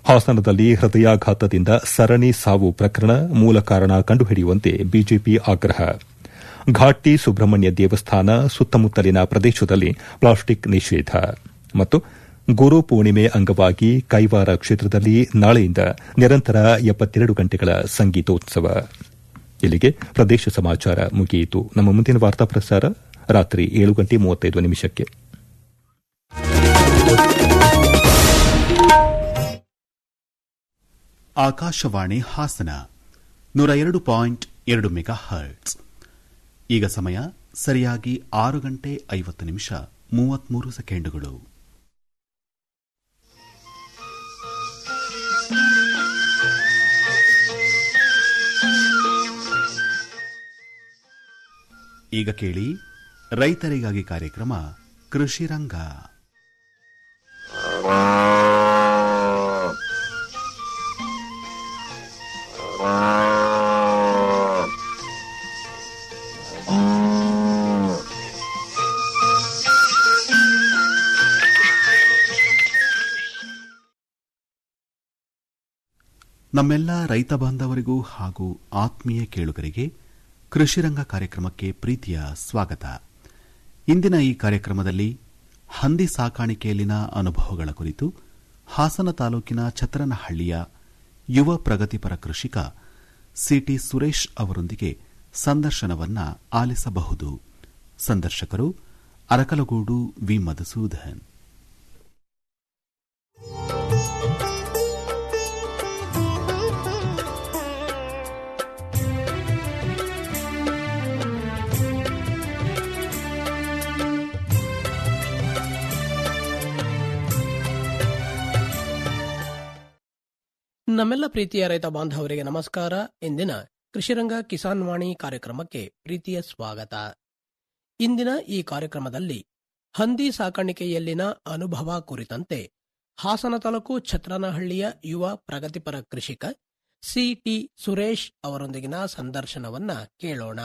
ಹಾಸನದಲ್ಲಿ ಹೃದಯಾಘಾತದಿಂದ ಸರಣಿ ಸಾವು ಪ್ರಕರಣ ಮೂಲ ಕಾರಣ ಕಂಡುಹಿಡಿಯುವಂತೆ ಬಿಜೆಪಿ ಆಗ್ರಹ ಘಾಟಿ ಸುಬ್ರಹ್ಮಣ್ಯ ದೇವಸ್ಥಾನ ಸುತ್ತಮುತ್ತಲಿನ ಪ್ರದೇಶದಲ್ಲಿ ಪ್ಲಾಸ್ಟಿಕ್ ನಿಷೇಧ ಮತ್ತು ಗುರು ಪೂರ್ಣಿಮೆ ಅಂಗವಾಗಿ ಕೈವಾರ ಕ್ಷೇತ್ರದಲ್ಲಿ ನಾಳೆಯಿಂದ ನಿರಂತರ ಎಪ್ಪತ್ತೆರಡು ಗಂಟೆಗಳ ಸಂಗೀತೋತ್ಸವ ಇಲ್ಲಿಗೆ ಪ್ರದೇಶ ಸಮಾಚಾರ ಮುಗಿಯಿತು ನಮ್ಮ ಮುಂದಿನ ವಾರ್ತಾ ಪ್ರಸಾರ ರಾತ್ರಿ ಏಳು ಗಂಟೆ ಮೂವತ್ತೈದು ನಿಮಿಷಕ್ಕೆ ಆಕಾಶವಾಣಿ ಹಾಸನ ನೂರ ಎರಡು ಪಾಯಿಂಟ್ ಎರಡು ಮೆಗಾ ಹರ್ಟ್ಸ್ ಈಗ ಸಮಯ ಸರಿಯಾಗಿ ಆರು ಗಂಟೆ ಐವತ್ತು ನಿಮಿಷ ಮೂವತ್ಮೂರು ಸೆಕೆಂಡುಗಳು ಈಗ ಕೇಳಿ ರೈತರಿಗಾಗಿ ಕಾರ್ಯಕ್ರಮ ಕೃಷಿ ರಂಗ ನಮ್ಮೆಲ್ಲ ರೈತ ಬಾಂಧವರಿಗೂ ಹಾಗೂ ಆತ್ಮೀಯ ಕೇಳುಗರಿಗೆ ಕೃಷಿರಂಗ ಕಾರ್ಯಕ್ರಮಕ್ಕೆ ಪ್ರೀತಿಯ ಸ್ವಾಗತ ಇಂದಿನ ಈ ಕಾರ್ಯಕ್ರಮದಲ್ಲಿ ಹಂದಿ ಸಾಕಾಣಿಕೆಯಲ್ಲಿನ ಅನುಭವಗಳ ಕುರಿತು ಹಾಸನ ತಾಲೂಕಿನ ಛತ್ರನಹಳ್ಳಿಯ ಯುವ ಪ್ರಗತಿಪರ ಕೃಷಿಕ ಸಿಟಿ ಸುರೇಶ್ ಅವರೊಂದಿಗೆ ಸಂದರ್ಶನವನ್ನ ಆಲಿಸಬಹುದು ಸಂದರ್ಶಕರು ಅರಕಲಗೂಡು ವಿ ಮಧುಸೂದನ್ ನಮ್ಮೆಲ್ಲ ಪ್ರೀತಿಯ ರೈತ ಬಾಂಧವರಿಗೆ ನಮಸ್ಕಾರ ಇಂದಿನ ಕೃಷಿರಂಗ ಕಿಸಾನ್ ವಾಣಿ ಕಾರ್ಯಕ್ರಮಕ್ಕೆ ಪ್ರೀತಿಯ ಸ್ವಾಗತ ಇಂದಿನ ಈ ಕಾರ್ಯಕ್ರಮದಲ್ಲಿ ಹಂದಿ ಸಾಕಾಣಿಕೆಯಲ್ಲಿನ ಅನುಭವ ಕುರಿತಂತೆ ಹಾಸನ ತಾಲೂಕು ಛತ್ರನಹಳ್ಳಿಯ ಯುವ ಪ್ರಗತಿಪರ ಕೃಷಿಕ ಸಿಟಿ ಸುರೇಶ್ ಅವರೊಂದಿಗಿನ ಸಂದರ್ಶನವನ್ನ ಕೇಳೋಣ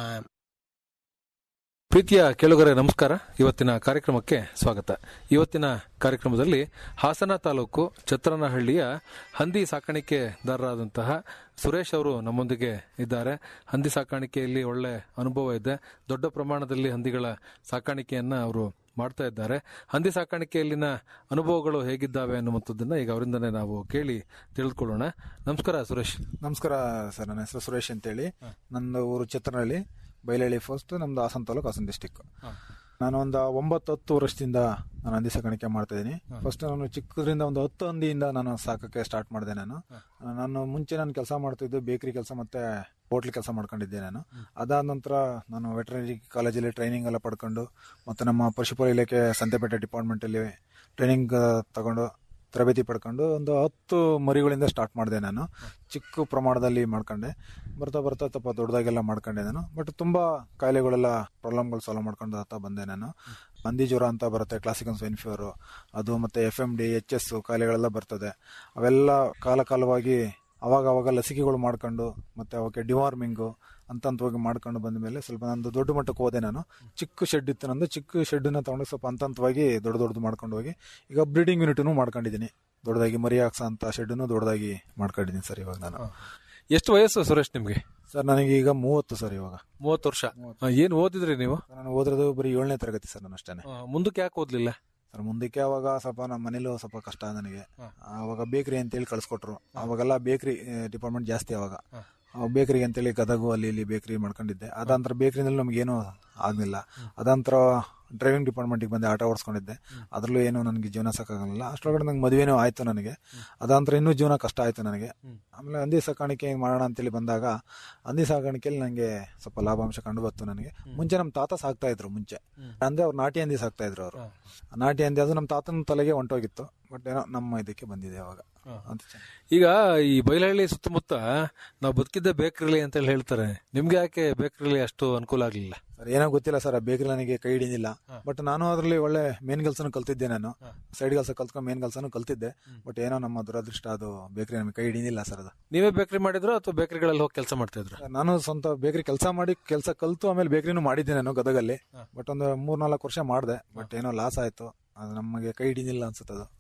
ಪ್ರೀತಿಯ ಕೇಳುಗರೆ ನಮಸ್ಕಾರ ಇವತ್ತಿನ ಕಾರ್ಯಕ್ರಮಕ್ಕೆ ಸ್ವಾಗತ ಇವತ್ತಿನ ಕಾರ್ಯಕ್ರಮದಲ್ಲಿ ಹಾಸನ ತಾಲೂಕು ಛತ್ರನಹಳ್ಳಿಯ ಹಂದಿ ಸಾಕಾಣಿಕೆದಾರರಾದಂತಹ ಸುರೇಶ್ ಅವರು ನಮ್ಮೊಂದಿಗೆ ಇದ್ದಾರೆ ಹಂದಿ ಸಾಕಾಣಿಕೆಯಲ್ಲಿ ಒಳ್ಳೆ ಅನುಭವ ಇದೆ ದೊಡ್ಡ ಪ್ರಮಾಣದಲ್ಲಿ ಹಂದಿಗಳ ಸಾಕಾಣಿಕೆಯನ್ನ ಅವರು ಮಾಡ್ತಾ ಇದ್ದಾರೆ ಹಂದಿ ಸಾಕಾಣಿಕೆಯಲ್ಲಿನ ಅನುಭವಗಳು ಹೇಗಿದ್ದಾವೆ ಅನ್ನುವಂಥದ್ದನ್ನ ಈಗ ಅವರಿಂದನೇ ನಾವು ಕೇಳಿ ತಿಳಿದುಕೊಳ್ಳೋಣ ನಮಸ್ಕಾರ ಸುರೇಶ್ ನಮಸ್ಕಾರ ಸರ್ ನನ್ನ ಹೆಸರು ಸುರೇಶ್ ಅಂತೇಳಿ ನಂದು ಊರು ಚಿತ್ರನಹಳ್ಳಿ ಬೈಲಹಳ್ಳಿ ಫಸ್ಟ್ ನಮ್ದು ಹಾಸನ ತಾಲೂಕು ಹಾಸನ ಡಿಸ್ಟಿಕ್ ನಾನು ಒಂದು ಒಂಬತ್ತು ಹತ್ತು ವರ್ಷದಿಂದ ನಾನು ಹಂದಿ ಸಾಕಾಣಿಕೆ ಮಾಡ್ತಾ ಇದ್ದೀನಿ ಫಸ್ಟ್ ನಾನು ಚಿಕ್ಕದ್ರಿಂದ ಒಂದು ಹತ್ತು ಹಂದಿಯಿಂದ ನಾನು ಸಾಕಕ್ಕೆ ಸ್ಟಾರ್ಟ್ ಮಾಡಿದೆ ನಾನು ನಾನು ಮುಂಚೆ ನಾನು ಕೆಲಸ ಮಾಡ್ತಿದ್ದು ಬೇಕರಿ ಕೆಲಸ ಮತ್ತೆ ಹೋಟ್ಲ್ ಕೆಲಸ ಮಾಡ್ಕೊಂಡಿದ್ದೆ ನಾನು ಅದಾದ ನಂತರ ನಾನು ವೆಟರ್ನರಿ ಕಾಲೇಜಲ್ಲಿ ಟ್ರೈನಿಂಗ್ ಎಲ್ಲ ಪಡ್ಕೊಂಡು ಮತ್ತೆ ನಮ್ಮ ಪಶುಪಾಲ ಇಲಾಖೆ ಸಂತೆಪೇಟೆ ಡಿಪಾರ್ಟ್ಮೆಂಟಲ್ಲಿ ಟ್ರೈನಿಂಗ್ ತಗೊಂಡು ತರಬೇತಿ ಪಡ್ಕೊಂಡು ಒಂದು ಹತ್ತು ಮರಿಗಳಿಂದ ಸ್ಟಾರ್ಟ್ ಮಾಡಿದೆ ನಾನು ಚಿಕ್ಕ ಪ್ರಮಾಣದಲ್ಲಿ ಮಾಡ್ಕೊಂಡೆ ಬರ್ತಾ ಬರ್ತಾ ಸ್ವಲ್ಪ ದೊಡ್ಡದಾಗೆಲ್ಲ ಮಾಡ್ಕೊಂಡೆ ನಾನು ಬಟ್ ತುಂಬಾ ಕಾಯಿಲೆಗಳೆಲ್ಲ ಪ್ರಾಬ್ಲಮ್ಗಳು ಸಾಲ್ವ್ ಮಾಡ್ಕೊಂಡು ಹತ್ತಾ ಬಂದೆ ನಾನು ಹಂದಿ ಜ್ವರ ಅಂತ ಬರುತ್ತೆ ಕ್ಲಾಸಿಕಲ್ ಸ್ವೈನ್ ಫೀವರು ಅದು ಮತ್ತೆ F M D H S ಕಾಯಿಲೆಗಳೆಲ್ಲ ಬರ್ತದೆ ಅವೆಲ್ಲ ಕಾಲ ಕಾಲವಾಗಿ ಅವಾಗ ಅವಾಗ ಲಸಿಕೆಗಳು ಮಾಡ್ಕೊಂಡು ಮತ್ತೆ ಅವಕ್ಕೆ ಡಿವಾರ್ಮಿಂಗು ಹಂತವಾಗಿ ಮಾಡ್ಕೊಂಡು ಬಂದ ಮೇಲೆ ಸ್ವಲ್ಪ ನಂದು ದೊಡ್ಡ ಮಟ್ಟಕ್ಕೆ ಹೋದೆ ನಾನು ಚಿಕ್ಕ ಶೆಡ್ ಇತ್ತು ನಂದು ಚಿಕ್ಕ ಶೆಡ್ನ ತಗೊಂಡು ಸ್ವಲ್ಪ ಹಂತ ಹಂತವಾಗಿ ದೊಡ್ಡ ದೊಡ್ಡದು ಮಾಡ್ಕೊಂಡು ಹೋಗಿ ಈಗ ಬ್ರೀಡಿಂಗ್ ಯೂನಿಟ್ನು ಮಾಡ್ಕೊಂಡಿದ್ದೀನಿ ದೊಡ್ಡದಾಗಿ ಮರಿ ಹಾಕ್ಸೋ ಅಂತ ಶೆಡ್ನು ದೊಡ್ಡದಾಗಿ ಮಾಡ್ಕೊಂಡಿದ್ದೀನಿ ಸರ್ ಇವಾಗ ನಾನು ಎಷ್ಟು ವಯಸ್ಸು ಸುರೇಶ್ ನಿಮ್ಗೆ ಸರ್ ನನಗೆ ಈಗ ಮೂವತ್ತು ಸರ್ ಇವಾಗ ಮೂವತ್ತು ವರ್ಷ ಆ, ಏನ್ ಓದಿದ್ರಿ ನೀವು ನಾನು ಓದಿರೋದು ಬರೀ ಏಳನೇ ತರಗತಿ ಸರ್ ನಾನು ಅಷ್ಟೇ ಆ, ಮುಂದಕ್ಕೆ ಯಾಕೆ ಓದ್ಲಿಲ್ಲ ಸರ್ ಮುಂದಕ್ಕೆ ಅವಾಗ ಸ್ವಲ್ಪ ನಮ್ಮ ಮನೇಲೂ ಸ್ವಲ್ಪ ಕಷ್ಟ ನನಗೆ ಅವಾಗ ಬೇಕ್ರಿ ಅಂತೇಳಿ ಕಳ್ಸಿಕೊಟ್ರು ಅವಾಗೆಲ್ಲ ಬೇಕ್ರಿ ಡಿಪಾರ್ಟ್ಮೆಂಟ್ ಜಾಸ್ತಿ ಅವಾಗ ಬೇಕ್ರಿಗೆ ಅಂತೇಳಿ ಗದಗು ಅಲ್ಲಿ ಇಲ್ಲಿ ಬೇಕ್ರಿ ಮಾಡ್ಕೊಂಡಿದ್ದೆ ಅದಂತರ ಬೇಕ್ರಿನಲ್ಲಿ ನಮಗೇನು ಆಗ್ಲಿಲ್ಲ ಅದಂತರ ಡ್ರೈವಿಂಗ್ ಡಿಪಾರ್ಟ್ಮೆಂಟಿಗೆ ಬಂದೆ ಆಟೋ ಓಡಿಸ್ಕೊಂಡಿದ್ದೆ ಅದರಲ್ಲೂ ಏನು ನನಗೆ ಜೀವನ ಸಾಕಾಗಲಿಲ್ಲ ಅಷ್ಟರೊಳಗಡೆ ನಂಗೆ ಮದುವೆನೂ ಆಯ್ತು ನನಗೆ ಅದಂತರ ಇನ್ನೂ ಜೀವನ ಕಷ್ಟ ಆಯ್ತು ನನಗೆ ಆಮೇಲೆ ಹಂದಿ ಸಾಕಾಣಿಕೆ ಹಿಂಗ್ ಮಾಡೋಣ ಅಂತೇಳಿ ಬಂದಾಗ ಹಂದಿ ಸಾಕಾಣಿಕೆಯಲ್ಲಿ ನನಗೆ ಸ್ವಲ್ಪ ಲಾಭಾಂಶ ಕಂಡು ಬಂತು ನನಗೆ ಮುಂಚೆ ನಮ್ಮ ತಾತ ಸಾಕ್ತಾ ಇದ್ರು ಮುಂಚೆ ಅಂದ್ರೆ ಅವ್ರು ನಾಟಿ ಹಂದಿ ಸಾಕ್ತಾ ಇದ್ರು ಅವರು ನಾಟಿ ಹಂದಿ ಅದು ನಮ್ಮ ತಾತನ ತಲೆಗೆ ಹೊಂಟೋಗಿತ್ತು ಬಟ್ ಏನೋ ನಮ್ಮ ಇದಕ್ಕೆ ಬಂದಿದೆ ಅವಾಗ ಅಂತ ಚೆನ್ನಾಗಿ. ಈಗ ಈ ಬೈಲಹಳ್ಳಿ ಸುತ್ತಮುತ್ತ ನಾವು ಬದುಕಿದ್ದೆ ಬೇಕರಿಲಿ ಅಂತ ಹೇಳಿ ಹೇಳ್ತಾರೆ ನಿಮ್ಗೆ ಯಾಕೆ ಬೇಕರಿಲಿ ಅಷ್ಟು ಅನುಕೂಲ ಆಗ್ಲಿಲ್ಲ ಸರ್ ಏನೋ ಗೊತ್ತಿಲ್ಲ ಸರ್ ಆ ಬೇಕರಿ ನನಗೆ ಕೈ ಹಿಡಿದಿಲ್ಲ ಬಟ್ ನಾನು ಅದರಲ್ಲಿ ಒಳ್ಳೆ ಮೇನ್ ಕೆಲಸನೂ ಕಲ್ತಿದ್ದೆ ನಾನು ಸೈಡ್ ಕೆಲಸ ಕಲ್ತ್ಕೊಂಡು ಮೇನ್ ಕೆಲಸನೂ ಕಲ್ತಿದ್ದೆ ಬಟ್ ಏನೋ ನಮ್ಮ ದುರದೃಷ್ಟ ಅದು ಬೇಕರಿ ನಮಗೆ ಕೈ ಹಿಡಿದಿಲ್ಲ ಸರ್ ಅದು ನೀವೇ ಬೇಕರಿ ಮಾಡಿದ್ರು ಅಥವಾ ಬೇಕರಿಗಳಲ್ಲಿ ಹೋಗಿ ಕೆಲಸ ಮಾಡ್ತಾ ಇದ್ರು ನಾನು ಸ್ವಂತ ಬೇಕರಿ ಕೆಲಸ ಮಾಡಿ ಕೆಲಸ ಕಲ್ತು ಆಮೇಲೆ ಬೇಕರಿನೂ ಮಾಡಿದ್ದೆ ನಾನು ಗದಗಲ್ಲಿ ಬಟ್ ಒಂದು ಮೂರ್ನಾಲ್ಕು ವರ್ಷ ಮಾಡಿದೆ ಬಟ್ ಏನೋ ಲಾಸ್ ಆಯ್ತು ಅದು ನಮಗೆ ಕೈ ಹಿಡಿದಿಲ್ಲ ಅನ್ಸುತ್ತೆ ಅದು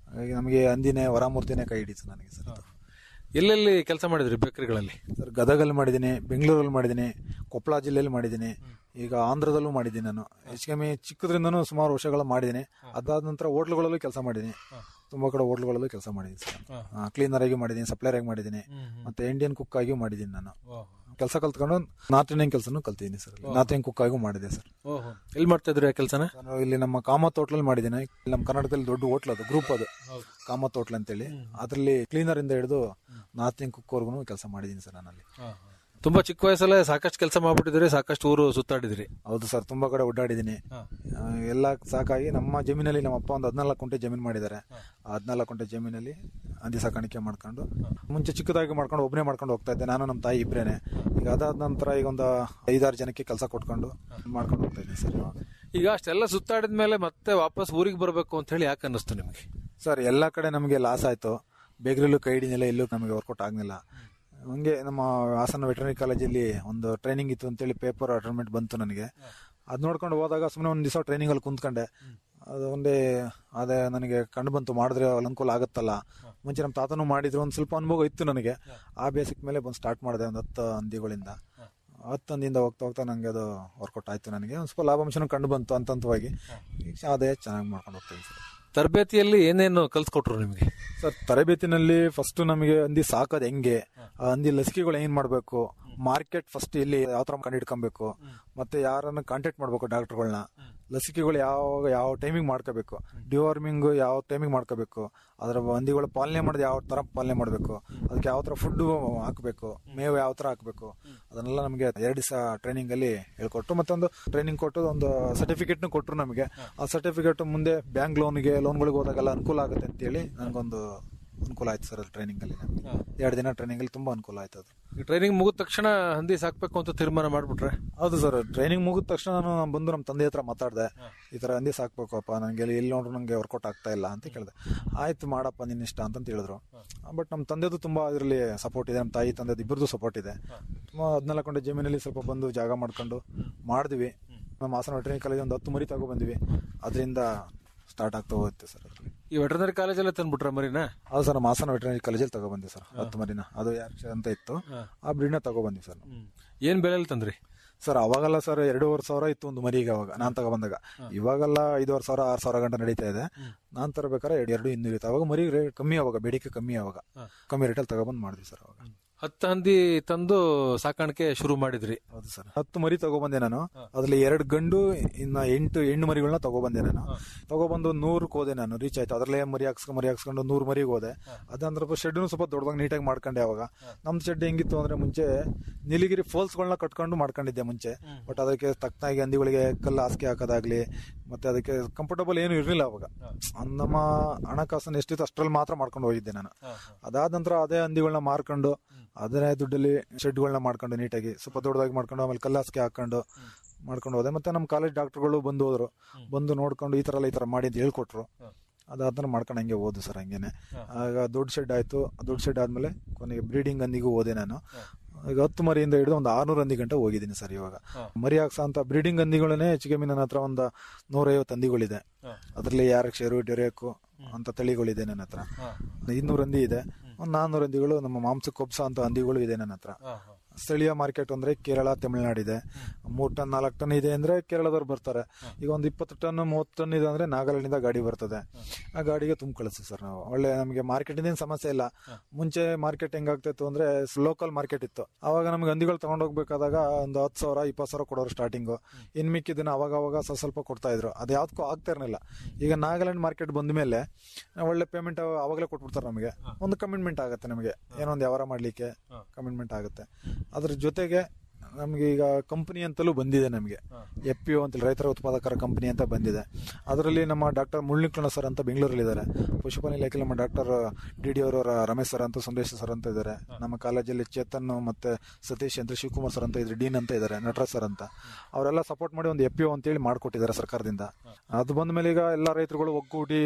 ಹಾಗಾಗಿ ನಮಗೆ ಅಂದಿನೇ ವರಾಮೂರ್ತಿನೇ ಕೈ ಹಿಡಿತು ನನಗೆ ಸರ್ ಅದು. ಎಲ್ಲೆಲ್ಲಿ ಕೆಲಸ ಮಾಡಿದ್ರಿ ಬೇಕರಿಗಳಲ್ಲಿ ಸರ್ ಗದಗಲ್ಲಿ ಮಾಡಿದ್ದೀನಿ ಬೆಂಗಳೂರಲ್ಲಿ ಮಾಡಿದ್ದೀನಿ ಕೊಪ್ಪಳ ಜಿಲ್ಲೆಯಲ್ಲಿ ಮಾಡಿದ್ದೀನಿ ಈಗ ಆಂಧ್ರದಲ್ಲೂ ಮಾಡಿದ್ದೀನಿ ನಾನು ಹೆಚ್ಚು ಕಮ್ಮಿ ಚಿಕ್ಕದ್ರಿಂದನೂ ಸುಮಾರು ವರ್ಷಗಳ ಮಾಡಿದ್ದೀನಿ ಅದಾದ ನಂತರ ಹೋಟ್ಲುಗಳಲ್ಲೂ ಕೆಲಸ ಮಾಡಿದ್ದೀನಿ ತುಂಬಾ ಕಡೆ ಹೋಟ್ಲುಗಳಲ್ಲೂ ಕೆಲಸ ಮಾಡಿದ್ದೀನಿ ಸರ್ ಕ್ಲೀನರ್ ಆಗಿ ಮಾಡಿದ್ದೀನಿ ಸಪ್ಲೈರ್ ಆಗಿ ಮಾಡಿದ್ದೀನಿ ಮತ್ತೆ ಇಂಡಿಯನ್ ಕುಕ್ ಆಗಿಯೂ ಮಾಡಿದ್ದೀನಿ ನಾನು ಕೆಲಸ ಕಲ್ತ್ಕೊಂಡು ನಾರ್ತ್ ಇಂಡಿಯನ್ ಕೆಲಸನೂ ಕಲ್ತಿದ್ದೀನಿ ಸರ್ ನಾರ್ತ್ ಇಂಡಿಯನ್ ಕುಕ್ ಆಗಿಯೂ ಮಾಡಿದೆ ಸರ್ ಎಲ್ಲಿ ಮಾಡ್ತಾ ಇದ್ರಿ ಆ ಕೆಲಸನ ನಾನು ಇಲ್ಲಿ ನಮ್ಮ ಕಾಮತ್ ಹೋಟ್ಲಲ್ಲಿ ಮಾಡಿದ್ದೀನಿ ಇಲ್ಲಿ ನಮ್ಮ ಕರ್ನಾಟಕದಲ್ಲಿ ದೊಡ್ಡ ಹೋಟ್ಲ್ ಅದು ಗ್ರೂಪ್ ಅದು ಕಾಮತ್ ಹೋಟ್ಲ್ ಅಂತೇಳಿ ಅದರಲ್ಲಿ ಕ್ಲೀನರ್ ಇಂದ ಹಿಡಿದು ನಾರ್ತ್ ಇಂಡಿಯನ್ ಕುಕ್ ವರ್ಗು ಕೆಲಸ ಮಾಡಿದ್ದೀನಿ ಸರ್ ನಾನಲ್ಲಿ ತುಂಬಾ ಚಿಕ್ಕ ವಯಸ್ಸಲ್ಲೇ ಸಾಕಷ್ಟು ಕೆಲಸ ಮಾಡ್ಬಿಟ್ಟಿದ್ರಿ ಸಾಕಷ್ಟು ಊರು ಸುತ್ತಾಡಿದ್ರಿ ಹೌದು ಸರ್ ತುಂಬಾ ಕಡೆ ಓಡಾಡಿದ್ದೀನಿ ಆ, ಎಲ್ಲ ಸಾಕಾಗಿ ನಮ್ಮ ಜಮೀನಲ್ಲಿ ನಮ್ಮ ಅಪ್ಪ ಒಂದು ಹದಿನಾಲ್ಕು ಕುಂಟೆ ಜಮೀನು ಮಾಡಿದ್ದಾರೆ ಆ ಹದಿನಾಲ್ಕು ಕುಂಟೆ ಜಮೀನಲ್ಲಿ ಹಂದಿ ಸಾಕಾಣಿಕೆ ಮಾಡ್ಕೊಂಡು ಮುಂಚೆ ಚಿಕ್ಕದಾಗಿ ಮಾಡ್ಕೊಂಡು ಒಬ್ಬನೇ ಮಾಡ್ಕೊಂಡು ಹೋಗ್ತಾ ಇದ್ದೆ ನಾನು ನಮ್ಮ ತಾಯಿ ಇಬ್ಬರೇನೆ ಈಗ ಅದಾದ ನಂತರ ಈಗ ಒಂದು ಐದಾರು ಜನಕ್ಕೆ ಕೆಲಸ ಕೊಟ್ಕೊಂಡು ಮಾಡ್ಕೊಂಡು ಹೋಗ್ತಾ ಇದ್ದೀನಿ ಸರ್ ಇವಾಗ ಈಗ ಅಷ್ಟೆಲ್ಲ ಸುತ್ತಾಡಿದ ಮೇಲೆ ಮತ್ತೆ ವಾಪಸ್ ಊರಿಗೆ ಬರಬೇಕು ಅಂತ ಹೇಳಿ ಯಾಕೆ ಅನ್ನಿಸ್ತು ನಿಮಗೆ ಸರ್ ಎಲ್ಲ ಕಡೆ ನಮಗೆ ಲಾಸ್ ಆಯಿತು ಬೇಗ್ರಲ್ಲೂ ಕೈ ಹಿಡಿನಿಲ್ಲ ಎಲ್ಲೂ ನಮಗೆ ವರ್ಕೌಟ್ ಆಗಲಿಲ್ಲ ಹಂಗೆ ನಮ್ಮ ಹಾಸನ ವೆಟರ್ನರಿ ಕಾಲೇಜಲ್ಲಿ ಒಂದು ಟ್ರೈನಿಂಗ್ ಇತ್ತು ಅಂತೇಳಿ ಪೇಪರ್ ಅಟರ್ಮೆಂಟ್ ಬಂತು ನನಗೆ ಅದು ನೋಡ್ಕೊಂಡು ಹೋದಾಗ ಸುಮ್ಮನೆ ಒಂದು ದಿವಸ ಟ್ರೈನಿಂಗಲ್ಲಿ ಕುಂತ್ಕೊಂಡೆ ಅದು ಒಂದೇ ಅದೇ ನನಗೆ ಕಂಡು ಬಂತು ಮಾಡಿದ್ರೆ ಅಲ್ಲಿ ಅನುಕೂಲ ಆಗುತ್ತಲ್ಲ ಮುಂಚೆ ನಮ್ಮ ತಾತನೂ ಮಾಡಿದ್ರು ಒಂದು ಸ್ವಲ್ಪ ಅನುಭವ ಇತ್ತು ನನಗೆ ಆ ಬೇಸಿಕ್ ಮೇಲೆ ಬಂದು ಸ್ಟಾರ್ಟ್ ಮಾಡಿದೆ ಒಂದು ಹತ್ತು ಹಂದಿಗಳಿಂದ ಹತ್ತು ಹಂದಿಯಿಂದ ಹೋಗ್ತಾ ಹೋಗ್ತಾ ನನಗೆ ಅದು ವರ್ಕೌಟ್ ಆಯಿತು ನನಗೆ ಒಂದು ಸ್ವಲ್ಪ ಲಾಭಾಂಶನೂ ಕಂಡು ಬಂತು ಹಂತ ಹಂತವಾಗಿ ಈಗ ಆದಾಯ ಚೆನ್ನಾಗಿ ಮಾಡ್ಕೊಂಡು ಹೋಗ್ತೀನಿ ಸರ್ ತರಬೇತಿಯಲ್ಲಿ ಏನೇನು ಕಲ್ಸ್ಕೊಟ್ರು ನಿಮಗೆ ಸರ್ ತರಬೇತಿನಲ್ಲಿ ಫಸ್ಟ್ ನಮಗೆ ಹಂದಿ ಸಾಕೋದು ಹೆಂಗೆ ಆ ಹಂದಿ ಲಸಿಕೆಗಳು ಏನ್ ಮಾಡಬೇಕು ಮಾರ್ಕೆಟ್ ಫಸ್ಟ್ ಎಲ್ಲಿ ಯಾವ ತರ ಕಂಡು ಹಿಡ್ಕೊಬೇಕು ಮತ್ತೆ ಯಾರನ್ನ ಕಾಂಟ್ಯಾಕ್ಟ್ ಮಾಡ್ಬೇಕು ಡಾಕ್ಟರ್ಗಳನ್ನ ಲಸಿಕೆಗಳು ಯಾವ ಯಾವ ಟೈಮಿಂಗ್ ಮಾಡ್ಕೋಬೇಕು ಡಿವಾರ್ಮಿಂಗ್ ಯಾವ ಟೈಮಿಂಗ್ ಮಾಡ್ಕೋಬೇಕು ಅದರ ಹಂದಿಗಳು ಪಾಲನೆ ಮಾಡೋದು ಯಾವ ತರ ಪಾಲನೆ ಮಾಡಬೇಕು ಅದಕ್ಕೆ ಯಾವ ತರ ಫುಡ್ ಹಾಕಬೇಕು ಮೇವು ಯಾವ ತರ ಹಾಕಬೇಕು ಅದನ್ನೆಲ್ಲ ನಮಗೆ ಎರಡು ದಿವಸ ಟ್ರೈನಿಂಗ್ ಅಲ್ಲಿ ಹೇಳ್ಕೊಟ್ಟು ಮತ್ತೆ ಒಂದು ಟ್ರೈನಿಂಗ್ ಕೊಟ್ಟು ಒಂದು ಸರ್ಟಿಫಿಕೇಟ್ ಕೊಟ್ಟರು ನಮಗೆ ಆ ಸರ್ಟಿಫಿಕೇಟ್ ಮುಂದೆ ಬ್ಯಾಂಕ್ ಲೋನ್ಗೆ ಲೋನ್ಗಳಿಗೆ ಹೋದಾಗೆಲ್ಲ ಅನುಕೂಲ ಆಗುತ್ತೆ ಅಂತೇಳಿ ನನಗೊಂದು ಅನುಕೂಲ ಆಯ್ತು ಸರ್ ಅದು ಟ್ರೈನಿಂಗ್ ಅಲ್ಲಿ ನಮ್ಗೆ. ಎರಡು ದಿನ ಟ್ರೈನಿಂಗ್ ಅಲ್ಲಿ ತುಂಬಾ ಅನುಕೂಲ ಆಯ್ತು ಅದು ಟ್ರೈನಿಂಗ್ ಮುಗಿದ ತಕ್ಷಣ ಹಂದಿ ಸಾಕ್ಬೇಕು ಅಂತ ತೀರ್ಮಾನ ಮಾಡ್ಬಿಟ್ರೆ ಹೌದು ಸರ್ ಟ್ರೈನಿಂಗ್ ಮುಗಿದ ತಕ್ಷಣ ನಾನು ಬಂದು ನಮ್ಮ ತಂದೆ ಹತ್ರ ಮಾತಾಡಿದೆ ಈ ತರ ಹಂದಿ ಸಾಕ್ಬೇಕಪ್ಪ ನನಗೆ ಎಲ್ಲಿ ನೋಡ್ರು ನನಗೆ ವರ್ಕೌಟ್ ಆಗ್ತಾ ಇಲ್ಲ ಅಂತ ಕೇಳಿದೆ ಆಯ್ತು ಮಾಡಪ್ಪ ನಿನ್ನ ಇಷ್ಟ ಅಂತ ಹೇಳಿದ್ರು ಬಟ್ ನಮ್ಮ ತಂದೆದು ತುಂಬಾ ಇದರಲ್ಲಿ ಸಪೋರ್ಟ್ ಇದೆ ನಮ್ಮ ತಾಯಿ ತಂದೆದು ಇಬ್ಬರದು ಸಪೋರ್ಟ್ ಇದೆ ತುಂಬಾ ಹದಿನಾಲ್ಕು ಗಂಟೆ ಜಮೀನಲ್ಲಿ ಸ್ವಲ್ಪ ಬಂದು ಜಾಗ ಮಾಡ್ಕೊಂಡು ಮಾಡಿದ್ವಿ ನಮ್ಮ ಹಾಸನ ವೆಟರ್ನರಿ ಕಾಲೇಜ್ ಒಂದು ಹತ್ತು ಮರಿ ತಗೊ ಬಂದ್ವಿ ಅದರಿಂದ ಸ್ಟಾರ್ಟ್ ಆಗ್ತಾ ಹೋಗುತ್ತೆ ಸರ್ ಅದ್ರಲ್ಲಿ ಈ ವೆಟರ್ನರಿ ಕಾಲೇಜಲ್ಲೇ ತಂದ್ಬಿಟ್ರ ಮರಿನ ಅದು ಸರ್ ನಮ್ಮ ಹಾಸನ ವೆಟರ್ನರಿ ಕಾಲೇಜಲ್ಲಿ ತಗೊಬಂದ್ವಿ ಸರ್ ಹತ್ತು ಮರಿನ ಅದು ಯಾರು ಅಂತ ಇತ್ತು ಆ ಬ್ರೀಡ್ನ ತಗೊಬಂದ್ವಿ ಸರ್ ನಾವು. ಏನ್ ಬೆಲೆಯಲ್ಲಿ ತಂದ್ರಿ ಸರ್ ಅವಾಗೆಲ್ಲ ಸರ್ ಎರಡೂವರೆ ಸಾವಿರ ಇತ್ತು ಒಂದು ಮರಿಗೆ ಅವಾಗ ನಾನ್ ತಗೊಬಂದಾಗ ಇವಾಗೆಲ್ಲ ಐದುವರೆ ಸಾವಿರ ಆರು ಸಾವಿರ ಗಂಟೆ ನಡೀತಾ ಇದೆ ನಾನ್ ತರಬೇಕಾದ್ರೆ ಎರಡು ಎರಡು ಇನ್ನೂರು ಇತ್ತು ಅವಾಗ ಮರಿ ರೇಟ್ ಕಮ್ಮಿ ಅವಾಗ ಬೇಡಿಕೆ ಕಮ್ಮಿ ಅವಾಗ ಕಮ್ಮಿ ರೇಟಲ್ಲಿ ತಗೊಬಂದ್ ಮಾಡಿದ್ವಿ ಸರ್ ಅವಾಗ ಹತ್ತು ಹಂದಿ ತಂದು ಸಾಕಾಣಿಕೆ ಶುರು ಮಾಡಿದ್ರಿ ಹೌದು ಸರ್ ಹತ್ತು ಮರಿ ತಗೊಬಂದೆ ನಾನು ಅದ್ರಲ್ಲಿ ಎರಡು ಗಂಡು ಇನ್ನ ಎಂಟು ಹೆಣ್ಣು ಮರಿಗಳನ್ನ ತಗೊಬಂದೆ ನಾನು ತಗೊಬಂದು ನೂರಕ್ಕೆ ಹೋದೆ ನಾನು ರೀಚ್ ಆಯ್ತು ಅದ್ರಲ್ಲೇ ಮರಿ ಹಾಕ್ಸ್ಕೊಂಡು ಮರಿ ಹಾಕ್ಸ್ಕೊಂಡು ನೂರು ಮರಿಗೆ ಹೋದೆ ಅದಂದ್ರೆ ಶೆಡ್ ಸ್ವಲ್ಪ ದೊಡ್ಡದಾಗಿ ನೀಟಾಗಿ ಮಾಡ್ಕೊಂಡೆ ಅವಾಗ ನಮ್ ಶೆಡ್ ಹೆಂಗಿತ್ತು ಅಂದ್ರೆ ಮುಂಚೆ ನೀಲಗಿರಿ ಫೋಲ್ಸ್ಗಳನ್ನ ಕಟ್ಕೊಂಡು ಮಾಡ್ಕೊಂಡಿದ್ದೆ ಮುಂಚೆ ಬಟ್ ಅದಕ್ಕೆ ತಕ್ಕನಾಗಿ ಹಂದಿಗಳಿಗೆ ಕಲ್ಲು ಹಾಸಿಗೆ ಹಾಕೋದಾಗ್ಲಿ ಮತ್ತೆ ಅದಕ್ಕೆ ಕಂಫರ್ಟಬಲ್ ಏನು ಇರಲಿಲ್ಲ ಅವಾಗ ನಮ್ಮ ಹಣಕಾಸನ್ನು ಎಷ್ಟಿತ್ತು ಅಷ್ಟ್ರಲ್ಲಿ ಮಾತ್ರ ಮಾಡ್ಕೊಂಡು ಹೋಗಿದ್ದೆ ನಾನು ಅದಾದ ನಂತರ ಅದೇ ಹಂದಿಗಳನ್ನ ಮಾರ್ಕೊಂಡು ಅದನ್ನೇ ದುಡ್ಡಲ್ಲಿ ಶೆಡ್ಗಳನ್ನ ಮಾಡ್ಕೊಂಡು ನೀಟಾಗಿ ಸ್ವಲ್ಪ ದೊಡ್ಡದಾಗಿ ಮಾಡ್ಕೊಂಡು ಆಮೇಲೆ ಕಲ್ಲು ಹಾಸಿಗೆ ಹಾಕೊಂಡು ಮಾಡ್ಕೊಂಡು ಹೋದೆ ಮತ್ತೆ ನಮ್ಮ ಕಾಲೇಜ್ ಡಾಕ್ಟರ್ಗಳು ಬಂದು ಹೋದ್ರು ಬಂದು ನೋಡ್ಕೊಂಡು ಈ ತರ ಎಲ್ಲ ಈ ತರ ಮಾಡಿ ಅಂತ ಹೇಳ್ಕೊಟ್ರು ಅದಾದ್ಮೇಲೆ ಮಾಡ್ಕೊಂಡು ಹಂಗೆ ಹೋದು ಸರ್ ಹಂಗೇನೆ ಆಗ ದೊಡ್ಡ ಶೆಡ್ ಆಯ್ತು ದೊಡ್ಡ ಶೆಡ್ ಆದ್ಮೇಲೆ ಕೊನೆಗೆ ಬ್ರೀಡಿಂಗ್ ಹಂದಿಗೂ ಹೋದೆ ನಾನು ಈಗ ಹತ್ತು ಮರಿಯಿಂದ ಹಿಡಿದು ಒಂದು ಆರ್ನೂರು ಹಂದಿ ಗಂಟೆ ಹೋಗಿದ್ದೀನಿ ಸರ್ ಇವಾಗ ಮರಿ ಹಾಕ್ಸ ಅಂತ ಬ್ರೀಡಿಂಗ್ ಹಂದಿಗಳನ್ನೇ ಹೆಚ್ಚು ಕಮ್ಮಿ ನನ್ನ ಹತ್ರ ಒಂದು ನೂರೈವತ್ತು ಹಂದಿಗಳಿದೆ ಅದರಲ್ಲಿ ಯಾರಕ್ಷರು ಡೆರೇಕು ಅಂತ ತಳಿಗಳಿದೆ ನನ್ನ ಹತ್ರ ಇನ್ನೂರು ಹಂದಿ ಇದೆ ಒಂದು ನಾನ್ನೂರು ಹಂದಿಗಳು ನಮ್ಮ ಮಾಂಸ ಕೊಬ್ಸ ಅಂತ ಹಂದಿಗಳು ಇದೆ ನನ್ನ ಹತ್ರ ಸ್ಥಳೀಯ ಮಾರ್ಕೆಟ್ ಅಂದ್ರೆ ಕೇರಳ ತಮಿಳುನಾಡು ಇದೆ ಮೂರ್ ಟನ್ ನಾಲ್ಕು ಟನ್ ಇದೆ ಅಂದ್ರೆ ಕೇರಳದವ್ರು ಬರ್ತಾರೆ ಈಗ ಒಂದು ಇಪ್ಪತ್ತು ಟನ್ ಮೂವತ್ತು ಟನ್ ಇದೆ ಅಂದ್ರೆ ನಾಗಾಲ್ಯಾಂಡಿಂದ ಗಾಡಿ ಬರ್ತದೆ ಆ ಗಾಡಿಗೆ ತುಂಬ ಕಳಿಸ್ತೀವಿ ಸರ್ ನಾವು ಒಳ್ಳೆ ನಮಗೆ ಮಾರ್ಕೆಟ್ ಏನು ಸಮಸ್ಯೆ ಇಲ್ಲ ಮುಂಚೆ ಮಾರ್ಕೆಟ್ ಹೆಂಗಾಗ್ತಿತ್ತು ಅಂದ್ರೆ ಲೋಕಲ್ ಮಾರ್ಕೆಟ್ ಇತ್ತು ಅವಾಗ ನಮ್ಗೆ ಹಂದಿಗಳು ತಗೊಂಡ್ ಹೋಗ್ಬೇಕಾದಾಗ ಒಂದು ಹತ್ತು ಸಾವಿರ ಇಪ್ಪತ್ತು ಸಾವಿರ ಕೊಡೋರು ಸ್ಟಾರ್ಟಿಂಗು ಇನ್ ಮಿಕ್ಕಿದ್ದನ್ನ ಅವಾಗ ಅವಾಗ ಸ್ವಲ್ಪ ಸ್ವಲ್ಪ ಕೊಡ್ತಾ ಇದ್ರು ಅದು ಯಾವ್ದಕ್ಕೂ ಆಗ್ತಾ ಇರಲಿಲ್ಲ ಈಗ ನಾಗಾಲ್ಯಾಂಡ್ ಮಾರ್ಕೆಟ್ ಬಂದ ಮೇಲೆ ಒಳ್ಳೆ ಪೇಮೆಂಟ್ ಅವಾಗಲೇ ಕೊಟ್ಬಿಡ್ತಾರೆ ನಮಗೆ ಒಂದು ಕಮಿಟ್ಮೆಂಟ್ ಆಗುತ್ತೆ ನಮಗೆ ಏನೋ ಒಂದು ವ್ಯವಹಾರ ಮಾಡ್ಲಿಕ್ಕೆ ಕಮಿಟ್ಮೆಂಟ್ ಆಗುತ್ತೆ ಅದ್ರ ಜೊತೆಗೆ ನಮಗೆ ಈಗ ಕಂಪನಿ ಅಂತಲೂ ಬಂದಿದೆ ನಮಗೆ ಎಫ್ ಪಿ ಒ ಅಂತ ರೈತರ ಉತ್ಪಾದಕರ ಕಂಪನಿ ಅಂತ ಬಂದಿದೆ ಅದರಲ್ಲಿ ನಮ್ಮ ಡಾಕ್ಟರ್ ಮುಳ್ಳಿಕಣ ಸರ್ ಅಂತ ಬೆಂಗಳೂರಲ್ಲಿ ಇದ್ದಾರೆ ಪಶುಪಾಲನೆ ಇಲಾಖೆ ನಮ್ಮ ಡಾಕ್ಟರ್ ಡಿ ಡಿ ಅವರ ರಮೇಶ್ ಸರ್ ಅಂತ ಸುಂದೇಶ್ ಸರ್ ಅಂತ ಇದ್ದಾರೆ ನಮ್ಮ ಕಾಲೇಜಲ್ಲಿ ಚೇತನ್ ಮತ್ತೆ ಸತೀಶ್ ಅಂತ ಶಿವಕುಮಾರ್ ಸರ್ ಅಂತ ಇದ್ದಾರೆ ಡೀನ್ ಅಂತ ಇದ್ದಾರೆ ನಟರಾಜ್ ಸರ್ ಅಂತ ಅವರೆಲ್ಲ ಸಪೋರ್ಟ್ ಮಾಡಿ ಒಂದು ಎಫ್ ಪಿ ಒ ಅಂತೇಳಿ ಮಾಡಿಕೊಟ್ಟಿದ್ದಾರೆ ಸರ್ಕಾರದಿಂದ ಅದು ಬಂದ ಮೇಲೆ ಈಗ ಎಲ್ಲ ರೈತರುಗಳು ಒಗ್ಗೂಡಿ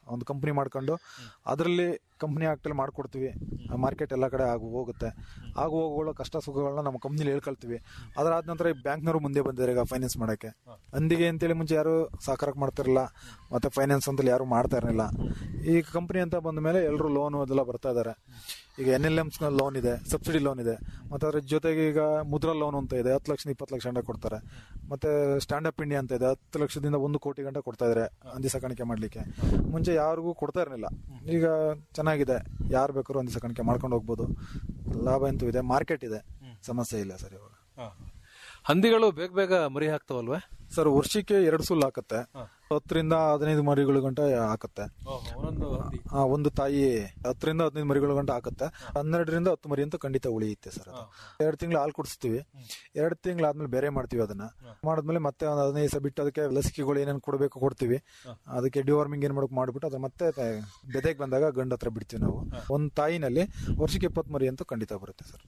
ಒಂದು ಕಂಪ್ನಿ ಮಾಡ್ಕೊಂಡು ಅದರಲ್ಲಿ ಕಂಪ್ನಿ ಆಕ್ಟಲ್ಲಿ ಮಾಡ್ಕೊಡ್ತೀವಿ ಮಾರ್ಕೆಟ್ ಎಲ್ಲ ಕಡೆ ಆಗಿ ಹೋಗುತ್ತೆ ಆಗು ಹೋಗುಗಳ ಕಷ್ಟ ಸುಖಗಳನ್ನ ನಮ್ಮ ಕಂಪ್ನಿಲಿ ಹೇಳ್ಕೊಳ್ತೀವಿ ಅದಾದ ನಂತರ ಈ ಬ್ಯಾಂಕ್ನವರು ಮುಂದೆ ಬಂದಿದ್ದಾರೆ ಈಗ ಫೈನಾನ್ಸ್ ಮಾಡೋಕ್ಕೆ ಅಂದಿಗೆ ಅಂತೇಳಿ ಮುಂಚೆ ಯಾರು ಸಾಕಾರಕ್ಕೆ ಮಾಡ್ತಿರಲಿಲ್ಲ ಮತ್ತೆ ಫೈನಾನ್ಸ್ ಅಂತಲ್ಲಿ ಯಾರು ಮಾಡ್ತಾ ಇರಲಿಲ್ಲ ಈಗ ಕಂಪ್ನಿ ಅಂತ ಬಂದ ಮೇಲೆ ಎಲ್ಲರೂ ಲೋನ್ ಅದೆಲ್ಲ ಬರ್ತಾ ಇದ್ದಾರೆ ಈಗ ಎನ್ ಎಲ್ ಎಮ್ಸ್ ಲೋನ್ ಇದೆ ಸಬ್ಸಿಡಿ ಲೋನ್ ಇದೆ ಮತ್ತೆ ಅದ್ರ ಜೊತೆಗೆ ಈಗ ಮುದ್ರಾ ಲೋನ್ ಅಂತ ಇದೆ ಹತ್ತು ಲಕ್ಷ ಇಪ್ಪತ್ತು ಲಕ್ಷ ಗಂಟೆ ಕೊಡ್ತಾರೆ ಮತ್ತೆ ಸ್ಟ್ಯಾಂಡ್ ಅಪ್ ಇಂಡಿಯಾ ಅಂತ ಇದೆ ಹತ್ತು ಲಕ್ಷದಿಂದ ಒಂದು ಕೋಟಿ ಗಂಟೆ ಕೊಡ್ತಾ ಇದ್ದಾರೆ ಹಂದಿ ಸಾಕಾಣಿಕೆ ಮಾಡ್ಲಿಕ್ಕೆ ಮುಂಚೆ ಯಾರಿಗೂ ಕೊಡ್ತಾ ಇರಲಿಲ್ಲ ಈಗ ಚೆನ್ನಾಗಿದೆ ಯಾರು ಬೇಕಾದ್ರೂ ಹಂದಿ ಸಾಕಾಣಿಕೆ ಮಾಡ್ಕೊಂಡು ಹೋಗ್ಬೋದು ಲಾಭ ಅಂತೂ ಇದೆ ಮಾರ್ಕೆಟ್ ಇದೆ ಸಮಸ್ಯೆ ಇಲ್ಲ ಸರ್ ಇವಾಗ ಹಂದಿಗಳು ಬೇಗ ಬೇಗ ಮರಿ ಹಾಕ್ತಾವಲ್ವೇ ಸರ್ ವರ್ಷಕ್ಕೆ ಎರಡು ಸುಲ್ ಹಾಕುತ್ತೆ ಹತ್ತರಿಂದ ಹದಿನೈದು ಮರಿಗಳು ಗಂಟೆ ಹಾಕುತ್ತೆ ಒಂದೊಂದು ಹಂದಿ ಆ, ಒಂದು ತಾಯಿ ಹತ್ತರಿಂದ ಹದಿನೈದು ಮರಿಗಳ ಗಂಟೆ ಹಾಕುತ್ತೆ ಹನ್ನೆರಡರಿಂದ ಹತ್ತು ಮರಿ ಅಂತ ಖಂಡಿತ ಉಳಿಯುತ್ತೆ ಸರ್ ಅದು ಎರಡು ತಿಂಗಳು ಹಾಲು ಕುಡಿಸ್ತೀವಿ ಎರಡು ತಿಂಗಳು ಆದ್ಮೇಲೆ ಬೇರೆ ಮಾಡ್ತೀವಿ ಅದನ್ನ ಮಾಡಿದ್ಮೇಲೆ ಮತ್ತೆ ಒಂದು ಹದಿನೈದು ದಿವಸ ಬಿಟ್ಟು ಅದಕ್ಕೆ ಲಸಿಕೆಗಳು ಏನೇನು ಕೊಡಬೇಕು ಕೊಡ್ತೀವಿ ಅದಕ್ಕೆ ಡಿವಾರ್ಮಿಂಗ್ ಏನ್ ಮಾಡಬೇಕು ಮಾಡ್ಬಿಟ್ಟು ಅದ್ರ ಮತ್ತೆ ಬೆದೆಗೆ ಬಂದಾಗ ಗಂಡ ಹತ್ರ ಬಿಡ್ತೀವಿ ನಾವು ಒಂದು ತಾಯಿನಲ್ಲಿ ವರ್ಷಕ್ಕೆ ಇಪ್ಪತ್ತು ಮರಿ ಅಂತೂ ಖಂಡಿತ ಬರುತ್ತೆ ಸರ್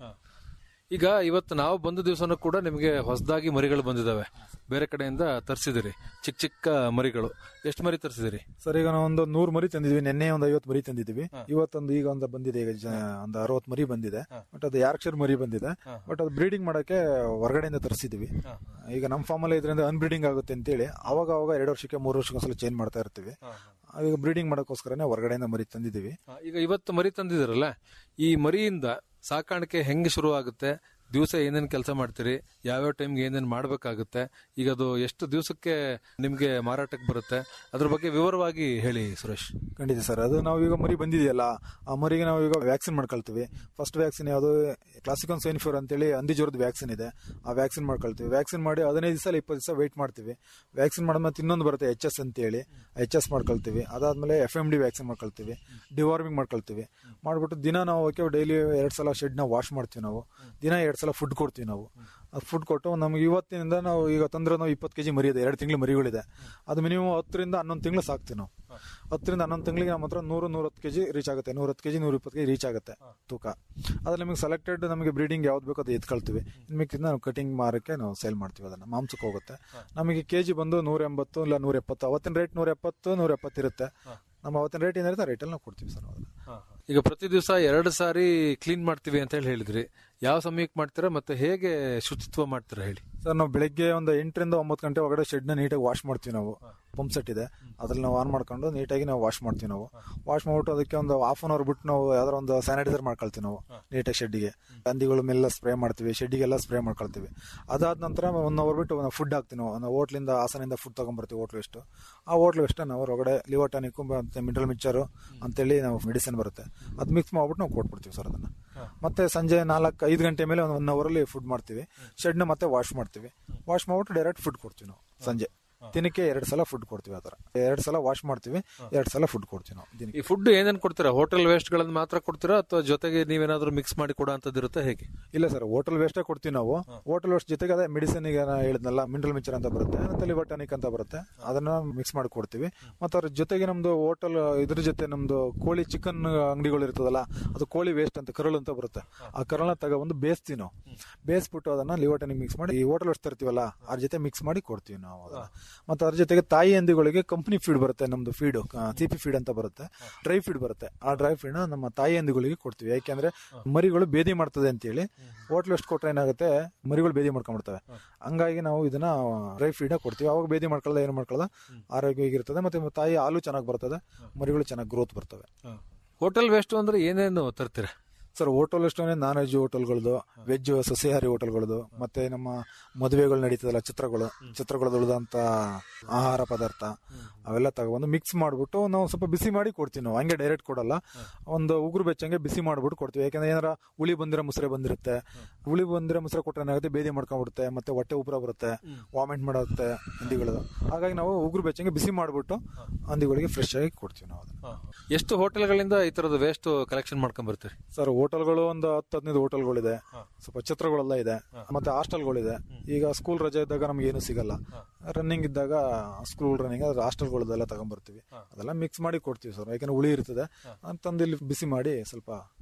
ಈಗ ಇವತ್ತು ನಾವು ಬಂದ ದಿವಸನೂ ಕೂಡ ನಿಮಗೆ ಹೊಸದಾಗಿ ಮರಿಗಳು ಬಂದಿದಾವೆ ಬೇರೆ ಕಡೆಯಿಂದ ತರಿಸಿದಿರಿ ಚಿಕ್ಕ ಚಿಕ್ಕ ಮರಿಗಳು ಎಷ್ಟು ಮರಿ ತರಿಸಿದಿರಿ ಸರ್ ಈಗ ನಾವು ಒಂದು ನೂರು ಮರಿ ತಂದಿದ್ವಿ ನಿನ್ನೆ ಒಂದು ಐವತ್ತು ಮರಿ ತಂದಿದ್ವಿ ಇವತ್ತೊಂದು ಈಗ ಒಂದು ಬಂದಿದೆ ಈಗ ಜ- ಒಂದು ಅರವತ್ತು ಮರಿ ಬಂದಿದೆ ಬಟ್ ಅದು ಯಾರ್ಕ್ಷರ್ ಮರಿ ಬಂದಿದೆ ಬಟ್ ಅದು ಬ್ರೀಡಿಂಗ್ ಮಾಡಕ್ಕೆ ಹೊರಗಡೆಯಿಂದ ತರಿಸಿದ್ವಿ ಈಗ ನಮ್ಮ ಫಾರ್ಮಲ್ಲಿ ಇದರಿಂದ ಅನ್ಬ್ರೀಡಿಂಗ್ ಆಗುತ್ತೆ ಅಂತೇಳಿ ಅವಾಗ ಅವಾಗ ಎರಡು ವರ್ಷಕ್ಕೆ ಮೂರು ವರ್ಷಕ್ಕೆ ಒಂದ್ಸಲ ಚೇಂಜ್ ಮಾಡ್ತಾ ಇರ್ತೀವಿ ಈಗ ಬ್ರೀಡಿಂಗ್ ಮಾಡೋಕ್ಕೋಸ್ಕರನೇ ಹೊರಗಡೆಯಿಂದ ಮರಿ ತಂದಿದ್ದೀವಿ ಈಗ ಇವತ್ತು ಮರಿ ತಂದಿದಿರಲ್ಲ ಈ ಮರಿಯಿಂದ ಸಾಕಾಣಿಕೆ ಹೆಂಗೆ ಶುರು ಆಗುತ್ತೆ ದಿವಸ ಏನೇನು ಕೆಲಸ ಮಾಡ್ತೀರಿ ಯಾವ್ಯಾವ ಟೈಮ್ಗೆ ಏನೇನು ಮಾಡಬೇಕಾಗುತ್ತೆ ಈಗ ಅದು ಎಷ್ಟು ದಿವಸಕ್ಕೆ ನಿಮಗೆ ಮಾರಾಟಕ್ಕೆ ಬರುತ್ತೆ ಅದ್ರ ಬಗ್ಗೆ ವಿವರವಾಗಿ ಹೇಳಿ ಸುರೇಶ್ ಖಂಡಿತ ಸರ್ ಅದು ನಾವು ಈಗ ಮರಿ ಬಂದಿದೆಯಲ್ಲ ಆ ಮರಿಗೆ ನಾವು ಈಗ ವ್ಯಾಕ್ಸಿನ್ ಮಾಡ್ಕೊಳ್ತೀವಿ ಫಸ್ಟ್ ವ್ಯಾಕ್ಸಿನ್ ಯಾವುದು ಕ್ಲಾಸಿಕನ್ ಸೈನ್ ಫೀವರ್ ಅಂತೇಳಿ ಹಂದಿ ಜ್ವರದ ವ್ಯಾಕ್ಸಿನ್ ಇದೆ ಆ ವ್ಯಾಕ್ಸಿನ್ ಮಾಡ್ಕೊಳ್ತೀವಿ ವ್ಯಾಕ್ಸಿನ್ ಮಾಡಿ ಹದಿನೈದು ದಿವಸ ಇಪ್ಪತ್ತು ದಿವಸ ವೆಯ್ಟ್ ಮಾಡ್ತೀವಿ ವ್ಯಾಕ್ಸಿನ್ ಮಾಡಿದ್ಮೇಲೆ ಇನ್ನೊಂದು ಬರುತ್ತೆ ಎಚ್ ಎಸ್ ಅಂತೇಳಿ ಎಚ್ ಎಸ್ ಮಾಡ್ಕೊಳ್ತೀವಿ ಅದಾದ್ಮೇಲೆ ಎಫ್ ಎಮ್ ಡಿ ವ್ಯಾಕ್ಸಿನ್ ಮಾಡ್ಕೊಳ್ತೀವಿ ಡಿವಾರ್ಮಿಂಗ್ ಮಾಡ್ಕೊಳ್ತೀವಿ ಮಾಡ್ಬಿಟ್ಟು ದಿನ ನಾವು ಅವಕ್ಕೆ ಡೈಲಿ ಎರಡು ಸಲ ಶೆಡ್ನ ವಾಶ್ ಮಾಡ್ತೀವಿ ನಾವು ದಿನ ಎರಡು ಸಲ ಫುಡ್ ಕೊಡ್ತೀವಿ ನಾವು ಅದು ಫುಡ್ ಕೊಟ್ಟು ನಮ್ಗೆ ಇವತ್ತಿನಿಂದ ನಾವು ಈಗ ತಂದ್ರೆ ನಾವು ಇಪ್ಪತ್ತು ಕೆಜಿ ಮರಿ ಇದೆ ಎರಡು ತಿಂಗಳು ಮರಿಗಳಿದೆ ಅದು ಮಿನಿಮಮ್ ಹತ್ತರಿಂದ ಹನ್ನೊಂದು ತಿಂಗಳು ಸಾಕ್ತೀವಿ ನಾವು ಹತ್ತರಿಂದ ಹನ್ನೊಂದು ತಿಂಗಳಿಗೆ ನಮ್ಮ ಹತ್ರ ನೂರು ನೂರತ್ತು ಕೆಜಿ ರೀಚ್ ಆಗುತ್ತೆ ನೂರತ್ತು ಕೆಜಿ ನೂರ ಇಪ್ಪತ್ತು ಕೆಜಿ ರೀಚ್ ಆಗುತ್ತೆ ತೂಕ ಅದ್ರಲ್ಲಿ ನಮಗೆ ಸೆಲೆಕ್ಟೆಡ್ ನಮಗೆ ಬ್ರೀಡಿಂಗ್ ಯಾವ್ದು ಬೇಕೋ ಅದು ಎತ್ಕೊಳ್ತೀವಿ ಇನ್ನು ಮಿಕ್ಕಿಂದ ನಾವು ಕಟಿಂಗ್ ಮಾರಕ್ಕೆ ನಾವು ಸೇಲ್ ಮಾಡ್ತೀವಿ ಅದನ್ನ ಮಾಂಸಕ್ಕೆ ಹೋಗುತ್ತೆ ನಮಗೆ ಕೆಜಿ ಬಂದು ನೂರ ಎಂಬತ್ತು ಇಲ್ಲ ನೂರ ಎಪ್ಪತ್ತು ಅವತ್ತಿನ ರೇಟ್ ನೂರ ಎಪ್ಪತ್ತು ನೂರ ಎಪ್ಪತ್ತಿರುತ್ತೆ ನಮ್ಮ ಅವತ್ತಿನ ರೇಟ್ ಏನಿರುತ್ತೆ ಆ ರೇಟಲ್ಲಿ ನಾವು ಕೊಡ್ತೀವಿ ಸರ್ ನಾವು ಅದನ್ನ ಈಗ ಪ್ರತಿ ದಿವಸ ಎರಡು ಸಾರಿ ಕ್ಲೀನ್ ಮಾಡ್ತೀವಿ ಅಂತ ಹೇಳಿ ಹೇಳಿದ್ರಿ ಯಾವ ಸಮಯಕ್ಕೆ ಮಾಡ್ತೀರಾ ಮತ್ತೆ ಹೇಗೆ ಶುಚಿತ್ವ ಮಾಡ್ತೀರಾ ಹೇಳಿ ಸರ್ ನಾವು ಬೆಳಗ್ಗೆ ಒಂದು ಎಂಟರಿಂದ ಒಂಬತ್ತು ಗಂಟೆ ಒಳಗಡೆ ಶೆಡ್ನ ನೀಟಾಗಿ ವಾಶ್ ಮಾಡ್ತೀವಿ ನಾವು ಪಂಪ್ ಸೆಟ್ ಇದೆ ಅದ್ರಲ್ಲಿ ನಾವು ಆನ್ ಮಾಡ್ಕೊಂಡು ನೀಟಾಗಿ ನಾವು ವಾಶ್ ಮಾಡ್ತೀವಿ ನಾವು ವಾಶ್ ಮಾಡ್ಬಿಟ್ಟು ಅದಕ್ಕೆ ಒಂದು ಹಾಫ್ ಅನ್ ಅವರ್ ಬಿಟ್ಟು ನಾವು ಯಾವ್ದಾರ ಒಂದು ಸ್ಯಾನಿಟೈಸರ್ ಮಾಡ್ಕೊಳ್ತೀವಿ ನಾವು ನೀಟಾಗಿ ಶೆಡ್ಡಿಗೆ ಹಂದಿಗಳ ಮೇಲೆಲ್ಲ ಸ್ಪ್ರೇ ಮಾಡ್ತೀವಿ ಶೆಡ್ಡಿಗೆಲ್ಲ ಸ್ಪ್ರೇ ಮಾಡ್ಕೊಳ್ತೀವಿ ಅದಾದ ನಂತರ ಒನ್ ಅವರ್ ಬಿಟ್ಟು ನಾವು ಫುಡ್ ಹಾಕ್ತೀವಿ ನಾವು ನಾವು ಹೋಟ್ಲಿಂದ ಹಾಸನಿಂದ ಫುಡ್ ತಗೊಂಡ್ಬರ್ತೀವಿ ಹೋಟ್ಲ್ ವೆಸ್ಟ್ ಆ ಹೋಟ್ಲ್ ವೆಸ್ಟ್ ನಾವು ಹೊರಗಡೆ ಲಿವರ್ ಟಾನಿಕ್ ಮತ್ತೆ ಮಿನರಲ್ ಮಿಕ್ಚರು ಅಂತೇಳಿ ನಾವು ಮೆಡಿಸಿನ್ ಬರುತ್ತೆ ಅದು ಮಿಕ್ಸ್ ಮಾಡ್ಬಿಟ್ಟು ನಾವು ಕೊಟ್ಬಿಡ್ತೀವಿ ಸರ್ ಅದನ್ನ ಮತ್ತೆ ಸಂಜೆ ನಾಲ್ಕು ಐದು ಗಂಟೆ ಮೇಲೆ ಒಂದು ಒನ್ ಅವರಲ್ಲಿ ಫುಡ್ ಮಾಡ್ತೀವಿ ಶೆಡ್ನ ಮತ್ತೆ ವಾಶ್ ಮಾಡ್ತೀವಿ ವಾಶ್ ಮಾಡ್ಬಿಟ್ಟು ಡೈರೆಕ್ಟ್ ಫುಡ್ ಕೊಡ್ತೀವಿ ನಾವು ಸಂಜೆ ದಿನಕ್ಕೆ ಎರಡು ಸಲ ಫುಡ್ ಕೊಡ್ತೀವಿ ಆ ಥರ ಎರಡು ಸಲ ವಾಶ್ ಮಾಡ್ತೀವಿ ಎರಡು ಸಲ ಫುಡ್ ಕೊಡ್ತೀವಿ ನಾವು ದಿನಕ್ಕೆ ಈ ಫುಡ್ ಏನೇನು ಕೊಡ್ತೀರಾ ಹೋಟೆಲ್ ವೇಸ್ಟ್ ಗಳನ್ನ ಮಾತ್ರ ಕೊಡ್ತೀರಾ ಅಥವಾ ಜೊತೆಗೆ ನೀವೇನಾದ್ರೂ ಮಿಕ್ಸ್ ಮಾಡಿ ಕೊಡೋ ಅಂತದ್ದು ಇರುತ್ತೆ ಹೇಗೆ ಇಲ್ಲ ಸರ್ ಹೋಟೆಲ್ ವೇಸ್ಟೇ ಕೊಡ್ತೀವಿ ನಾವು ಹೋಟೆಲ್ ವೇಸ್ಟ್ ಜೊತೆಗೆ ಅದೇ ಮೆಡಿಸಿನ್ ಈಗ ನಾ ಹೇಳಿದ್ನಲ್ಲ ಮಿನರಲ್ ಮಿಕ್ಚರ್ ಅಂತ ಬರುತ್ತೆ ಮತ್ತೆ ಲಿವರ್ ಟಾನಿಕ್ ಅಂತ ಬರುತ್ತೆ ಅದನ್ನ ಮಿಕ್ಸ್ ಮಾಡಿ ಕೊಡ್ತೀವಿ ಮತ್ತೆ ಅದ್ರ ಜೊತೆಗೆ ನಮ್ದು ಹೋಟೆಲ್ ಇದ್ರ ಜೊತೆ ನಮ್ದು ಕೋಳಿ ಚಿಕನ್ ಅಂಗಡಿಗಳು ಇರ್ತದಲ್ಲ ಅದು ಕೋಳಿ ವೇಸ್ಟ್ ಅಂತ ಕರಳು ಅಂತ ಬರುತ್ತೆ ಆ ಕರಳನ್ನ ತಗೊಬಂದು ಬೇಯಿಸ್ತೀವಿ ನಾವು ಬೇಯಿಸ್ಬಿಟ್ಟು ಅದನ್ನ ಲಿವರ್ ಟಾನಿಕ್ ಮಿಕ್ಸ್ ಮಾಡಿ ಈ ಹೋಟೆಲ್ ವೇಸ್ಟ್ ತರ್ತೀವಲ್ಲ ಅದ್ರ ಜೊತೆ ಮಿಕ್ಸ್ ಮಾಡಿ ಕೊಡ್ತೀವಿ ನಾವು ಅದನ್ನ ಮತ್ತೆ ಅದ್ರ ಜೊತೆಗೆ ತಾಯಿ ಹಂದಿಗಳಿಗೆ ಕಂಪನಿ ಫೀಡ್ ಬರುತ್ತೆ ನಮ್ದು ಫೀಡ್ ಸಿಪಿ ಫೀಡ್ ಅಂತ ಬರುತ್ತೆ ಡ್ರೈ ಫೀಡ್ ಬರುತ್ತೆ ಆ ಡ್ರೈ ಫೀಡ್ ನಮ್ಮ ತಾಯಿ ಹಂದಿಗಳಿಗೆ ಕೊಡ್ತೀವಿ ಯಾಕೆಂದ್ರೆ ಮರಿಗಳು ಬೇದಿ ಮಾಡ್ತದೆ ಅಂತೇಳಿ ಹೋಟ್ಲ್ ಎಷ್ಟು ಕೊಟ್ರೆ ಏನಾಗುತ್ತೆ ಮರಿಗಳು ಬೇದಿ ಮಾಡ್ಕೊಂಡ್ಬಿಡ್ತವೆ ಹಂಗಾಗಿ ನಾವು ಇದನ್ನ ಡ್ರೈ ಫೀಡ್ ಕೊಡ್ತೀವಿ ಅವಾಗ ಬೇದಿ ಮಾಡ್ಕೊಳ್ಳೋದು ಏನು ಮಾಡ್ಕೊಳ್ಳೋದು ಆರೋಗ್ಯವಾಗಿರ್ತದೆ ಮತ್ತೆ ತಾಯಿ ಹಾಲು ಚೆನ್ನಾಗಿ ಬರ್ತದೆ ಮರಿಗಳು ಚೆನ್ನಾಗಿ ಗ್ರೋತ್ ಬರ್ತವೆ ಹೋಟೆಲ್ ವೇಸ್ಟ್ ಅಂದ್ರೆ ಏನೇನು ತರ್ತೀರಾ ಸರ್ ಹೋಟೆಲ್ ಎಷ್ಟೊಂದ್ರೆ ನಾನ್ ವೆಜ್ ಹೋಟೆಲ್ಗಳದು ವೆಜ್ ಸಸ್ಯಾಹಾರಿ ಹೋಟೆಲ್ಗಳದು ಮತ್ತೆ ನಮ್ಮ ಮದುವೆಗಳು ನಡೀತದಲ್ಲ ಚಿತ್ರಗಳು ಚಿತ್ರಗಳದ್ದು ಉಳಿದಂತ ಆಹಾರ ಪದಾರ್ಥ ಅವೆಲ್ಲ ತಗೊಬಂದು ಮಿಕ್ಸ್ ಮಾಡ್ಬಿಟ್ಟು ನಾವು ಸ್ವಲ್ಪ ಬಿಸಿ ಮಾಡಿ ಕೊಡ್ತೀವಿ ನಾವು ಹಂಗೆ ಡೈರೆಕ್ಟ್ ಕೊಡಲ್ಲ ಒಂದು ಉಗುರು ಬೆಚ್ಚಂಗೆ ಬಿಸಿ ಮಾಡ್ಬಿಟ್ಟು ಕೊಡ್ತೀವಿ ಯಾಕಂದ್ರೆ ಏನಾರ ಹುಳಿ ಬಂದಿರೋ ಮುಸ್ರೆ ಬಂದಿರುತ್ತೆ ಹುಳಿ ಬಂದಿರೋ ಮುಸ್ರೆ ಕೊಟ್ಟರೆ ಏನಾಗುತ್ತೆ ಬೇದಿ ಮಾಡ್ಕೊಂಡ್ಬಿಡುತ್ತೆ ಮತ್ತೆ ಹೊಟ್ಟೆ ಉಪರ ಬರುತ್ತೆ ವಾಮಿಟ್ ಮಾಡುತ್ತೆ ಹಂದಿಗಳು ಹಾಗಾಗಿ ನಾವು ಉಗುರು ಬೆಚ್ಚಂಗೆ ಬಿಸಿ ಮಾಡ್ಬಿಟ್ಟು ಹಂದಿಗಳಿಗೆ ಫ್ರೆಶ್ ಆಗಿ ಕೊಡ್ತೀವಿ ನಾವು ಅದನ್ನ ಎಷ್ಟು ಹೋಟೆಲ್ಗಳಿಂದ ಈ ತರದ ವೇಸ್ಟ್ ಕಲೆಕ್ಷನ್ ಮಾಡ್ಕೊಂಡ್ ಬರ್ತೀರಿ ಸರ್ ಹೋಟೆಲ್ಗಳು ಒಂದು ಹತ್ತು ಹದಿನೈದು ಹೋಟೆಲ್ಗಳಿದೆ ಸ್ವಲ್ಪ ಛತ್ರಗಳೆಲ್ಲ ಇದೆ ಮತ್ತೆ ಹಾಸ್ಟೆಲ್ಗಳಿದೆ ಈಗ ಸ್ಕೂಲ್ ರಜೆ ಇದ್ದಾಗ ನಮ್ಗೆ ಏನು ಸಿಗಲ್ಲ ರನ್ನಿಂಗ್ ಇದ್ದಾಗ ಸ್ಕೂಲ್ ರನ್ನಿಂಗ್ ಅದ್ರ ಹಾಸ್ಟೆಲ್ಗಳದೆಲ್ಲ ತಗೊಂಡ್ಬರ್ತೀವಿ ಅದೆಲ್ಲ ಮಿಕ್ಸ್ ಮಾಡಿ ಕೊಡ್ತೀವಿ ಸರ್ ಯಾಕಂದ್ರೆ ಹುಳಿ ಇರ್ತದೆ ತಂದು ಇಲ್ಲಿ ಬಿಸಿ ಮಾಡಿ ಸ್ವಲ್ಪ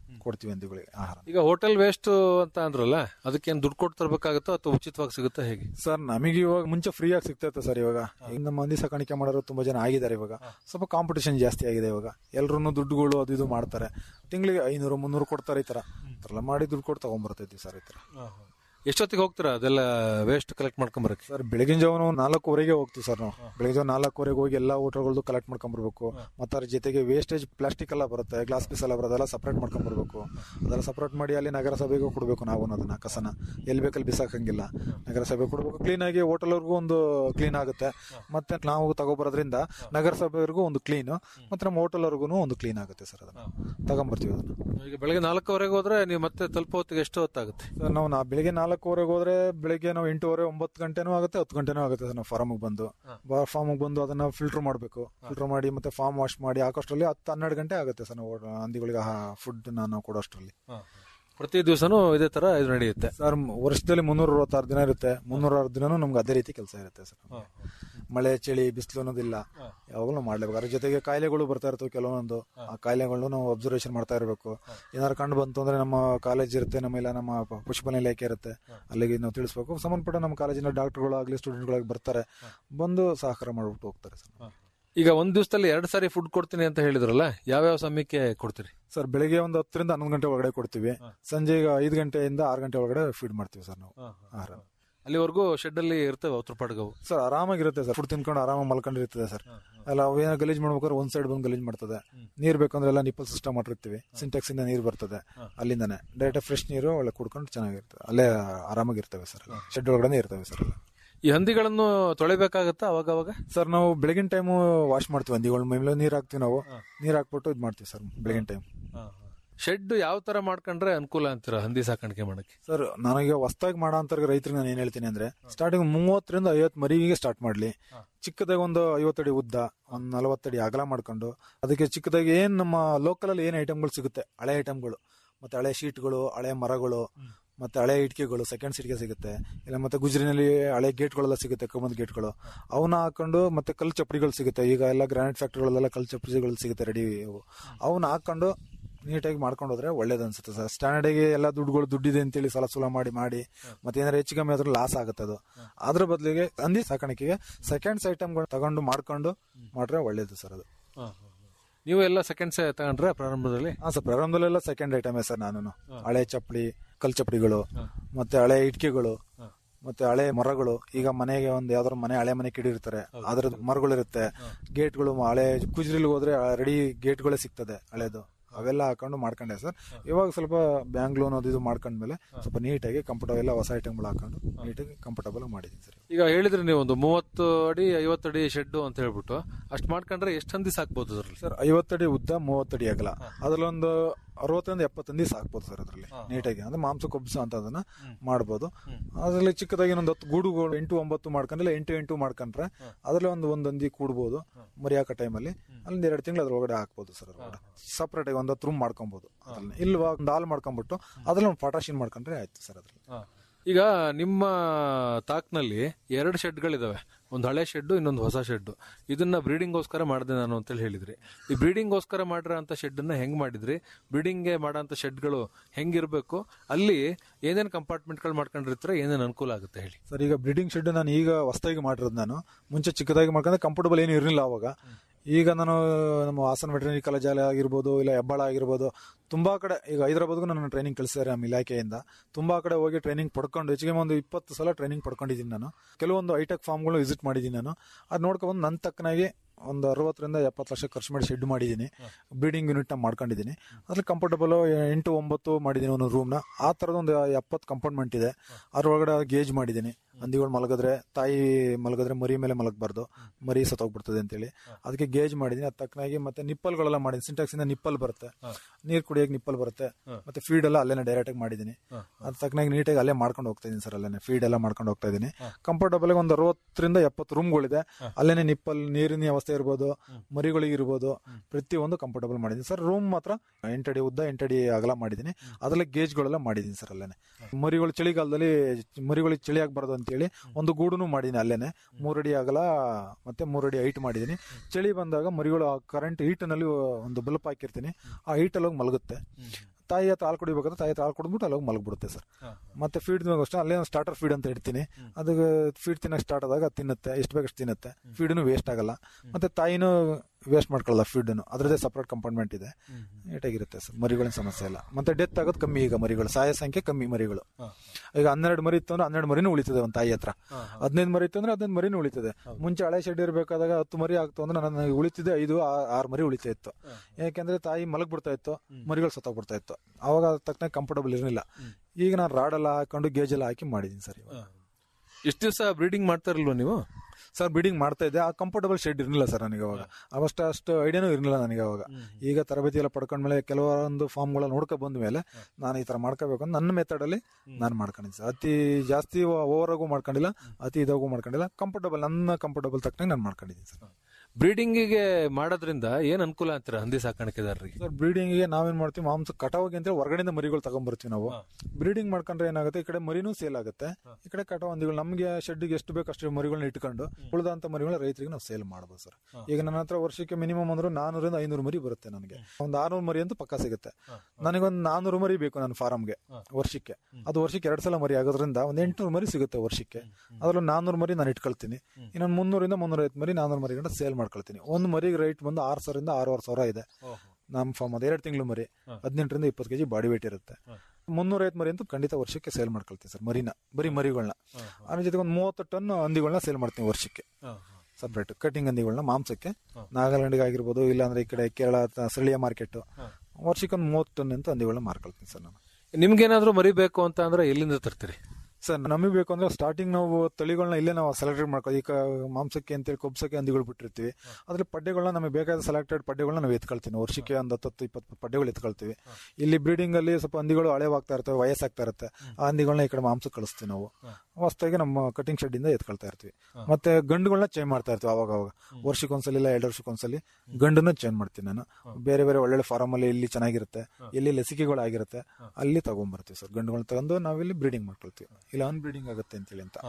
ಕೊಡ್ತೀವಿ ಹಂದಿಗಳಿಗೆ ಆಹಾರ ಈಗ ಹೋಟೆಲ್ ವೇಸ್ಟ್ ಅಂತ ಅಂದ್ರಲ್ಲ ಅದಕ್ಕೇನು ದುಡ್ಡು ಕೊಟ್ಟು ತರಬೇಕಾಗುತ್ತೋ ಅಥವಾ ಉಚಿತವಾಗಿ ಸಿಗುತ್ತಾ ಹೇಗೆ ಸರ್ ನಮಗೆ ಇವಾಗ ಮುಂಚೆ ಫ್ರೀ ಆಗಿ ಸಿಗ್ತೈತೆ ಸರ್ ಇವಾಗ ಈಗ ನಮ್ಮ ಮಂದಿ ಸಾಕಾಣಿಕೆ ಮಾಡೋರು ತುಂಬಾ ಜನ ಆಗಿದ್ದಾರೆ ಇವಾಗ ಸ್ವಲ್ಪ ಕಾಂಪಿಟೇಷನ್ ಜಾಸ್ತಿ ಆಗಿದೆ ಇವಾಗ ಎಲ್ರು ದುಡ್ಡುಗಳು ಅದು ಇದು ಮಾಡ್ತಾರೆ ತಿಂಗಳಿಗೆ ಐನೂರು ಮುನ್ನೂರು ಕೊಡ್ತಾರೆ ಈ ತರ ಈ ತರ ಎಲ್ಲ ಮಾಡಿ ದುಡ್ಡು ಕೊಟ್ಟು ತಗೊಂಡ್ಬರ್ತೈತಿ ಸರ್ ಈ ತರ ಎಷ್ಟೊತ್ತಿಗೆ ಹೋಗ್ತೀರಾ ಅದೆಲ್ಲ ವೇಸ್ಟ್ ಕಲೆಕ್ಟ್ ಮಾಡ್ಕೊಂಬರಕ್ಕೆ ಸರ್ ಬೆಳಗಿನ ಜಾವ ನಾವು ನಾಲ್ಕೂವರೆಗೆ ಹೋಗ್ತೀವಿ ಸರ್ ನಾವು ಬೆಳಗಿನ ಜಾವ ನಾಲ್ಕೂವರೆಗೆ ಹೋಗಿ ಎಲ್ಲ ಹೋಟೆಲ್ಗಳದ್ದು ಕಲೆಕ್ಟ್ ಮಾಡ್ಕೊಂಡ್ಬರ್ಬೇಕು ಮತ್ತೆ ಅದ್ರ ಜೊತೆಗೆ ವೇಸ್ಟೇಜ್ ಪ್ಲಾಸ್ಟಿಕ್ ಎಲ್ಲ ಬರುತ್ತೆ ಗ್ಲಾಸ್ ಪೀಸ್ ಎಲ್ಲ ಬರುತ್ತೆ ಅದೆಲ್ಲ ಸಪ್ರೇಟ್ ಮಾಡ್ಕೊಂಡ್ಬರ್ಬೇಕು ಅದೆಲ್ಲ ಸಪ್ರೇಟ್ ಮಾಡಿ ಅಲ್ಲಿ ನಗರಸಭೆಗೂ ಕೊಡಬೇಕು ನಾವು ಅದನ್ನ ಕಸನ ಎಲ್ಲಿ ಬೇಕಲ್ಲಿ ಬಿಸಾಕಂಗಿಲ್ಲ ನಗರಸಭೆಗೆ ಕೊಡಬೇಕು ಕ್ಲೀನ್ ಆಗಿ ಹೋಟೆಲ್ವರೆಗೂ ಒಂದು ಕ್ಲೀನ್ ಆಗುತ್ತೆ ಮತ್ತೆ ನಾವು ತಗೊಬರೋದ್ರಿಂದ ನಗರಸಭೆವರೆಗೂ ಒಂದು ಕ್ಲೀನ್ ಮತ್ತೆ ನಮ್ಮ ಹೋಟೆಲ್ವರೆಗೂ ಒಂದು ಕ್ಲೀನ್ ಆಗುತ್ತೆ ಸರ್ ಅದನ್ನ ತಗೊಂಬರ್ತೀವಿ ಅದನ್ನ ಈಗ ಬೆಳಗ್ಗೆ ನಾಲ್ಕುವರೆಗೆ ಹೋದ್ರೆ ನೀವು ಮತ್ತೆ ತಲುಪೋ ಹೊತ್ತಿಗೆ ಎಷ್ಟು ಹೊತ್ತಾಗುತ್ತೆ ಸರ್ ನಾವು ನಾ ಬೆಳಿಗ್ಗೆ ನಾಲ್ಕೂವರೆಗೆ ಹೋದ್ರೆ ಬೆಳಿಗ್ಗೆ ನಾವು ಎಂಟೂವರೆ ಒಂಬತ್ತು ಗಂಟೆನೂ ಆಗುತ್ತೆ ಹತ್ತು ಗಂಟೆನೂ ಆಗುತ್ತೆ ಸರ್ ನಾವು ಫಾರ್ಮಿಗೆ ಬಂದು ಫಾರ್ಮಿಗೆ ಬಂದು ಅದನ್ನ ಫಿಲ್ಟರ್ ಮಾಡಬೇಕು ಫಿಲ್ಟರ್ ಮಾಡಿ ಮತ್ತೆ ಫಾರ್ಮ್ ವಾಶ್ ಮಾಡಿ ಹಾಕೋಷ್ಟರಲ್ಲಿ ಹತ್ತು ಹನ್ನೆರಡು ಗಂಟೆ ಆಗುತ್ತೆ ಸರ್ ನಾವು ಹಂದಿಗಳಿಗೆ ಫುಡ್ ನಾವು ಕೊಡೋಷ್ಟರಲ್ಲಿ ಪ್ರತಿ ದಿವಸನೂ ಇದೇ ತರ ಇದು ನಡೆಯುತ್ತೆ ಸರ್ ವರ್ಷದಲ್ಲಿ ಮುನ್ನೂರ ಅರವತ್ತಾರು ದಿನ ಇರುತ್ತೆ ಮುನ್ನೂರ ಅರವತ್ತು ದಿನನೂ ನಮ್ಗೆ ಅದೇ ರೀತಿ ಕೆಲಸ ಇರುತ್ತೆ ಸರ್ ಮಳೆ ಚಳಿ ಬಿಸಿಲು ಅನ್ನೋದಿಲ್ಲ ಯಾವಾಗಲೂ ಮಾಡ್ಲೇಬೇಕು ಅದ್ರ ಜೊತೆಗೆ ಕಾಯಿಲೆಗಳು ಬರ್ತಾ ಇರ್ತವೆ ಕೆಲವೊಂದು ಆ ಕಾಯಿಲೆಗಳನ್ನು ನಾವು ಅಬ್ಸರ್ವೇಷನ್ ಮಾಡ್ತಾ ಇರಬೇಕು ಏನಾದ್ರು ಕಂಡು ಬಂತು ಅಂದ್ರೆ ನಮ್ಮ ಕಾಲೇಜ್ ಇರುತ್ತೆ ನಮ್ಮ ಇಲ್ಲ ನಮ್ಮ ಪ- ಪಶುಪಾಲನೆ ಇಲಾಖೆ ಇರುತ್ತೆ ಅಲ್ಲಿಗೆ ನಾವು ತಿಳಿಸ್ಬೇಕು ಸಂಬಂಧಪಟ್ಟ ನಮ್ಮ ಕಾಲೇಜಿನ ಡಾಕ್ಟರ್ಗಳಾಗ್ಲಿ ಸ್ಟೂಡೆಂಟ್ಗಳಾಗಿ ಬರ್ತಾರೆ ಬಂದು ಸಹಕಾರ ಮಾಡ್ಬಿಟ್ಟು ಹೋಗ್ತಾರೆ ಸರ್ ಈಗ ಒಂದ್ ದಿವಸದಲ್ಲಿ ಎರಡು ಸಾರಿ ಫುಡ್ ಕೊಡ್ತೀನಿ ಅಂತ ಹೇಳಿದ್ರಲ್ಲ ಯಾವ್ಯಾವ ಸಮಯಕ್ಕೆ ಕೊಡ್ತೀರಿ ಸರ್ ಬೆಳಿಗ್ಗೆ ಒಂದು ಹತ್ತರಿಂದ ಹನ್ನೊಂದು ಗಂಟೆ ಒಳಗಡೆ ಕೊಡ್ತೀವಿ ಸಂಜೆ ಈಗ ಐದು ಗಂಟೆಯಿಂದ ಆರು ಗಂಟೆ ಒಳಗಡೆ ಫೀಡ್ ಮಾಡ್ತೀವಿ ಸರ್ ನಾವು ಆಹಾರ ಅಲ್ಲಿವರೆಗೂ ಶೆಡ್ ಅಲ್ಲಿ ಇರ್ತವೆ ಅವ್ರ ಪಾಡ್ಗವು ಸರ್ ಆರಾಮಾಗಿರುತ್ತೆ ಸರ್ ಫುಡ್ ತಿನ್ಕೊಂಡು ಆರಾಮಾಗಿ ಮಲ್ಕೊಂಡಿರ್ತದೆ ಸರ್ ಅಲ್ಲ ಅವೇನೋ ಗಲೀಜ್ ಮಾಡ್ಬೇಕಾದ್ರೆ ಒಂದ್ ಸೈಡ್ ಬಂದು ಗಲೀಜ್ ಮಾಡ್ತದೆ ನೀರ್ ಬೇಕಂದ್ರೆ ಎಲ್ಲ ನಿಪ್ಪಲ್ ಸಿಸ್ಟಮ್ ಮಾಡಿರ್ತೀವಿ ಸಿಂಟೆಕ್ಸ್ ಇಂದ ನೀರ್ ಬರ್ತದೆ ಅಲ್ಲಿಂದಾನೆ ಡೈರೆಕ್ಟ್ ಫ್ರೆಶ್ ನೀರು ಒಳ್ಳೆ ಕುಡ್ಕೊಂಡು ಚೆನ್ನಾಗಿರ್ತದೆ ಅಲ್ಲೇ ಆರಾಮಾಗಿರ್ತವೆ ಸರ್ ಶೆಡ್ ಒಳಗಡೆ ಇರ್ತವೆ ಸರ್ ಎಲ್ಲ ಈ ಹಂದಿಗಳನ್ನು ತೊಳೆಬೇಕಾಗತ್ತಾ ಅವಾಗ ಅವಾಗ ಸರ್ ನಾವು ಬೆಳಗಿನ ಟೈಮು ವಾಶ್ ಮಾಡ್ತೀವಿ ಹಂದಿಗಳ ಮೇಲೆ ನೀರ್ ಹಾಕ್ತಿವಿ ನಾವು ನೀರ್ ಹಾಕ್ಬಿಟ್ಟು ಇದು ಮಾಡ್ತೀವಿ ಸರ್ ಬೆಳಗಿನ ಟೈಮ್ ಶೆಡ್ ಯಾವ ತರ ಮಾಡ್ಕೊಂಡ್ರೆ ಅನುಕೂಲ ಅಂತೀರಾ ಹಂದಿ ಸಾಕಾಣಿಕೆ ಮಾಡಕ್ಕೆ ಸರ್ ನನಗೆ ಹೊಸದಾಗಿ ಮಾಡೋ ಅಂತ ರೈತರಿಗೆ ನಾನು ಏನ್ ಹೇಳ್ತೀನಿ ಅಂದ್ರೆ ಸ್ಟಾರ್ಟಿಂಗ್ ಮೂವತ್ತರಿಂದ ಐವತ್ತು ಮರಿಗೆ ಸ್ಟಾರ್ಟ್ ಮಾಡ್ಲಿ ಚಿಕ್ಕದಾಗಿ ಒಂದು ಐವತ್ತಡಿ ಉದ್ದ ಒಂದ್ ನಲವತ್ತಡಿ ಅಗಲ ಮಾಡ್ಕೊಂಡು ಅದಕ್ಕೆ ಚಿಕ್ಕದಾಗಿ ಏನ್ ನಮ್ಮ ಲೋಕಲ್ ಅಲ್ಲಿ ಏನ್ ಐಟಮ್ಗಳು ಸಿಗುತ್ತೆ ಹಳೆ ಐಟಮ್ಗಳು ಮತ್ತೆ ಹಳೆ ಶೀಟ್ಗಳು ಹಳೆ ಮರಗಳು ಮತ್ತೆ ಹಳೆ ಇಟ್ಕೆಗಳು ಸೆಕೆಂಡ್ ಇಟ್ಕೆ ಸಿಗುತ್ತೆ ಇಲ್ಲ ಮತ್ತೆ ಗುಜರಿನಲ್ಲಿ ಹಳೆ ಗೇಟ್ಗಳೆಲ್ಲ ಸಿಗುತ್ತೆ ಕಬ್ಬದ ಗೇಟ್ಗಳು ಅವನ್ನ ಹಾಕೊಂಡು ಮತ್ತೆ ಕಲ್ಲು ಚಪ್ಪಡಿಗಳು ಸಿಗುತ್ತೆ ಈಗ ಎಲ್ಲ ಗ್ರಾನೈಟ್ ಫ್ಯಾಕ್ಟ್ರಿಗಳಲ್ಲೆಲ್ಲ ಕಲ್ಲು ಚಪ್ಪಡಿಗಳು ಸಿಗುತ್ತೆ ರೆಡಿ ಅವನ್ನ ಹಾಕೊಂಡು ನೀಟಾಗಿ ಮಾಡ್ಕೊಂಡು ಹೋದ್ರೆ ಒಳ್ಳೇದು ಅನ್ಸುತ್ತೆ ಸರ್ ಸ್ಟ್ಯಾಂಡರ್ಡಿಗೆ ಎಲ್ಲ ದುಡ್ಡುಗಳು ದುಡ್ಡಿದೆ ಅಂತೇಳಿ ಸಾಲ ಸುಲ ಮಾಡಿ ಮಾಡಿ ಮತ್ತೆ ಏನಾದ್ರು ಹೆಚ್ಚು ಕಮ್ಮಿ ಆದ್ರೂ ಲಾಸ್ ಆಗುತ್ತೆ ಅದು ಅದ್ರ ಬದಲಿಗೆ ಹಂದಿ ಸಾಕಾಣಿಕೆಗೆ ಸೆಕೆಂಡ್ಸ್ ಐಟಮ್ಗಳು ತಗೊಂಡು ಮಾಡ್ಕೊಂಡು ಮಾಡ್ರೆ ಒಳ್ಳೇದು ಸರ್ ಅದು ನೀವು ಎಲ್ಲ ಸೆಕೆಂಡ್ಸ್ ತಗೊಂಡ್ರೆ ಪ್ರಾರಂಭದಲ್ಲಿ ಹಾ ಸರ್ ಪ್ರಾರಂಭದಲ್ಲೆಲ್ಲ ಸೆಕೆಂಡ್ ಐಟಮೇ ಸರ್ ನಾನು ಹಳೆ ಚಪ್ಪಡಿ ಕಲ್ ಚಪ್ಪಡಿಗಳು ಮತ್ತೆ ಹಳೆ ಇಟ್ಕೆಗಳು ಮತ್ತೆ ಹಳೆ ಮರಗಳು ಈಗ ಮನೆಗೆ ಒಂದ್ ಯಾವ್ದಾದ್ರು ಮನೆ ಹಳೆ ಮನೆ ಕಿಡಿರ್ತಾರೆ ಅದ್ರ ಮರಗಳಿರುತ್ತೆ ಗೇಟ್ಗಳು ಹಳೆ ಕುಜ್ರಿಲ್ ಹೋದ್ರೆ ರೆಡಿ ಗೇಟ್ಗಳೇ ಸಿಗ್ತದೆ ಹಳೇದು ಅವೆಲ್ಲ ಹಾಕೊಂಡು ಮಾಡ್ಕೊಂಡೆ ಸರ್ ಇವಾಗ ಸ್ವಲ್ಪ ಬ್ಯಾಂಕ್ ಲೋನ್ ಅದು ಇದು ಮಾಡ್ಕೊಂಡ್ಮೇಲೆ ಸ್ವಲ್ಪ ನೀಟಾಗಿ ಕಂಫರ್ಟಬಲ್ ಎಲ್ಲ ಹೊಸ ಐಟಮ್ಗಳು ಹಾಕೊಂಡು ನೀಟಾಗಿ ಕಂಫರ್ಟಬಲ್ ಮಾಡಿದ್ದೀನಿ ಸರ್ ಈಗ ಹೇಳಿದ್ರಿ ನೀವು ಒಂದು ಮೂವತ್ತು ಅಡಿ ಐವತ್ತು ಅಡಿ ಶೆಡ್ ಅಂತ ಹೇಳ್ಬಿಟ್ಟು ಅಷ್ಟ್ ಮಾಡ್ಕೊಂಡ್ರೆ ಎಷ್ಟು ಹಂದಿ ಸಾಕ್ಬೋದು ಅದ್ರಲ್ಲಿ ಸರ್ ಐವತ್ತಡಿ ಉದ್ದ ಮೂವತ್ತಡಿ ಅಗಲ ಅದ್ರಲ್ಲೊಂದು ಅರವತ್ತರಿಂದ ಎಪ್ಪತ್ತಂದಿ ಸಾಕ್ಬೋದು ಸರ್ ಅದರಲ್ಲಿ ನೀಟಾಗಿ ಅಂದ್ರೆ ಮಾಂಸ ಕೊಬ್ಸ ಅಂತ ಅದನ್ನ ಮಾಡ್ಬೋದು ಅದ್ರಲ್ಲಿ ಚಿಕ್ಕದಾಗಿ ಒಂದು ಹತ್ತು ಗೂಡುಗಳು ಎಂಟು ಒಂಬತ್ತು ಮಾಡ್ಕೊಂಡ್ರೆ ಎಂಟು ಎಂಟು ಮಾಡ್ಕೊಂಡ್ರೆ ಅದ್ರಲ್ಲಿ ಒಂದು ಒಂದೊಂದಿ ಕೂಡ್ಬೋದು ಮರಿ ಹಾಕೋ ಟೈಮಲ್ಲಿ ಅಲ್ಲಿಂದ ಎರಡು ತಿಂಗಳು ಅದ್ರ ಒಳಗಡೆ ಹಾಕ್ಬೋದು ಸರ್ ಅದ್ರೊಳಗಡೆ ಸಪ್ರೇಟ್ ಆಗಿ ಒಂದು ಹತ್ತು ರೂಮ್ ಮಾಡ್ಕೊಬಹುದು ಅದ್ರಲ್ಲಿ ಇಲ್ವಾ ಒಂದು ಹಾಲ್ ಮಾಡ್ಕೊಂಡ್ಬಿಟ್ಟು ಅದ್ರಲ್ಲಿ ಒಂದು ಪಟಾಶಿನ್ ಮಾಡ್ಕೊಂಡ್ರೆ ಆಯ್ತು ಸರ್ ಅದ್ರಲ್ಲಿ ಈಗ ನಿಮ್ಮ ತಾಕ್ನಲ್ಲಿ ಎರಡು ಶೆಡ್ಗಳಿದಾವೆ ಒಂದು ಹಳೆ ಶೆಡ್ ಇನ್ನೊಂದು ಹೊಸ ಶೆಡ್ ಇದನ್ನ ಬ್ರೀಡಿಂಗ್ಗೋಸ್ಕರ ಮಾಡಿದೆ ನಾನು ಅಂತೇಳಿ ಹೇಳಿದ್ರಿ ಈ ಬ್ರೀಡಿಂಗ್ಗೋಸ್ಕರ ಮಾಡಿರೋ ಅಂತ ಶೆಡ್ನ ಹೆಂಗ್ ಮಾಡಿದ್ರಿ ಬ್ರೀಡಿಂಗ್ಗೆ ಮಾಡೋ ಶೆಡ್ಗಳು ಹೆಂಗಿರ್ಬೇಕು ಅಲ್ಲಿ ಏನೇನು ಕಂಪಾರ್ಟ್ಮೆಂಟ್ಗಳು ಮಾಡ್ಕೊಂಡಿರ್ತಾರೆ ಏನೇನು ಅನುಕೂಲ ಆಗುತ್ತೆ ಹೇಳಿ ಸರ್ ಈಗ ಬ್ರೀಡಿಂಗ್ ಶೆಡ್ ನಾನು ಈಗ ಹೊಸದಾಗಿ ಮಾಡಿರೋದು ನಾನು ಮುಂಚೆ ಚಿಕ್ಕದಾಗಿ ಮಾಡ್ಕೊಂಡ್ರೆ ಕಂಫರ್ಟಬಲ್ ಏನು ಇರಲಿಲ್ಲ ಅವಾಗ ಈಗ ನಾನು ನಮ್ಮ ಹಾಸನ ವೆಟರ್ನರಿ ಕಾಲೇಜ್ ಆಗಿರ್ಬೋದು ಇಲ್ಲ ಹೆಬ್ಬಾಳ ಆಗಿರ್ಬೋದು ತುಂಬಾ ಕಡೆ ಈಗ ಹೈದರಾಬಾದ್ಗೂ ನಾನು ಟ್ರೈನಿಂಗ್ ಕಳಿಸಿದ್ದಾರೆ ನಮ್ಮ ಇಲಾಖೆಯಿಂದ ತುಂಬಾ ಕಡೆ ಹೋಗಿ ಟ್ರೈನಿಂಗ್ ಪಡ್ಕೊಂಡು ಹೆಚ್ಚಿಗೆ ಒಂದು ಇಪ್ಪತ್ತು ಸಲ ಟ್ರೈನಿಂಗ್ ಪಡ್ಕೊಂಡಿದ್ದೀನಿ ನಾನು ಕೆಲವೊಂದು ಹೈಟೆಕ್ ಫಾರ್ಮ್ಗಳು ವಿಸಿಟ್ ಮಾಡಿದ್ದೀನಿ ನಾನು ಅದು ನೋಡ್ಕೊಂಡು ನನ್ನ ತಕ್ಕನಾಗಿ ಒಂದು ಅರವತ್ತರಿಂದ ಎಪ್ಪತ್ತು ಲಕ್ಷ ಖರ್ಚು ಮಾಡಿ ಶೆಡ್ ಮಾಡಿದ್ದೀನಿ ಬ್ರೀಡಿಂಗ್ ಯೂನಿಟ್ ನ ಮಾಡ್ಕೊಂಡಿದ್ದೀನಿ ಅದ್ರಲ್ಲಿ ಕಂಫರ್ಟಬಲ್ ಎಂಟು ಒಂಬತ್ತು ಮಾಡಿದ್ದೀನಿ ಒಂದು ರೂಮ್ನ ಆ ಥರದ ಒಂದು ಎಪ್ಪತ್ತು ಕಂಪಾರ್ಟ್ಮೆಂಟ್ ಇದೆ ಅದ್ರೊಳಗಡೆ ಗೇಜ್ ಮಾಡಿದ್ದೀನಿ ಹಂದಿಗಳು ಮಲಗಿದ್ರೆ ತಾಯಿ ಮಲಗಿದ್ರೆ ಮರಿ ಮೇಲೆ ಮಲಗಬಾರ್ದು ಮರಿ ಸತ್ತೋಗ್ಬಿಡ್ತದೆ ಅಂತೇಳಿ ಅದಕ್ಕೆ ಗೇಜ್ ಮಾಡಿದ್ದೀನಿ ಅದ್ ತಕ್ಕನಾಗಿ ಮತ್ತೆ ನಿಪ್ಪಲ್ಗಳೆಲ್ಲ ಮಾಡಿದ್ದೀನಿ ಸಿಂಟಾಕ್ಸ್ ಇಂದ ನಿಪ್ಪಲ್ ಬರುತ್ತೆ ನೀರ್ ಕುಡಿಯೋಕೆ ನಿಪ್ಪಲ್ ಬರುತ್ತೆ ಮತ್ತೆ ಫೀಡ್ ಎಲ್ಲ ಅಲ್ಲೇನೆ ಡೈರೆಕ್ಟ್ ಆಗಿ ಮಾಡಿದ್ದೀನಿ ಅದ್ ತಕ್ಕನಾಗಿ ನೀಟಾಗಿ ಅಲ್ಲೇ ಮಾಡ್ಕೊಂಡು ಹೋಗ್ತಾ ಇದೀನಿ ಸರ್ ಅಲ್ಲೇನೆ ಫೀಡ್ ಎಲ್ಲ ಮಾಡ್ಕೊಂಡು ಹೋಗ್ತಾ ಇದೀನಿ ಕಂಫರ್ಟಬಲ್ ಒಂದು ಅರವತ್ತರಿಂದ ಎಪ್ಪತ್ತು ರೂಮ್ಗಳಿದೆ ಅಲ್ಲೇನೆ ನಿಪ್ಪಲ್ ನೀರಿನ ವ್ಯವಸ್ಥೆ ಇರ್ಬೋದು ಮರಿಗಳಿಗೆ ಇರ್ಬೋದು ಪ್ರತಿಯೊಂದು ಕಂಫರ್ಟಬಲ್ ಮಾಡಿದ್ದೀನಿ ಸರ್ ರೂಮ್ ಮಾತ್ರ ಎಂಟಡಿ ಉದ್ದ ಎಂಟಡಿ ಅಗಲ ಮಾಡಿದ್ದೀನಿ ಅದರಲ್ಲಿ ಗೇಜ್ಗಳೆಲ್ಲ ಮಾಡಿದ್ದೀನಿ ಸರ್ ಅಲ್ಲೇನೆ ಮರಿಗಳು ಚಳಿಗಾಲದಲ್ಲಿ ಮರಿಗಳಿಗೆ ಚಳಿ ಆಗ್ಬಾರ್ದು ಅಂತೇಳಿ ಒಂದು ಗೂಡುನು ಮಾಡಿದ್ದೀನಿ ಅಲ್ಲೇನೆ ಮೂರಡಿ ಅಗಲ ಮತ್ತೆ ಮೂರಡಿ ಹೈಟ್ ಮಾಡಿದ್ದೀನಿ ಚಳಿ ಬಂದಾಗ ಮರಿಗಳು ಕರೆಂಟ್ ಹೀಟ್ನಲ್ಲಿ ಒಂದು ಬಲ್ಪ್ ಹಾಕಿರ್ತೀನಿ ಆ ಹೀಟಲ್ಲಿ ಹೋಗಿ ಮಲಗುತ್ತೆ ತಾಯಿ ಹತ್ರ ಹಾಲು ಕುಡಿಬೇಕಾದ್ರೆ ತಾಯಿ ಹತ್ರ ಹಾಲು ಕುಡಿದ್ಬಿಟ್ಟು ಅಲ್ಲಿ ಹೋಗಿ ಮಲಗ್ಬಿಡುತ್ತೆ ಸರ್ ಮತ್ತೆ ಫೀಡ್ ಅಷ್ಟೇ ಅಲ್ಲೇ ಒಂದು ಸ್ಟಾರ್ಟರ್ ಫೀಡ್ ಅಂತ ಇಡ್ತೀನಿ ಅದು ಫೀಡ್ ತಿನ್ನಕ್ಕೆ ಸ್ಟಾರ್ಟ್ ಆದಾಗ ಅದು ತಿನ್ನುತ್ತೆ ಎಷ್ಟು ಬೇಕಷ್ಟು ತಿನ್ನುತ್ತೆ ಫೀಡ್ನು ವೇಸ್ಟ್ ಆಗಲ್ಲ ಮತ್ತೆ ತಾಯಿನೂ ವೇಸ್ಟ್ ಮಾಡ್ಕೊಳ್ಳಲ್ಲ ಫೀಡ್ನು ಅದರದೇ ಸಪ್ರೇಟ್ ಕಂಪಾರ್ಟ್ಮೆಂಟ್ ಇದೆ ನೀಟಾಗಿರುತ್ತೆ ಸರ್ ಮರಿಗಳಿನ ಸಮಸ್ಯೆ ಇಲ್ಲ ಮತ್ತೆ ಡೆತ್ ಆಗೋದು ಕಮ್ಮಿ ಈಗ ಮರಿಗಳು ಸಾಯ ಸಂಖ್ಯೆ ಕಮ್ಮಿ ಮರಿಗಳು ಈಗ ಹನ್ನೆರಡು ಮರಿ ಇತ್ತು ಅಂದ್ರೆ ಹನ್ನೆರಡು ಮರಿನೂ ಉಳಿತದೆ ಒಂದು ತಾಯಿ ಹತ್ರ ಹದಿನೈದು ಮರಿ ಇತ್ತು ಅಂದ್ರೆ ಹದಿನೈದು ಮರಿನೂ ಉಳಿತದೆ ಮುಂಚೆ ಹಳೆ ಶೆಡ್ ಇರಬೇಕಾದಾಗ ಹತ್ತು ಮರಿ ಆಗ್ತು ಅಂದ್ರೆ ನನ್ನ ಉಳಿತಿದೆ ಐದು ಆ- ಆರು ಮರಿ ಉಳಿತಾ ಇತ್ತು ಯಾಕೆಂದ್ರೆ ತಾಯಿ ಮಲಗ್ ಬಿಡ್ತಾ ಇತ್ತು ಮರಿಗಳು ಸತ್ತೋಗ್ಬಿಡ್ತಾ ಇತ್ತು ಅವಾಗ ಅದ್ ತಕ್ಕನಾಗಿ ಕಂಫರ್ಟಬಲ್ ಇರಲಿಲ್ಲ ಈಗ ನಾನು ರಾಡೆಲ್ಲ ಹಾಕೊಂಡು ಗೇಜೆಲ್ಲ ಹಾಕಿ ಮಾಡಿದ್ದೀನಿ ಸರ್ ಇವಾಗ ಇಷ್ಟು ದಿವಸ ಬ್ರೀಡಿಂಗ್ ಮಾಡ್ತಾ ಇರಲ್ವಾ ನೀವು ಸರ್ ಬಿಡಿಂಗ್ ಮಾಡ್ತಾ ಇದ್ದೆ ಆ ಕಂಫರ್ಟಬಲ್ ಶೆಡ್ ಇರಲಿಲ್ಲ ಸರ್ ನನಗೆ ಅವಾಗ ಅವಷ್ಟು ಅಷ್ಟು ಐಡಿಯಾನೂ ಇರಲಿಲ್ಲ ನನಗೆ ಅವಾಗ ಈಗ ತರಬೇತಿ ಎಲ್ಲ ಪಡ್ಕೊಂಡ್ಮೇಲೆ ಕೆಲವೊಂದು ಫಾರ್ಮ್ಗಳ ನೋಡ್ಕೊ ಬಂದ ಮೇಲೆ ನಾನು ಈ ತರ ಮಾಡ್ಕೋಬೇಕು ಅಂತ ನನ್ನ ಮೆಥಡ್ ಅಲ್ಲಿ ನಾನು ಮಾಡ್ಕೊಂಡಿದ್ದೆ ಸರ್ ಅತಿ ಜಾಸ್ತಿ ಓವರ್ ಆಗು ಮಾಡ್ಕೊಂಡಿಲ್ಲ ಅತಿ ಇದಾಗೂ ಮಾಡ್ಕೊಂಡಿಲ್ಲ ಕಂಫರ್ಟಬಲ್ ನನ್ನ ಕಂಫರ್ಟಬಲ್ ತಕ್ಕಂಗೆ ನಾನು ಮಾಡ್ಕೊಂಡಿದ್ದೀನಿ ಸರ್ ಬ್ರೀಡಿಂಗಿಗೆ ಮಾಡೋದ್ರಿಂದ ಏನ್ ಅನುಕೂಲ ಅಂತೀರ ಹಂದಿ ಸಾಕಾಣಿಕೆದಾರರಿಗೆ ಸರ್ ಬ್ರೀಡಿಂಗ್ಗೆ ನಾವೇನ್ ಮಾಡ್ತೀವಿ ಮಾಂಸ ಕಟಾವಿಗೆ ಅಂತ ಹೊರಗಡೆಯಿಂದ ಮರಿಗಳು ತಗೊಂಡ್ಬರ್ತೀವಿ ನಾವು ಬ್ರೀಡಿಂಗ್ ಮಾಡ್ಕೊಂಡ್ರೆ ಏನಾಗುತ್ತೆ ಈ ಕಡೆ ಮರಿನೂ ಸೇಲ್ ಆಗುತ್ತೆ ಈ ಕಡೆ ಕಟಾವ್ ಹಂದಿಗಳು ನಮಗೆ ಶೆಡ್ಗೆ ಎಷ್ಟು ಬೇಕು ಅಷ್ಟು ಮರಿಗಳನ್ನ ಇಟ್ಕೊಂಡು ಉಳಿದಂತ ಮರಿಗಳನ್ನ ರೈತರಿಗೆ ನಾವು ಸೇಲ್ ಮಾಡ್ಬೋದು ಸರ್ ಈಗ ನನ್ನ ಹತ್ರ ವರ್ಷಕ್ಕೆ ಮಿನಿಮಮ್ ಅಂದ್ರೆ ನಾನೂರಿಂದ ಐನೂರು ಮರಿ ಬರುತ್ತೆ ನನಗೆ ಒಂದು ಆರ್ನೂರು ಮರಿ ಅಂತೂ ಪಕ್ಕ ಸಿಗುತ್ತೆ ನನಗೊಂದು ನಾನೂರು ಮರಿ ಬೇಕು ನನ್ನ ಫಾರಮ್ಗೆ ವರ್ಷಕ್ಕೆ ಅದು ವರ್ಷಕ್ಕೆ ಎರಡು ಸಲ ಮರಿ ಆಗೋದ್ರಿಂದ ಒಂದು ಎಂಟುನೂರು ಮರಿ ಸಿಗುತ್ತೆ ವರ್ಷಕ್ಕೆ ಅದ್ರಲ್ಲಿ ನಾನೂರು ಮರಿ ನಾನು ಇಟ್ಕೊಳ್ತೀನಿ ಇನ್ನೊಂದು ಮುನ್ನೂರಿಂದ ಮುನ್ನೂರೈವತ್ತು ಮರಿ ನಾನೂರು ಮರಿ ಗಂಟ ಸೇಲ್ ಮಾಡ್ಕೊಳ್ತೀನಿ ಒಂದು ಮರಿಗೆ ರೈಟ್ ಬಂದು ಆರು ಸಾವಿರದಿಂದ ಆರೂವರೆ ಸಾವಿರ ಇದೆ ನಮ್ಮ ಫಾರ್ಮ್ ಅದು ಎರಡು ತಿಂಗಳು ಮರಿ ಹದಿನೆಂಟರಿಂದ ಇಪ್ಪತ್ತು ಕೆಜಿ ಬಾಡಿ ವೇಟ್ ಇರುತ್ತೆ ಮುನ್ನೂರೈವತ್ತು ಮರಿ ಅಂತೂ ಖಂಡಿತ ವರ್ಷಕ್ಕೆ ಸೇಲ್ ಮಾಡ್ಕೊಳ್ತೀವಿ ಸರ್ ಮರಿನ ಬರೀ ಮರಿಗಳನ್ನ ಅದ್ರ ಜೊತೆಗೆ ಒಂದು ಮೂವತ್ತು ಟನ್ ಹಂದಿಗಳನ್ನ ಸೇಲ್ ಮಾಡ್ತೀವಿ ವರ್ಷಕ್ಕೆ ಸಪ್ರೇಟ್ ಕಟಿಂಗ್ ಹಂದಿಗಳನ್ನ ಮಾಂಸಕ್ಕೆ ನಾಗಾಲ್ಯಾಂಡಿಗೆ ಆಗಿರ್ಬೋದು ಇಲ್ಲಾಂದ್ರೆ ಈ ಕಡೆ ಕೇರಳ ತ- ಸ್ಥಳೀಯ ಮಾರ್ಕೆಟ್ ವರ್ಷಕ್ಕೆ ಒಂದು ಮೂವತ್ತು ಟನ್ ಅಂತ ಹಂದಿಗಳನ್ನ ಮಾರ್ಕೊಳ್ತೀನಿ ಸರ್ ನಾನು ನಿಮ್ಗೇನಾದ್ರೂ ಮರಿಬೇಕು ಅಂತ ಅಂದ್ರೆ ಎಲ್ಲಿಂದ ತರ್ತೀರಿ ಸರ್ ನಮಗೆ ಬೇಕು ಅಂದ್ರೆ ಸ್ಟಾರ್ಟಿಂಗ್ ನಾವು ತಳಿಗಳನ್ನ ಇಲ್ಲೇ ನಾವು ಸೆಲೆಕ್ಟೆಡ್ ಮಾಡ್ಕೋ ಈಗ ಮಾಂಸಕ್ಕೆ ಅಂತೇಳಿ ಕೊಬ್ಸಕ್ಕೆ ಹಂದಿಗಳು ಬಿಟ್ಟಿರ್ತೀವಿ ಅದ್ರಲ್ಲಿ ಪಡ್ಡೆಗಳನ್ನ ನಮಗೆ ಬೇಕಾದ ಸೆಲೆಕ್ಟೆಡ್ ಪಡ್ಡೆಗಳನ್ನ ನಾವು ಎತ್ಕೊಳ್ತೀವಿ ವರ್ಷಕ್ಕೆ ಒಂದು ಹತ್ತು ಇಪ್ಪತ್ತು ಪಡ್ಡೆಗಳು ಎತ್ಕೊಳ್ತೀವಿ ಇಲ್ಲಿ ಬ್ರೀಡಿಂಗ್ ಅಲ್ಲಿ ಸ್ವಲ್ಪ ಹಂದಿಗಳು ಹಳೆವಾಗ್ತಾ ಇರ್ತವೆ ವಯಸ್ಸಾಗ್ತಾ ಇರುತ್ತೆ ಆ ಹಂದಿಗಳನ್ನ ಈ ಕಡೆ ಮಾಂಸಕ್ಕೆ ಕಳಿಸ್ತೀವಿ ನಾವು ಹೊಸದಾಗಿ ನಮ್ಮ ಕಟಿಂಗ್ ಶೆಡ್ ಇಂದ ಎತ್ಕೊಳ್ತಾ ಇರ್ತೀವಿ ಮತ್ತೆ ಗಂಡುಗಳನ್ನ ಚೇಂಜ್ ಮಾಡ್ತಾ ಇರ್ತೀವಿ ಅವಾಗ ಅವಾಗ ವರ್ಷಕ್ಕೊಂದ್ಸಲಿ ಇಲ್ಲ ಎರಡು ವರ್ಷಕ್ಕೊಂದ್ಸಲಿ ಗಂಡನ್ನ ಚೇಂಜ್ ಮಾಡ್ತೀನಿ ನಾನು ಬೇರೆ ಬೇರೆ ಒಳ್ಳೊಳ್ಳೆ ಫಾರಮ್ ಅಲ್ಲಿ ಇಲ್ಲಿ ಚೆನ್ನಾಗಿರುತ್ತೆ ಎಲ್ಲಿ ಲಸಿಕೆಗಳು ಆಗಿರುತ್ತೆ ಅಲ್ಲಿ ತಗೊಂಡ್ಬರ್ತೀವಿ ಸರ್ ಗಂಡುಗಳನ್ನ ತಗೊಂಡು ನಾವಿಲ್ಲಿ ಬ್ರೀಡಿಂಗ್ ಮಾಡ್ಕೊಳ್ತೀವಿ ಇಲ್ಲ ಅನ್ ಬ್ರೀಡಿಂಗ್ ಆಗುತ್ತೆ ಅಂತೇಳಿ ಅಂತ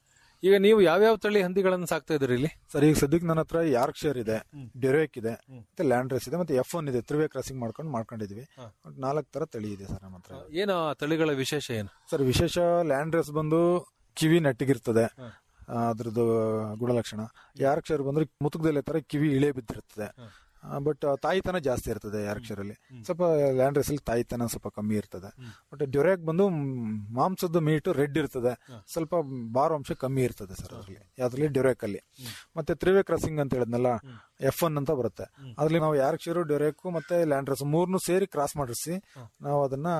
ಈಗ ನೀವು ಯಾವ್ಯಾವ ತಳಿ ಹಂದಿಗಳನ್ನ ಸಾಕ್ತಾ ಇದ್ರಿ ಇಲ್ಲಿ ಸರ್ ಈಗ ಸದ್ಯಕ್ಕೆ ನನ್ನ ಹತ್ರ ಯಾರ್ಕ್ಷರ್ ಇದೆ ಡೆರೇಕ್ ಇದೆ ಮತ್ತೆ ಲ್ಯಾಂಡ್ ರೇಸ್ ಇದೆ ಮತ್ತೆ ಎಫ್ ಒನ್ ಇದೆ ತ್ರಿವೇ ಕ್ರಾಸಿಂಗ್ ಮಾಡ್ಕೊಂಡು ಮಾಡ್ಕೊಂಡಿದ್ವಿ ನಾಲ್ಕು ತರ ತಳಿ ಇದೆ ಸರ್ ನಮ್ಮ ಹತ್ರ ಏನು ಆ ತಳಿಗಳ ವಿಶೇಷ ಏನು ಸರ್ ವಿಶೇಷ ಲ್ಯಾಂಡ್ ರೇಸ್ ಬಂದು ಕಿವಿ ನೆಟ್ಟಿಗಿರ್ತದೆ ಆ, ಅದ್ರದ್ದು ಗುಣಲಕ್ಷಣ ಯಾರ್ಕ್ಷರ್ ಬಂದ್ರೆ ಮುತುಕದಲ್ಲಿ ತರ ಕಿವಿ ಇಳೆ ಬಿದ್ದಿರ್ತದೆ ಬಟ್ ತಾಯಿತನ ಜಾಸ್ತಿ ಇರ್ತದೆ ಯಾರ್ಕ್ಷರಲ್ಲಿ ಸ್ವಲ್ಪ ಲ್ಯಾಂಡ್ ರೇಸಲ್ಲಿ ತಾಯಿತನ ಸ್ವಲ್ಪ ಕಮ್ಮಿ ಇರ್ತದೆ ಬಟ್ ಡ್ಯೂರ್ಯಾಕ್ ಬಂದು ಮ್, ಮಾಂಸದ ಮೀಟು ರೆಡ್ ಇರ್ತದೆ ಸ್ವಲ್ಪ ಬಾರ್ ಅಂಶ ಕಮ್ಮಿ ಇರ್ತದೆ ಸರ್ ಅದರಲ್ಲಿ ಯಾವ್ದ್ರಲ್ಲಿ ಡ್ಯೂರ್ಯಾಕ್ ಅಲ್ಲಿ ಮತ್ತೆ ತ್ರಿವೇ ಕ್ರಾಸಿಂಗ್ ಅಂತ ಹೇಳಿದ್ನಲ್ಲ ಎಫ್ ಒನ್ ಅಂತ ಬರುತ್ತೆ ಅದ್ರಲ್ಲಿ ನಾವು ಯಾರ್ಕ್ಷರು ಡ್ಯೂರ್ಯಾಕು ಮತ್ತೆ ಲ್ಯಾಂಡ್ ರೇಸ್ ಮೂರ್ನು ಸೇರಿ ಕ್ರಾಸ್ ಮಾಡಿಸಿ ನಾವು ಅದನ್ನ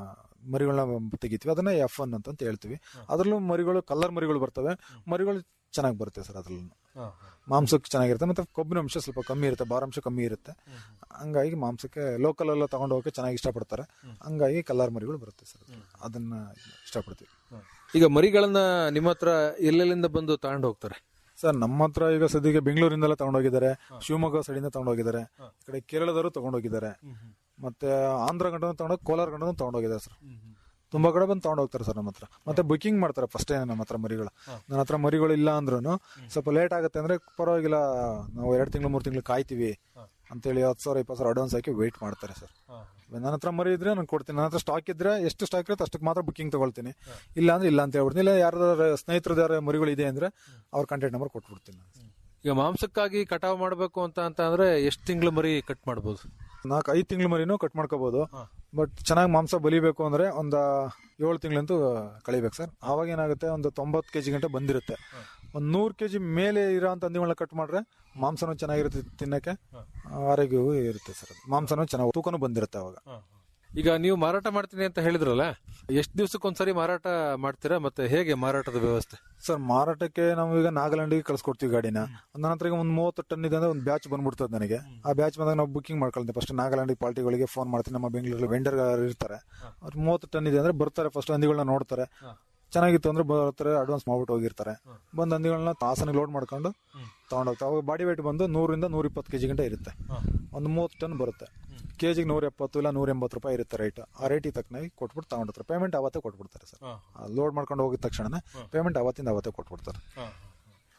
ಮರಿಗಳನ್ನ ತೆಗಿತೀವಿ ಅದನ್ನ ಎಫ್ ಒನ್ ಅಂತ ಹೇಳ್ತೀವಿ ಅದ್ರಲ್ಲೂ ಮರಿಗಳು ಕಲರ್ ಮರಿಗಳು ಬರ್ತವೆ ಮರಿಗಳು ಚೆನ್ನಾಗಿ ಬರುತ್ತೆ ಸರ್ ಅದ್ರಲ್ಲೂ ಮಾಂಸಕ್ಕೆ ಚೆನ್ನಾಗಿರುತ್ತೆ ಮತ್ತೆ ಕೊಬ್ಬಿನ ಅಂಶ ಸ್ವಲ್ಪ ಕಮ್ಮಿ ಇರುತ್ತೆ ಬಾರಂಶ ಕಮ್ಮಿ ಇರುತ್ತೆ ಹಂಗಾಗಿ ಮಾಂಸಕ್ಕೆ ಲೋಕಲ್ ಎಲ್ಲ ತಗೊಂಡು ಹೋಗಕ್ಕೆ ಚೆನ್ನಾಗಿ ಇಷ್ಟಪಡ್ತಾರೆ ಹಂಗಾಗಿ ಕಲರ್ ಮರಿಗಳು ಬರುತ್ತೆ ಸರ್ ಅದನ್ನ ಇಷ್ಟಪಡ್ತೀವಿ ಈಗ ಮರಿಗಳನ್ನ ನಿಮ್ಮ ಹತ್ರ ಎಲ್ಲೆಲ್ಲಿಂದ ಬಂದು ತಗೊಂಡು ಹೋಗ್ತಾರೆ ಸರ್ ನಮ್ಮ ಹತ್ರ ಈಗ ಸದ್ಯಕ್ಕೆ ಬೆಂಗಳೂರಿಂದೆಲ್ಲ ತಗೊಂಡೋಗಿದ್ದಾರೆ ಶಿವಮೊಗ್ಗ ಸೈಡಿಂದ ತಗೊಂಡೋಗಿದ್ದಾರೆ ಈ ಕಡೆ ಕೇರಳದವರು ತಗೊಂಡೋಗಿದ್ದಾರೆ ಮತ್ತೆ ಆಂಧ್ರ ಗಂಟನೂ ತಗೊಂಡೋಗಿ ಕೋಲಾರ ಗಂಟನೂ ತಗೊಂಡೋಗಿದ್ದಾರೆ ಸರ್ ತುಂಬಾ ಕಡೆ ಬಂದು ತಗೊಂಡು ಹೋಗ್ತಾರೆ ಸರ್ ನಮ್ಮ ಹತ್ರ ಮತ್ತೆ ಬುಕಿಂಗ್ ಮಾಡ್ತಾರೆ ಫಸ್ಟ್ ನಮ್ಮ ಹತ್ರ ಮರಿಗಳು ನನ್ನ ಹತ್ರ ಮರಿಗಳು ಇಲ್ಲ ಅಂದ್ರೂ ಸ್ವಲ್ಪ ಲೇಟ್ ಆಗುತ್ತೆ ಅಂದ್ರೆ ಪರವಾಗಿಲ್ಲ ನಾವು ಎರಡು ತಿಂಗಳು ಮೂರು ತಿಂಗಳು ಕಾಯ್ತೀವಿ ಅಂತೇಳಿ ಹತ್ತು ಸಾವಿರ ಇಪ್ಪತ್ತು ಸಾವಿರ ಅಡ್ವಾನ್ಸ್ ಹಾಕಿ ವೆಯ್ಟ್ ಮಾಡ್ತಾರೆ ಸರ್ ನನ್ನ ಹತ್ರ ಮರಿ ಇದ್ರೆ ನಾನು ಕೊಡ್ತೀನಿ ನನ್ನ ಹತ್ರ ಸ್ಟಾಕ್ ಇದ್ರೆ ಎಷ್ಟು ಸ್ಟಾಕ್ ಇರುತ್ತೆ ಅಷ್ಟಕ್ಕೆ ಮಾತ್ರ ಬುಕಿಂಗ್ ತಗೊಳ್ತೀನಿ ಇಲ್ಲ ಅಂದ್ರೆ ಇಲ್ಲ ಅಂತ ಹೇಳ್ಬಿಡ್ತೀನಿ ಇಲ್ಲ ಯಾರ್ದಾರ ಸ್ನೇಹಿತರದ್ದು ಯಾರ ಮರಿಗಳು ಇದೆ ಅಂದ್ರೆ ಅವ್ರ ಕಾಂಟ್ಯಾಕ್ಟ್ ನಂಬರ್ ಕೊಟ್ಬಿಡ್ತೀನಿ ನಾನು ಈಗ ಮಾಂಸಕ್ಕಾಗಿ ಕಟಾವ್ ಮಾಡಬೇಕು ಅಂತ ಅಂತ ಅಂದ್ರೆ ಎಷ್ಟು ತಿಂಗಳು ಮರಿ ಕಟ್ ಮಾಡ್ಬೋದು ನಾಲ್ಕು ಐದು ತಿಂಗಳ ಮರಿನೂ ಕಟ್ ಮಾಡ್ಕೋಬಹುದು ಬಟ್ ಚೆನ್ನಾಗಿ ಮಾಂಸ ಬಲಿಬೇಕು ಅಂದ್ರೆ ಒಂದು ಏಳು ತಿಂಗಳಂತೂ ಕಳಿಬೇಕು ಸರ್ ಆವಾಗ ಏನಾಗುತ್ತೆ ಒಂದು ತೊಂಬತ್ತು ಕೆಜಿ ಗಂಟೆ ಬಂದಿರುತ್ತೆ ಒಂದು ನೂರು ಕೆಜಿ ಮೇಲೆ ಇರೋ ಅಂತ ಹಂದಿಗಳನ್ನ ಕಟ್ ಮಾಡ್ರೆ ಮಾಂಸನೂ ಚೆನ್ನಾಗಿರುತ್ತೆ ತಿನ್ನಕ್ಕೆ ಆರೋಗ್ಯವೂ ಇರುತ್ತೆ ಸರ್ ಅದು. ಮಾಂಸನೂ ಚೆನ್ನಾಗಿ ತೂಕನೂ ಬಂದಿರುತ್ತೆ ಅವಾಗ ಈಗ ನೀವು ಮಾರಾಟ ಮಾಡ್ತೀನಿ ಅಂತ ಹೇಳಿದ್ರಲ್ಲ ಎಷ್ಟು ದಿವಸಕ್ಕೊಂದ್ಸರಿ ಮಾರಾಟ ಮಾಡ್ತೀರಾ ಮತ್ತೆ ಹೇಗೆ ಮಾರಾಟದ ವ್ಯವಸ್ಥೆ ಸರ್ ಮಾರಾಟಕ್ಕೆ ನಾವು ಈಗ ನಾಗಾಲ್ಯಾಂಡಿಗೆ ಕಳ್ಸಿಕೊಡ್ತೀವಿ ಗಾಡಿನ ನನ್ನ ಹತ್ರ ಈಗ ಒಂದು ಮೂವತ್ತು ಟನ್ ಇದೆ ಅಂದ್ರೆ ಒಂದು ಬ್ಯಾಚ್ ಬಂದ್ಬಿಡ್ತದೆ ನನಗೆ ಆ ಬ್ಯಾಚ್ ಬಂದಾಗ ನಾವು ಬುಕಿಂಗ್ ಮಾಡ್ಕೊಳ್ತೀವಿ ಫಸ್ಟ್ ನಾಗಾಲ್ಯಾಂಡಿಗೆ ಪಾರ್ಟಿಗಳಿಗೆ ಫೋನ್ ಮಾಡ್ತೀನಿ ನಮ್ಮ ಬೆಂಗಳೂರಲ್ಲಿ ವೆಂಡರ್ ಇರ್ತಾರೆ ಅವ್ರು ಮೂವತ್ತು ಟನ್ ಇದೆ ಅಂದ್ರೆ ಬರ್ತಾರೆ ಫಸ್ಟ್ ಹಂದಿಗಳನ್ನ ನೋಡ್ತಾರೆ ಚೆನ್ನಾಗಿತ್ತು ಅಂದ್ರೆ ಬರ್ತಾರೆ ಅಡ್ವಾನ್ಸ್ ಮಾಡ್ಬಿಟ್ಟು ಹೋಗಿರ್ತಾರೆ ಬಂದ್ ಹಂದಿಗಳನ್ನ ಹಾಸನಿಗೆ ಲೋಡ್ ಮಾಡ್ಕೊಂಡು ತಗೊಂಡೋಗ್ತಾರೆ ಅವಾಗ ಬಾಡಿ weight ಬಂದು ನೂರಿಂದ ನೂರ ಇಪ್ಪತ್ತು ಕೆಜಿ ಗಂಟೆ ಇರುತ್ತೆ ಒಂದು ಮೂವತ್ತು ಟನ್ ಬರುತ್ತೆ ಕೆಜಿಗೆ ನೂರ ಎಪ್ಪತ್ತು ಇಲ್ಲ ನೂರ ಎಂಬತ್ತು ರೂಪಾಯಿ ಇರುತ್ತೆ ರೇಟ್ ಆ ರೇಟಿಗೆ ತಕ್ಕನಾಗಿ ಕೊಟ್ಬಿಟ್ಟು ತಗೊಂಡಿರ್ತಾರೆ ಪೇಮೆಂಟ್ ಅವತ್ತೇ ಕೊಟ್ಬಿಡ್ತಾರೆ ಸರ್ ಲೋಡ್ ಮಾಡ್ಕೊಂಡು ಹೋಗಿದ ತಕ್ಷಣ ಪೇಮೆಂಟ್ ಅವತ್ತಿಂದ ಅವತ್ತೇ ಕೊಟ್ಬಿಡ್ತಾರೆ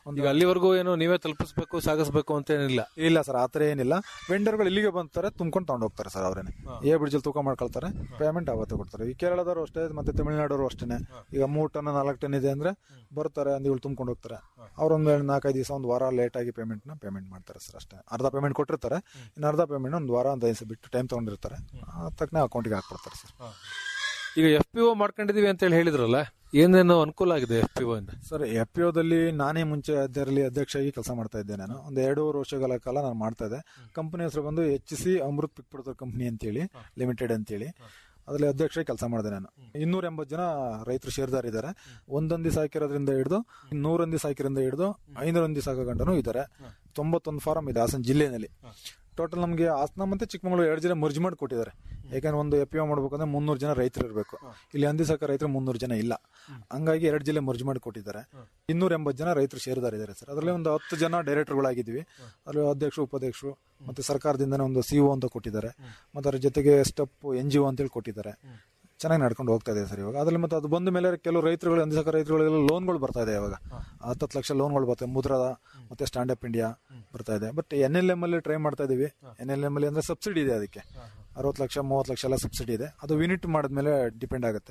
ಈಗ ಅಲ್ಲಿವರೆಗೂ ಏನು ನೀವೇ ತಲುಪಿಸ್ಬೇಕು ಸಾಗಿಸ್ಬೇಕು ಅಂತ ಏನಿಲ್ಲ ಇಲ್ಲ ಸರ್ ಆತರ ಏನಿಲ್ಲ ವೆಂಡರ್ಗಳು ಇಲ್ಲಿಗೆ ಬಂತಾರೆ ತುಂಬ್ಕೊಂಡು ತಗೊಂಡು ಹೋಗ್ತಾರೆ ಸರ್ ಅವರೇನೆ ಏ ಬ್ರಿಡ್ಜಲ್ಲಿ ತೂಕ ಮಾಡ್ಕೊಳ್ತಾರೆ ಪೇಮೆಂಟ್ ಅವತ್ತೇ ಕೊಡ್ತಾರೆ ಈ ಕೇರಳದವರು ಅಷ್ಟೇ ಮತ್ತೆ ತಮಿಳುನಾಡವರು ಅಷ್ಟೇ ಈಗ ಮೂರು ಟನ್ ನಾಲ್ಕು ಟನ್ ಇದೆ ಅಂದ್ರೆ ಬರ್ತಾರೆ ಅಂದಿಗಳು ತುಂಬ್ಕೊಂಡು ಹೋಗ್ತಾರೆ ಅವ್ರೊಂದು ನಾಲ್ಕೈದು ದಿವಸ ಒಂದು ವಾರ ಲೇಟ್ ಆಗಿ ಪೇಮೆಂಟ್ನ ಪೇಮೆಂಟ್ ಮಾಡ್ತಾರೆ ಸರ್ ಅಷ್ಟೇ ಅರ್ಧ ಪೇಮೆಂಟ್ ಕೊಟ್ಟಿರ್ತಾರೆ ಇನ್ನು ಅರ್ಧ ಪೇಮೆಂಟ್ ಒಂದು ವಾರ ಒಂದು ಐದು ದಿವಸ ಬಿಟ್ಟು ಟೈಮ್ ತಗೊಂಡಿರ್ತಾರೆ ಆ ತಕ್ಕನೆ ಅಕೌಂಟಿಗೆ ಹಾಕ್ಬಿಡ್ತಾರೆ ಸರ್ ಈಗ ಎಫ್ ಪಿ ಒ ಮಾಡ್ಕೊಂಡಿದೀವಿ ಅಂತ ಹೇಳಿ ಹೇಳಿದ್ರಲ್ಲ ಏನೇನು ಅನುಕೂಲ ಆಗಿದೆ ಎಫ್ ಪಿ ಒ ಇಂದ ಸರ್ ಎಫ್ ಪಿ ಓದಲ್ಲಿ ನಾನೇ ಮುಂಚೆ ಅದರಲ್ಲಿ ಅಧ್ಯಕ್ಷರಾಗಿ ಕೆಲಸ ಮಾಡ್ತಾ ಇದ್ದೆ ನಾನು ಒಂದು ಎರಡೂವರೆ ವರ್ಷಗಳ ಕಾಲ ನಾನು ಮಾಡ್ತಾ ಇದ್ದೆ ಕಂಪನಿ ಹೆಸರು ಬಂದು H C Amrit pick producer company ಅಂತೇಳಿ ಲಿಮಿಟೆಡ್ ಅಂತೇಳಿ ಅದರಲ್ಲಿ ಅಧ್ಯಕ್ಷರಾಗಿ ಕೆಲಸ ಮಾಡಿದೆ ನಾನು ಇನ್ನೂರ ಎಂಬತ್ತು ಜನ ರೈತರು ಷೇರ್ದಾರ್ ಇದ್ದಾರೆ ಒಂದೊಂದು ದಿವಸ ಹಾಕಿರೋದ್ರಿಂದ ಹಿಡಿದು ನೂರೊಂದು ದಿವಸ ಹಾಕಿರೋದ್ರಿಂದ ಹಿಡಿದು ಐನೂರೊಂದು ದಿವಸ ಹಾಕೋ ಗಂಟನೂ ಇದ್ದಾರೆ ತೊಂಬತ್ತೊಂದು ಫಾರಂ ಇದೆ ಹಾಸನ ಜಿಲ್ಲೆಯಲ್ಲಿ ಟೋಟಲ್ ನಮಗೆ ಹಾಸನ ಮತ್ತೆ ಚಿಕ್ಕಮಗಳೂರು ಎರಡು ಜನ ಮರ್ಜ್ ಮಾಡಿ ಕೊಟ್ಟಿದ್ದಾರೆ ಯಾಕಂದ್ರೆ ಒಂದು ಎಫ್ ಪಿ ಮಾಡ್ಬೇಕಂದ್ರೆ ಮುನ್ನೂರು ಜನ ರೈತರು ಇರಬೇಕು ಇಲ್ಲಿ ಹಂದಿ ಸಾಕ ರೈತರು ಮುನ್ನೂರು ಜನ ಇಲ್ಲ ಹಂಗಾಗಿ ಎರಡು ಜಿಲ್ಲೆ ಮರ್ಜ್ ಮಾಡಿ ಕೊಟ್ಟಿದ್ದಾರೆ ಇನ್ನೂರ ಎಂಬತ್ತು ಜನ ರೈತರು ಷೇರುದಾರಿದ್ದಾರೆ ಸರ್ ಅದರಲ್ಲಿ ಒಂದು ಹತ್ತು ಜನ ಡೈರೆಕ್ಟರ್ಗಳಾಗಿದ್ದೀವಿ ಅದರಲ್ಲಿ ಅಧ್ಯಕ್ಷರು ಉಪಾಧ್ಯಕ್ಷರು ಮತ್ತೆ ಸರ್ಕಾರದಿಂದನೇ ಒಂದು ಸಿಒ ಅಂತ ಕೊಟ್ಟಿದ್ದಾರೆ ಮತ್ತೆ ಅದ್ರ ಜೊತೆಗೆ ಸ್ಟೆಪ್ ಎನ್ ಜಿ ಒ ಅಂತೇಳಿ ಕೊಟ್ಟಿದ್ದಾರೆ ಚೆನ್ನಾಗಿ ನಡ್ಕೊಂಡು ಹೋಗ್ತಾ ಇದೆ ಸರ್ ಇವಾಗ ಅದ್ರಲ್ಲಿ ಮತ್ತೆ ಅದು ಬಂದ ಮೇಲೆ ಕೆಲವು ರೈತರುಗಳು ಹಂದಿ ಸಾಕ ರೈತರುಗಳೆಲ್ಲ ಲೋನ್ಗಳು ಬರ್ತಾ ಇದೆ ಇವಾಗ ಹತ್ತತ್ತು ಲಕ್ಷ ಲೋನ್ಗಳು ಬರ್ತವೆ ಮುದ್ರದ ಮತ್ತೆ ಸ್ಟ್ಯಾಂಡ್ ಅಪ್ ಇಂಡಿಯಾ ಬರ್ತಾ ಇದೆ ಬಟ್ ಎನ್ ಎಲ್ ಎಂ ಅಲ್ಲಿ ಟ್ರೈ ಮಾಡ್ತಾ ಇದೀವಿ ಎನ್ ಎಲ್ ಎಂ ಅಲ್ಲಿ ಅಂದ್ರೆ ಸಬ್ಸಿಡಿ ಇದೆ ಅದಕ್ಕೆ ಅರವತ್ತು ಲಕ್ಷ ಮೂವತ್ತು ಲಕ್ಷ ಎಲ್ಲ ಸಬ್ಸಿಡಿ ಇದೆ ಅದು ಯೂನಿಟ್ ಮಾಡಿದ್ಮೇಲೆ ಡಿಪೆಂಡ್ ಆಗುತ್ತೆ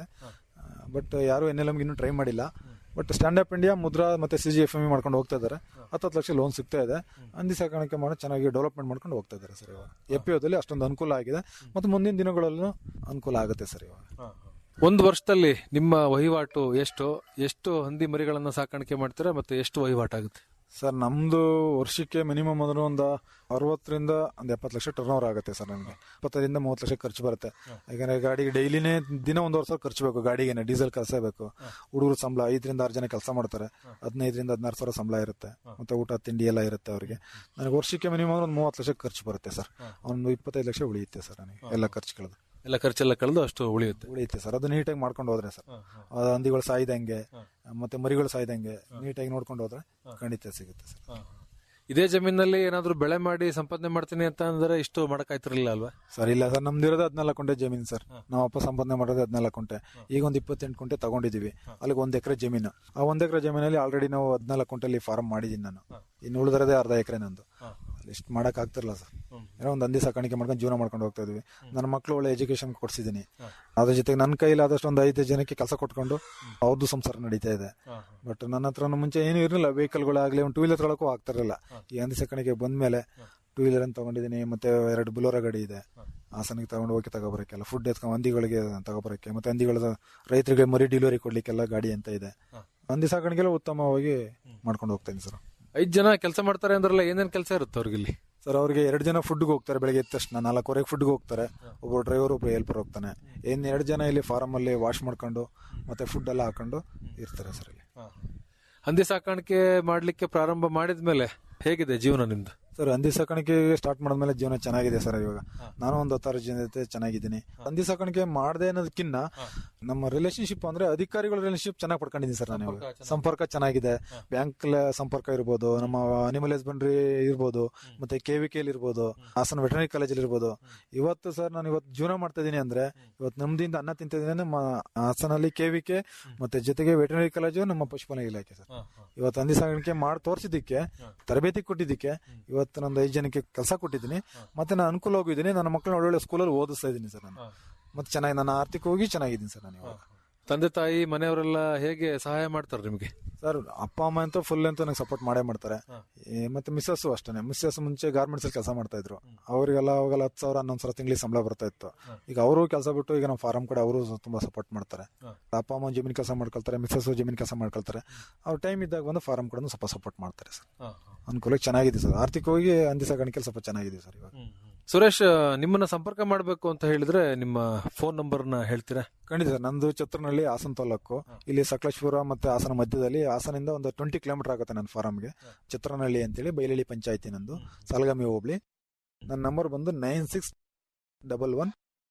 ಬಟ್ ಯಾರು ಎನ್ ಎಲ್ ಎಂ ಇನ್ನೂ ಟ್ರೈ ಮಾಡಿಲ್ಲ but stand up India Mudra ಮತ್ತೆ ಸಿ ಜಿ ಎಫ್ ಎಂ ಮಾಡ್ಕೊಂಡು ಹೋಗ್ತಾ ಇದ್ದಾರೆ ಹತ್ತತ್ತು ಲಕ್ಷ ಲೋನ್ ಸಿಗ್ತಾ ಇದೆ ಹಂದಿ ಸಾಕಾಣಿಕೆ ಮಾಡಿ ಚೆನ್ನಾಗಿ ಡೆವಲಪ್ಮೆಂಟ್ ಮಾಡ್ಕೊಂಡು ಹೋಗ್ತಾ ಇದ್ದಾರೆ ಸರ್ ಇವಾಗ ಎ ಪಿ ಓದಲ್ಲಿ ಅಷ್ಟೊಂದು ಅನುಕೂಲ ಆಗಿದೆ ಮತ್ತು ಮುಂದಿನ ದಿನಗಳಲ್ಲೂ ಅನುಕೂಲ ಆಗುತ್ತೆ ಸರ್ ಇವಾಗ ಒಂದು ವರ್ಷದಲ್ಲಿ ನಿಮ್ಮ ವಹಿವಾಟು ಎಷ್ಟು ಎಷ್ಟು ಹಂದಿ ಮರಿಗಳನ್ನ ಸಾಕಾಣಿಕೆ ಮಾಡ್ತೀರಾ ಮತ್ತೆ ಎಷ್ಟು ವಹಿವಾಟಾಗುತ್ತೆ ಸರ್ ನಮ್ದು ವರ್ಷಕ್ಕೆ ಮಿನಿಮಮ್ ಅಂದ್ರೆ ಒಂದು ಅರವತ್ತರಿಂದ ಒಂದು ಎಪ್ಪತ್ತು ಲಕ್ಷ ಟರ್ನ್ ಓವರ್ ಆಗುತ್ತೆ ಸರ್ ನಮಗೆ ಇಪ್ಪತ್ತರಿಂದ ಮೂವತ್ತು ಲಕ್ಷ ಖರ್ಚು ಬರುತ್ತೆ ಯಾಕಂದ್ರೆ ಗಾಡಿಗೆ ಡೈಲಿನೇ ದಿನ ಒಂದೂವರೆ ಸಾವಿರ ಖರ್ಚು ಬೇಕು ಗಾಡಿಗೆ ಡೀಸೆಲ್ ಕಳಿಸಬೇಕು ಹುಡುಗರು ಸಂಬಳ ಐದರಿಂದ ಆರು ಜನ ಕೆಲಸ ಮಾಡ್ತಾರೆ ಹದಿನೈದರಿಂದ ಹದಿನಾರು ಸಾವಿರ ಸಂಬಳ ಇರುತ್ತೆ ಮತ್ತೆ ಊಟ ತಿಂಡಿ ಎಲ್ಲ ಇರುತ್ತೆ ಅವರಿಗೆ ನನಗೆ ವರ್ಷಕ್ಕೆ ಮಿನಿಮಮ್ ಒಂದು ಮೂವತ್ತು ಲಕ್ಷ ಖರ್ಚು ಬರುತ್ತೆ ಸರ್ ಒಂದು ಇಪ್ಪತ್ತೈದು ಲಕ್ಷ ಉಳಿಯುತ್ತೆ ಸರ್ ನನಗೆ ಎಲ್ಲ ಖರ್ಚುಗಳದ್ದು ಎಲ್ಲ ಖರ್ಚೆಲ್ಲ ಕಳೆದು ಅಷ್ಟು ಉಳಿಯುತ್ತೆ ಉಳಿಯುತ್ತೆ ಸರ್ ಅದು ನೀಟಾಗಿ ಮಾಡ್ಕೊಂಡು ಹೋದ್ರೆ ಸರ್ ಅದು ಹಂದಿಗಳು ಸಾಯ್ದಂಗೆ ಮತ್ತೆ ಮರಿಗಳು ಸಾಯ್ದಂಗೆ ನೀಟಾಗಿ ನೋಡ್ಕೊಂಡು ಹೋದ್ರೆ ಖಂಡಿತ ಸಿಗುತ್ತೆ ಸರ್ ಇದೇ ಜಮೀನಲ್ಲಿ ಏನಾದ್ರು ಬೆಳೆ ಮಾಡಿ ಸಂಪಾದನೆ ಮಾಡ್ತೀನಿ ಅಂತ ಅಂದ್ರೆ ಇಷ್ಟು ಮಾಡಕ್ಕಾಯ್ತಿರ್ಲಿಲ್ಲ ಅಲ್ವಾ ಸರ್ ಇಲ್ಲ ಸರ್ ನಮ್ದು ಇರೋದು ಹದಿನಾಲ್ಕು ಕುಂಟೆ ಜಮೀನು ಸರ್ ನಮ್ಮ ಅಪ್ಪ ಸಂಪಾದನೆ ಮಾಡೋದು ಹದಿನಾಲ್ಕು ಕುಂಟೆ ಈಗ ಒಂದು ಇಪ್ಪತ್ತೆಂಟು ಕುಂಟೆ ತಗೊಂಡಿದೀವಿ ಅಲ್ಲಿಗೆ ಒಂದ್ ಎಕರೆ ಜಮೀನು ಆ ಒಂದ್ ಎಕರೆ ಜಮೀನಲ್ಲಿ ಆಲ್ರೆಡಿ ನಾವು ಹದಿನಾಲ್ಕು ಕುಂಟೆಲಿ ಫಾರ್ಮ್ ಮಾಡಿದೀನಿ ನಾನು ಇನ್ನು ಉಳಿದಿರೋದೇ ಅರ್ಧ ಎಕರೆ ನಂದು ಇಷ್ಟು ಮಾಡಕ್ ಆಗ್ತಿರಲ್ಲ ಸರ್ ಏನೋ ಒಂದು ಹಂದಿ ಸಾಕಾಣಿಕೆ ಮಾಡ್ಕೊಂಡು ಜೀವನ ಮಾಡ್ಕೊಂಡು ಹೋಗ್ತಾ ಇದೀವಿ ನನ್ನ ಮಕ್ಕಳು ಒಳ್ಳೆ ಎಜುಕೇಶನ್ ಕೊಡ್ಸಿದ್ದೀನಿ ಅದ್ರ ಜೊತೆಗೆ ನನ್ನ ಕೈಲಾದಷ್ಟು ಒಂದು ಐದು ಜನಕ್ಕೆ ಕೆಲಸ ಕೊಟ್ಕೊಂಡು ಅವ್ರದ್ದು ಸಂಸಾರ ನಡೀತಾ ಇದೆ ಬಟ್ ನನ್ನ ಹತ್ರ ಮುಂಚೆ ಏನೂ ಇರಲಿಲ್ಲ ವೆಹಿಕಲ್ಗಳಾಗ್ಲಿ ಒಂದು ಟೂ ವೀಲರ್ ತೊಳಕ್ಕೂ ಆಗ್ತಿರಲಿಲ್ಲ ಈ ಹಂದಿ ಸಾಕಾಣಿಕೆ ಬಂದ್ಮೇಲೆ ಟೂ ವೀಲರ್ ಅಂತ ತಗೊಂಡಿದ್ದೀನಿ ಮತ್ತೆ ಎರಡು ಬುಲೋರ ಗಾಡಿ ಇದೆ ಹಾಸನಿಗೆ ತಗೊಂಡು ಹೋಗಿ ತಗೋಬರಕ್ಕೆಲ್ಲ ಫುಡ್ ಎತ್ಕೊಂಡು ಹಂದಿಗಳಿಗೆ ತಗೋಬರಕ್ಕೆ ಮತ್ತೆ ಹಂದಿಗಳ ರೈತರಿಗೆ ಮರಿ ಡೆಲಿವರಿ ಕೊಡ್ಲಿಕ್ಕೆಲ್ಲ ಗಾಡಿ ಅಂತ ಇದೆ ಹಂದಿ ಸಾಕಾಣಿಕೆಲ್ಲ ಉತ್ತಮವಾಗಿ ಮಾಡ್ಕೊಂಡು ಹೋಗ್ತೀನಿ ಸರ್ ಐದ್ ಜನ ಕೆಲಸ ಮಾಡ್ತಾರೆ ಅಂದ್ರಲ್ಲ ಏನೇನ್ ಕೆಲಸ ಇರುತ್ತೆ ಅವ್ರಿಗೆ ಇಲ್ಲಿ ಸರ್ ಅವ್ರಿಗೆ ಎರಡು ಜನ ಫುಡ್ಗೆ ಹೋಗ್ತಾರೆ ಬೆಳಗ್ಗೆ ಎದ್ದ ತಕ್ಷಣ ನಾಲ್ಕುವರೆಗೆ ಫುಡ್ಗೆ ಹೋಗ್ತಾರೆ ಒಬ್ಬ ಡ್ರೈವರ್ ಒಬ್ಬ ಹೆಲ್ಪರ್ ಹೋಗ್ತಾನೆ ಇನ್ನು ಎರಡು ಜನ ಇಲ್ಲಿ ಫಾರಮ್ ಅಲ್ಲಿ ವಾಶ್ ಮಾಡ್ಕೊಂಡು ಮತ್ತೆ ಫುಡ್ ಎಲ್ಲ ಹಾಕೊಂಡು ಇರ್ತಾರೆ ಸರ್ ಇಲ್ಲಿ ಹಂದಿ ಸಾಕಾಣಿಕೆ ಮಾಡ್ಲಿಕ್ಕೆ ಪ್ರಾರಂಭ ಮಾಡಿದ್ಮೇಲೆ ಹೇಗಿದೆ ಜೀವನ ನಿಮ್ದು ಸರ್ ಹಂದಿ ಸಾಕಾಣಿಕೆ ಸ್ಟಾರ್ಟ್ ಮಾಡಿದ್ಮೇಲೆ ಜೀವನ ಚೆನ್ನಾಗಿದೆ ಸರ್ ಇವಾಗ ನಾನು ಒಂದು ಹತ್ತಾರು ಜನ ಜೊತೆ ಚೆನ್ನಾಗಿದ್ದೀನಿ ಹಂದಿ ಸಾಕಾಣಿಕೆ ಮಾಡದೆ ಅನ್ನೋದಕ್ಕಿಂತ ನಮ್ಮ ರಿಲೇಶನ್ಶಿಪ್ ಅಂದ್ರೆ ಅಧಿಕಾರಿಗಳ ರಿಲೇಶನ್ಶಿಪ್ ಚೆನ್ನಾಗಿ ಪಡ್ಕೊಂಡಿದ್ದೀನಿ ಸರ್ ನಾನು ಇವಾಗ ಸಂಪರ್ಕ ಚೆನ್ನಾಗಿದೆ ಬ್ಯಾಂಕ್ ಸಂಪರ್ಕ ಇರ್ಬೋದು ನಮ್ಮ ಅನಿಮಲ್ ಹಸ್ಬೆಂಡ್ರಿ ಇರ್ಬೋದು ಮತ್ತೆ ಕೆ ವಿ ಕೆಲ್ ಇರ್ಬೋದು ಹಾಸನ ವೆಟರ್ನರಿ ಕಾಲೇಜಲ್ಲಿ ಇರ್ಬೋದು ಇವತ್ತು ಸರ್ ನಾನು ಇವತ್ತು ಜೀವನ ಮಾಡ್ತಾ ಇದೀನಿ ಅಂದ್ರೆ ಇವತ್ತು ನಮ್ದಿಂದ ಅನ್ನ ತಿಂತಿದ್ದೀನಿ ನಮ್ಮ ಹಾಸನಲ್ಲಿ ಕೆ ವಿ ಕೆ ಮತ್ತೆ ಜೊತೆಗೆ ವೆಟರ್ನರಿ ಕಾಲೇಜು ನಮ್ಮ ಪಶುಪಾಲನಾ ಇಲಾಖೆ ಸರ್ ಇವತ್ತು ಹಂದಿ ಸಾಕಾಣಿಕೆ ಮಾಡಿ ತೋರಿಸಿದ್ದಕ್ಕೆ ತರಬೇತಿ ಕೊಟ್ಟಿದ್ದಕ್ಕೆ ಇವತ್ತು ನಂದು ಐದು ಜನಕ್ಕೆ ಕೆಲಸ ಕೊಟ್ಟಿದ್ದೀನಿ ಮತ್ತೆ ನಾನು ಅನುಕೂಲ ಹೋಗಿದ್ದೀನಿ ನನ್ನ ಮಕ್ಕಳನ್ನ ಒಳ್ಳೊಳ್ಳೆ ಸ್ಕೂಲಲ್ಲಿ ಓದಿಸ್ತಾ ಇದ್ದೀನಿ ಸರ್ ನಾನು ಮತ್ತೆ ಚೆನ್ನಾಗಿ ನಾನು ಆರ್ಥಿಕವಾಗಿ ಚೆನ್ನಾಗಿದ್ದೀನಿ ಸರ್ ನಾನು ಇವಾಗ ತಂದೆ ತಾಯಿ ಮನೆಯವರೆಲ್ಲ ಹೇಗೆ ಸಹಾಯ ಮಾಡ್ತಾರೆ ನಿಮ್ಗೆ ಸರ್ ಅಪ್ಪ ಅಮ್ಮ ಅಂತೂ ಫುಲ್ ಅಂತೂ ನಂಗೆ ಸಪೋರ್ಟ್ ಮಾಡೇ ಮಾಡ್ತಾರೆ ಈ ಮತ್ತೆ ಮಿಸ್ಸಸ್ ಅಷ್ಟೇ ಮಿಸ್ಸಸ್ ಮುಂಚೆ ಗಾರ್ಮೆಂಟ್ಸ್ ಅಲ್ಲಿ ಕೆಲಸ ಮಾಡ್ತಾ ಇದ್ರು ಅವರಿಗೆಲ್ಲ ಅವಾಗೆಲ್ಲ ಹತ್ತು ಸಾವಿರ ಹನ್ನೊಂದು ಸಾವಿರ ತಿಂಗಳಿಗೆ ಸಂಬಳ ಬರ್ತಾ ಇತ್ತು ಈಗ ಅವರು ಕೆಲಸ ಬಿಟ್ಟು ಈಗ ನಮ್ಮ ಫಾರಂ ಕಡೆ ಅವರು ತುಂಬಾ ಸಪೋರ್ಟ್ ಮಾಡ್ತಾರೆ ಅಪ್ಪ ಅಮ್ಮ ಜಮೀನ್ ಕೆಲಸ ಮಾಡ್ಕೊಳ್ತಾರೆ ಮಿಸ್ಸಸ್ ಜಮೀನ್ ಕೆಲಸ ಮಾಡ್ಕೊಳ್ತಾರೆ ಅವ್ರ ಟೈಮ್ ಇದ್ದಾಗ ಬಂದು ಫಾರಂ ಕಡೆ ಸ್ವಲ್ಪ ಸಪೋರ್ಟ್ ಮಾಡ್ತಾರೆ ಸರ್ ಅನುಕೂಲಕ್ಕೆ ಚೆನ್ನಾಗಿದೆ ಸರ್ ಆರ್ಥಿಕವಾಗಿ ಹಂದಿ ಸಾಕಾಣಿಕೆ ಸ್ವಲ್ಪ ಚೆನ್ನಾಗಿದೆ ಸರ್ ಇವಾಗ ಸುರೇಶ್ ನಿಮ್ಮನ್ನ ಸಂಪರ್ಕ ಮಾಡಬೇಕು ಅಂತ ಹೇಳಿದ್ರೆ ನಿಮ್ಮ ಫೋನ್ ನಂಬರ್ನ ಹೇಳ್ತೀರಾ ಖಂಡಿತ ಸರ್ ನಂದು ಛತ್ರನಹಳ್ಳಿ ಹಾಸನ ತಾಲೂಕು ಇಲ್ಲಿ ಸಕಲೇಶ್ಪುರ ಮತ್ತೆ ಹಾಸನ ಮಧ್ಯದಲ್ಲಿ ಹಾಸನಿಂದ ಒಂದು ಟ್ವೆಂಟಿ ಕಿಲೋಮೀಟರ್ ಆಗುತ್ತೆ ನನ್ನ ಫಾರಮ್ಗೆ ಛತ್ರನಹಳ್ಳಿ ಅಂತೇಳಿ ಬೈಲಹಳ್ಳಿ ಪಂಚಾಯತಿ ನಂದು ಸಾಲಗಾಮಿ ಹೋಬ್ಳಿ ನನ್ನ ನಂಬರ್ ಬಂದು nine six double one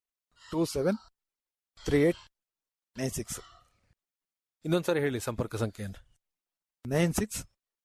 two seven three eight nine six ಇನ್ನೊಂದ್ಸರಿ ಹೇಳಿ ಸಂಪರ್ಕ ಸಂಖ್ಯೆಯನ್ನು nine six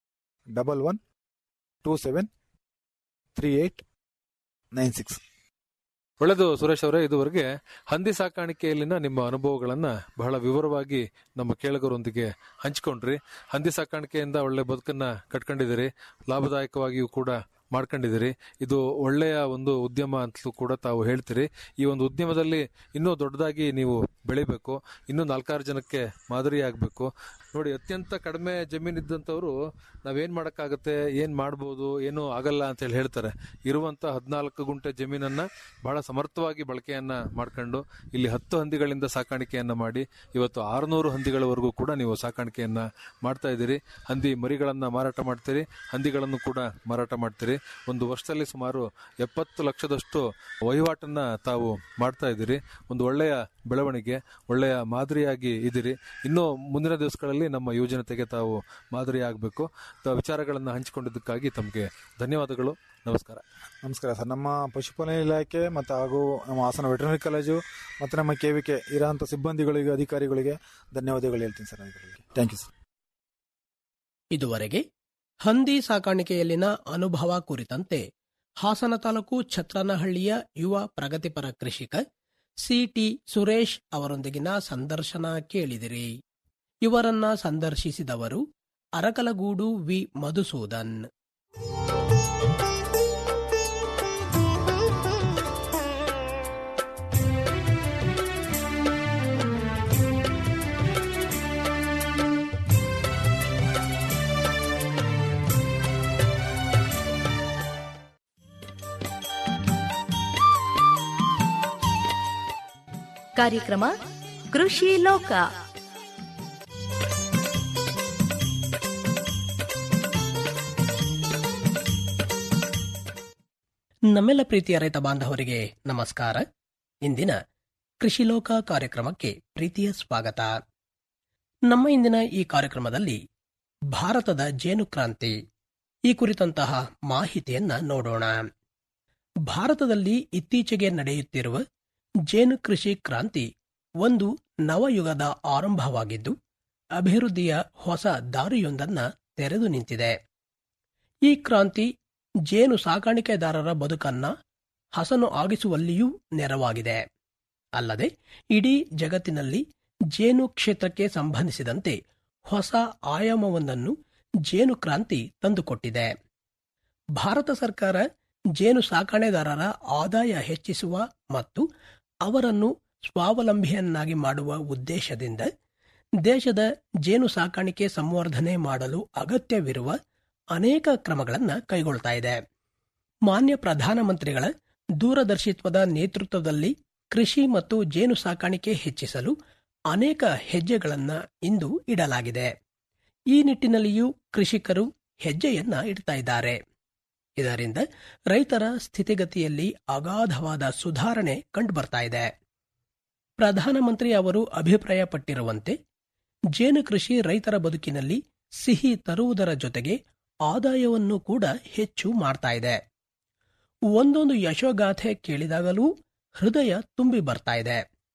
double one two seven three eight nine six ಒಳ್ಳೆಯದು ಸುರೇಶ್ ಅವರೇ ಇದುವರೆಗೆ ಹಂದಿ ಸಾಕಾಣಿಕೆಯಲ್ಲಿನ ನಿಮ್ಮ ಅನುಭವಗಳನ್ನ ಬಹಳ ವಿವರವಾಗಿ ನಮ್ಮ ಕೇಳುಗರೊಂದಿಗೆ ಹಂಚಿಕೊಂಡ್ರಿ ಹಂದಿ ಸಾಕಾಣಿಕೆಯಿಂದ ಒಳ್ಳೆ ಬದುಕನ್ನ ಕಟ್ಕೊಂಡಿದ್ದೀರಿ ಲಾಭದಾಯಕವಾಗಿಯೂ ಕೂಡ ಮಾಡ್ಕೊಂಡಿದ್ದೀರಿ ಇದು ಒಳ್ಳೆಯ ಒಂದು ಉದ್ಯಮ ಅಂತಲೂ ಕೂಡ ತಾವು ಹೇಳ್ತೀರಿ ಈ ಒಂದು ಉದ್ಯಮದಲ್ಲಿ ಇನ್ನೂ ದೊಡ್ಡದಾಗಿ ನೀವು ಬೆಳಿಬೇಕು ಇನ್ನೂ ನಾಲ್ಕಾರು ಜನಕ್ಕೆ ಮಾದರಿ ಆಗಬೇಕು ನೋಡಿ ಅತ್ಯಂತ ಕಡಿಮೆ ಜಮೀನಿದ್ದಂಥವ್ರು ನಾವೇನ್ ಮಾಡೋಕ್ಕಾಗತ್ತೆ ಏನ್ ಮಾಡ್ಬೋದು ಏನು ಆಗಲ್ಲ ಅಂತ ಹೇಳಿ ಹೇಳ್ತಾರೆ ಇರುವಂತ ಹದಿನಾಲ್ಕು ಗುಂಟೆ ಜಮೀನನ್ನ ಬಹಳ ಸಮರ್ಥವಾಗಿ ಬಳಕೆಯನ್ನ ಮಾಡ್ಕೊಂಡು ಇಲ್ಲಿ ಹತ್ತು ಹಂದಿಗಳಿಂದ ಸಾಕಾಣಿಕೆಯನ್ನ ಮಾಡಿ ಇವತ್ತು ಆರುನೂರು ಹಂದಿಗಳವರೆಗೂ ಕೂಡ ನೀವು ಸಾಕಾಣಿಕೆಯನ್ನ ಮಾಡ್ತಾ ಇದ್ದೀರಿ ಹಂದಿ ಮರಿಗಳನ್ನ ಮಾರಾಟ ಮಾಡ್ತೀರಿ ಹಂದಿಗಳನ್ನು ಕೂಡ ಮಾರಾಟ ಮಾಡ್ತೀರಿ ಒಂದು ವರ್ಷದಲ್ಲಿ ಸುಮಾರು ಎಪ್ಪತ್ತು ಲಕ್ಷದಷ್ಟು ವಹಿವಾಟನ್ನ ತಾವು ಮಾಡ್ತಾ ಇದ್ದೀರಿ ಒಂದು ಒಳ್ಳೆಯ ಬೆಳವಣಿಗೆ ಒಳ್ಳೆಯ ಮಾದರಿಯಾಗಿ ಇದ್ದೀರಿ ಇನ್ನು ಮುಂದಿನ ದಿವಸಗಳಲ್ಲಿ ನಮ್ಮ ಯುವಜನತೆಗೆ ತಾವು ಮಾದರಿ ಆಗಬೇಕು ತಾವು ವಿಚಾರಗಳನ್ನ ಹಂಚಿಕೊಂಡಿದ್ದಕ್ಕಾಗಿ ತಮಗೆ ಧನ್ಯವಾದಗಳು ನಮಸ್ಕಾರ ನಮಸ್ಕಾರ ಸರ್ ನಮ್ಮ ಪಶುಪಾಲನೆ ಇಲಾಖೆ ಮತ್ತು ಹಾಗೂ ನಮ್ಮ ಹಾಸನ ವೆಟರ್ನರಿ ಕಾಲೇಜು ಮತ್ತು ನಮ್ಮ ಕೆ ವಿ ಕೆ ಇರೋಂಥ ಸಿಬ್ಬಂದಿಗಳಿಗೆ ಅಧಿಕಾರಿಗಳಿಗೆ ಧನ್ಯವಾದಗಳು ಹೇಳ್ತೀನಿ ಸರ್ ಇದರಲ್ಲಿ ಥ್ಯಾಂಕ್ ಯು ಸರ್ ಇದುವರೆಗೆ ಹಂದಿ ಸಾಕಾಣಿಕೆಯಲ್ಲಿನ ಅನುಭವ ಕುರಿತಂತೆ ಹಾಸನ ತಾಲೂಕು ಛತ್ರನಹಳ್ಳಿಯ ಯುವ ಪ್ರಗತಿಪರ ಕೃಷಿಕ ಸಿಟಿ ಸುರೇಶ್ ಅವರೊಂದಿಗಿನ ಸಂದರ್ಶನ ಕೇಳಿದಿರಿ ಇವರನ್ನ ಸಂದರ್ಶಿಸಿದವರು ಅರಕಲಗೂಡು ವಿ ಮಧುಸೂದನ್ ಕಾರ್ಯಕ್ರಮ ಕೃಷಿ ಲೋಕ ನಮ್ಮೆಲ್ಲ ಪ್ರೀತಿಯ ರೈತ ಬಾಂಧವರಿಗೆ ನಮಸ್ಕಾರ ಇಂದಿನ ಕೃಷಿ ಲೋಕ ಕಾರ್ಯಕ್ರಮಕ್ಕೆ ಪ್ರೀತಿಯ ಸ್ವಾಗತ ನಮ್ಮ ಇಂದಿನ ಈ ಕಾರ್ಯಕ್ರಮದಲ್ಲಿ ಭಾರತದ ಜೇನು ಕ್ರಾಂತಿ ಈ ಕುರಿತಂತಹ ಮಾಹಿತಿಯನ್ನ ನೋಡೋಣ ಭಾರತದಲ್ಲಿ ಇತ್ತೀಚೆಗೆ ನಡೆಯುತ್ತಿರುವ ಜೇನು ಕೃಷಿ ಕ್ರಾಂತಿ ಒಂದು ನವಯುಗದ ಆರಂಭವಾಗಿದ್ದು ಅಭಿವೃದ್ಧಿಯ ಹೊಸ ದಾರಿಯೊಂದನ್ನ ತೆರೆದು ನಿಂತಿದೆ ಈ ಕ್ರಾಂತಿ ಜೇನು ಸಾಕಾಣಿಕೆದಾರರ ಬದುಕನ್ನ ಹಸನು ಆಗಿಸುವಲ್ಲಿಯೂ ನೆರವಾಗಿದೆ ಅಲ್ಲದೆ ಇಡೀ ಜಗತ್ತಿನಲ್ಲಿ ಜೇನು ಕ್ಷೇತ್ರಕ್ಕೆ ಸಂಬಂಧಿಸಿದಂತೆ ಹೊಸ ಆಯಾಮವೊಂದನ್ನು ಜೇನು ಕ್ರಾಂತಿ ತಂದುಕೊಟ್ಟಿದೆ ಭಾರತ ಸರ್ಕಾರ ಜೇನು ಸಾಕಣೆದಾರರ ಆದಾಯ ಹೆಚ್ಚಿಸುವ ಮತ್ತು ಅವರನ್ನು ಸ್ವಾವಲಂಬಿಯನ್ನಾಗಿ ಮಾಡುವ ಉದ್ದೇಶದಿಂದ ದೇಶದ ಜೇನು ಸಾಕಾಣಿಕೆ ಸಂವರ್ಧನೆ ಮಾಡಲು ಅಗತ್ಯವಿರುವ ಅನೇಕ ಕ್ರಮಗಳನ್ನು ಕೈಗೊಳ್ತಾ ಇದೆ ಮಾನ್ಯ ಪ್ರಧಾನಮಂತ್ರಿಗಳ ದೂರದರ್ಶಿತ್ವದ ನೇತೃತ್ವದಲ್ಲಿ ಕೃಷಿ ಮತ್ತು ಜೇನು ಸಾಕಾಣಿಕೆ ಹೆಚ್ಚಿಸಲು ಅನೇಕ ಹೆಜ್ಜೆಗಳನ್ನ ಇಂದು ಇಡಲಾಗಿದೆ ಈ ನಿಟ್ಟಿನಲ್ಲಿಯೂ ಕೃಷಿಕರು ಹೆಜ್ಜೆಯನ್ನ ಇಡ್ತಾ ಇದ್ದಾರೆ ಇದರಿಂದ ರೈತರ ಸ್ಥಿತಿಗತಿಯಲ್ಲಿ ಅಗಾಧವಾದ ಸುಧಾರಣೆ ಕಂಡುಬರ್ತಾ ಇದೆ ಪ್ರಧಾನಮಂತ್ರಿ ಅವರು ಅಭಿಪ್ರಾಯಪಟ್ಟಿರುವಂತೆ ಜೇನು ಕೃಷಿ ರೈತರ ಬದುಕಿನಲ್ಲಿ ಸಿಹಿ ತರುವುದರ ಜೊತೆಗೆ ಆದಾಯವನ್ನು ಕೂಡ ಹೆಚ್ಚು ಮಾಡ್ತಾ ಇದೆ ಒಂದೊಂದು ಯಶೋಗಾಥೆ ಕೇಳಿದಾಗಲೂ ಹೃದಯ ತುಂಬಿ ಬರ್ತಾ ಇದೆ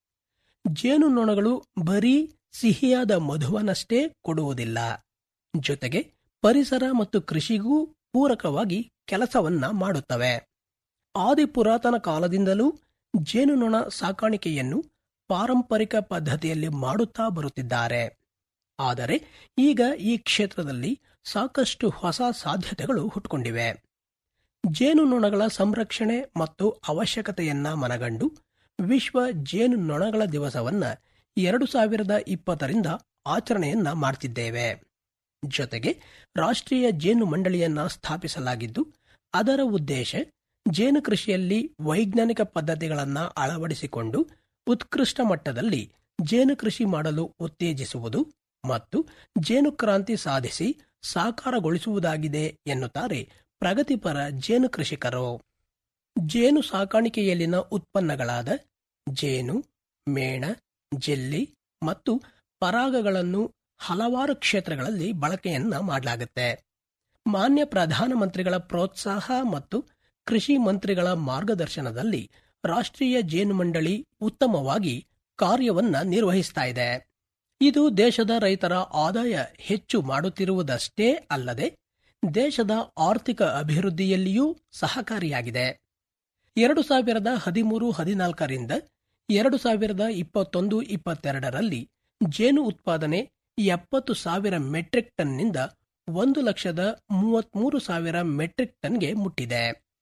ಜೇನು ನೊಣಗಳು ಬರೀ ಸಿಹಿಯಾದ ಮಧುವನಷ್ಟೇ ಕೊಡುವುದಿಲ್ಲ ಜೊತೆಗೆ ಪರಿಸರ ಮತ್ತು ಕೃಷಿಗೂ ಪೂರಕವಾಗಿ ಕೆಲಸವನ್ನ ಮಾಡುತ್ತವೆ ಆದಿ ಪುರಾತನ ಕಾಲದಿಂದಲೂ ಜೇನುನೊಣ ಸಾಕಾಣಿಕೆಯನ್ನು ಪಾರಂಪರಿಕ ಪದ್ಧತಿಯಲ್ಲಿ ಮಾಡುತ್ತಾ ಬರುತ್ತಿದ್ದಾರೆ ಆದರೆ ಈಗ ಈ ಕ್ಷೇತ್ರದಲ್ಲಿ ಸಾಕಷ್ಟು ಹೊಸ ಸಾಧ್ಯತೆಗಳು ಹುಟ್ಟುಕೊಂಡಿವೆ ಜೇನುನೊಣಗಳ ಸಂರಕ್ಷಣೆ ಮತ್ತು ಅವಶ್ಯಕತೆಯನ್ನ ಮನಗಂಡು ವಿಶ್ವ ಜೇನು ನೊಣಗಳ ದಿವಸವನ್ನ ಎರಡು ಸಾವಿರದ ಇಪ್ಪತ್ತರಿಂದ ಆಚರಣೆಯನ್ನ ಮಾಡ್ತಿದ್ದೇವೆ ಜೊತೆಗೆ ರಾಷ್ಟ್ರೀಯ ಜೇನು ಮಂಡಳಿಯನ್ನ ಸ್ಥಾಪಿಸಲಾಗಿದ್ದು ಅದರ ಉದ್ದೇಶ ಜೇನು ಕೃಷಿಯಲ್ಲಿ ವೈಜ್ಞಾನಿಕ ಪದ್ಧತಿಗಳನ್ನ ಅಳವಡಿಸಿಕೊಂಡು ಉತ್ಕೃಷ್ಟ ಮಟ್ಟದಲ್ಲಿ ಜೇನು ಕೃಷಿ ಮಾಡಲು ಉತ್ತೇಜಿಸುವುದು ಮತ್ತು ಜೇನು ಕ್ರಾಂತಿ ಸಾಧಿಸಿ ಸಾಕಾರಗೊಳಿಸುವುದಾಗಿದೆ ಎನ್ನುತ್ತಾರೆ ಪ್ರಗತಿಪರ ಜೇನು ಕೃಷಿಕರು ಜೇನು ಸಾಕಾಣಿಕೆಯಲ್ಲಿನ ಉತ್ಪನ್ನಗಳಾದ ಜೇನು ಮೇಣ ಜೆಲ್ಲಿ ಮತ್ತು ಪರಾಗಗಳನ್ನು ಹಲವಾರು ಕ್ಷೇತ್ರಗಳಲ್ಲಿ ಬಳಕೆಯನ್ನ ಮಾಡಲಾಗುತ್ತೆ ಮಾನ್ಯ ಪ್ರಧಾನಮಂತ್ರಿಗಳ ಪ್ರೋತ್ಸಾಹ ಮತ್ತು ಕೃಷಿ ಮಂತ್ರಿಗಳ ಮಾರ್ಗದರ್ಶನದಲ್ಲಿ ರಾಷ್ಟ್ರೀಯ ಜೇನು ಮಂಡಳಿ ಉತ್ತಮವಾಗಿ ಕಾರ್ಯವನ್ನ ನಿರ್ವಹಿಸ್ತಾ ಇದೆ ಇದು ದೇಶದ ರೈತರ ಆದಾಯ ಹೆಚ್ಚು ಮಾಡುತ್ತಿರುವುದಷ್ಟೇ ಅಲ್ಲದೆ ದೇಶದ ಆರ್ಥಿಕ ಅಭಿವೃದ್ಧಿಯಲ್ಲಿಯೂ ಸಹಕಾರಿಯಾಗಿದೆ ಎರಡು ಸಾವಿರದ ಹದಿಮೂರು ಹದಿನಾಲ್ಕರಿಂದ ಎರಡು ಸಾವಿರದ ಇಪ್ಪತ್ತೊಂದು ಇಪ್ಪತ್ತೆರಡರಲ್ಲಿ ಜೇನು ಉತ್ಪಾದನೆ ಎಪ್ಪತ್ತು ಸಾವಿರ ಮೆಟ್ರಿಕ್ ಟನ್ನಿಂದ ಒಂದು ಲಕ್ಷದ ಮೂವತ್ಮೂರು ಸಾವಿರ ಮೆಟ್ರಿಕ್ ಟನ್ಗೆ ಮುಟ್ಟಿದೆ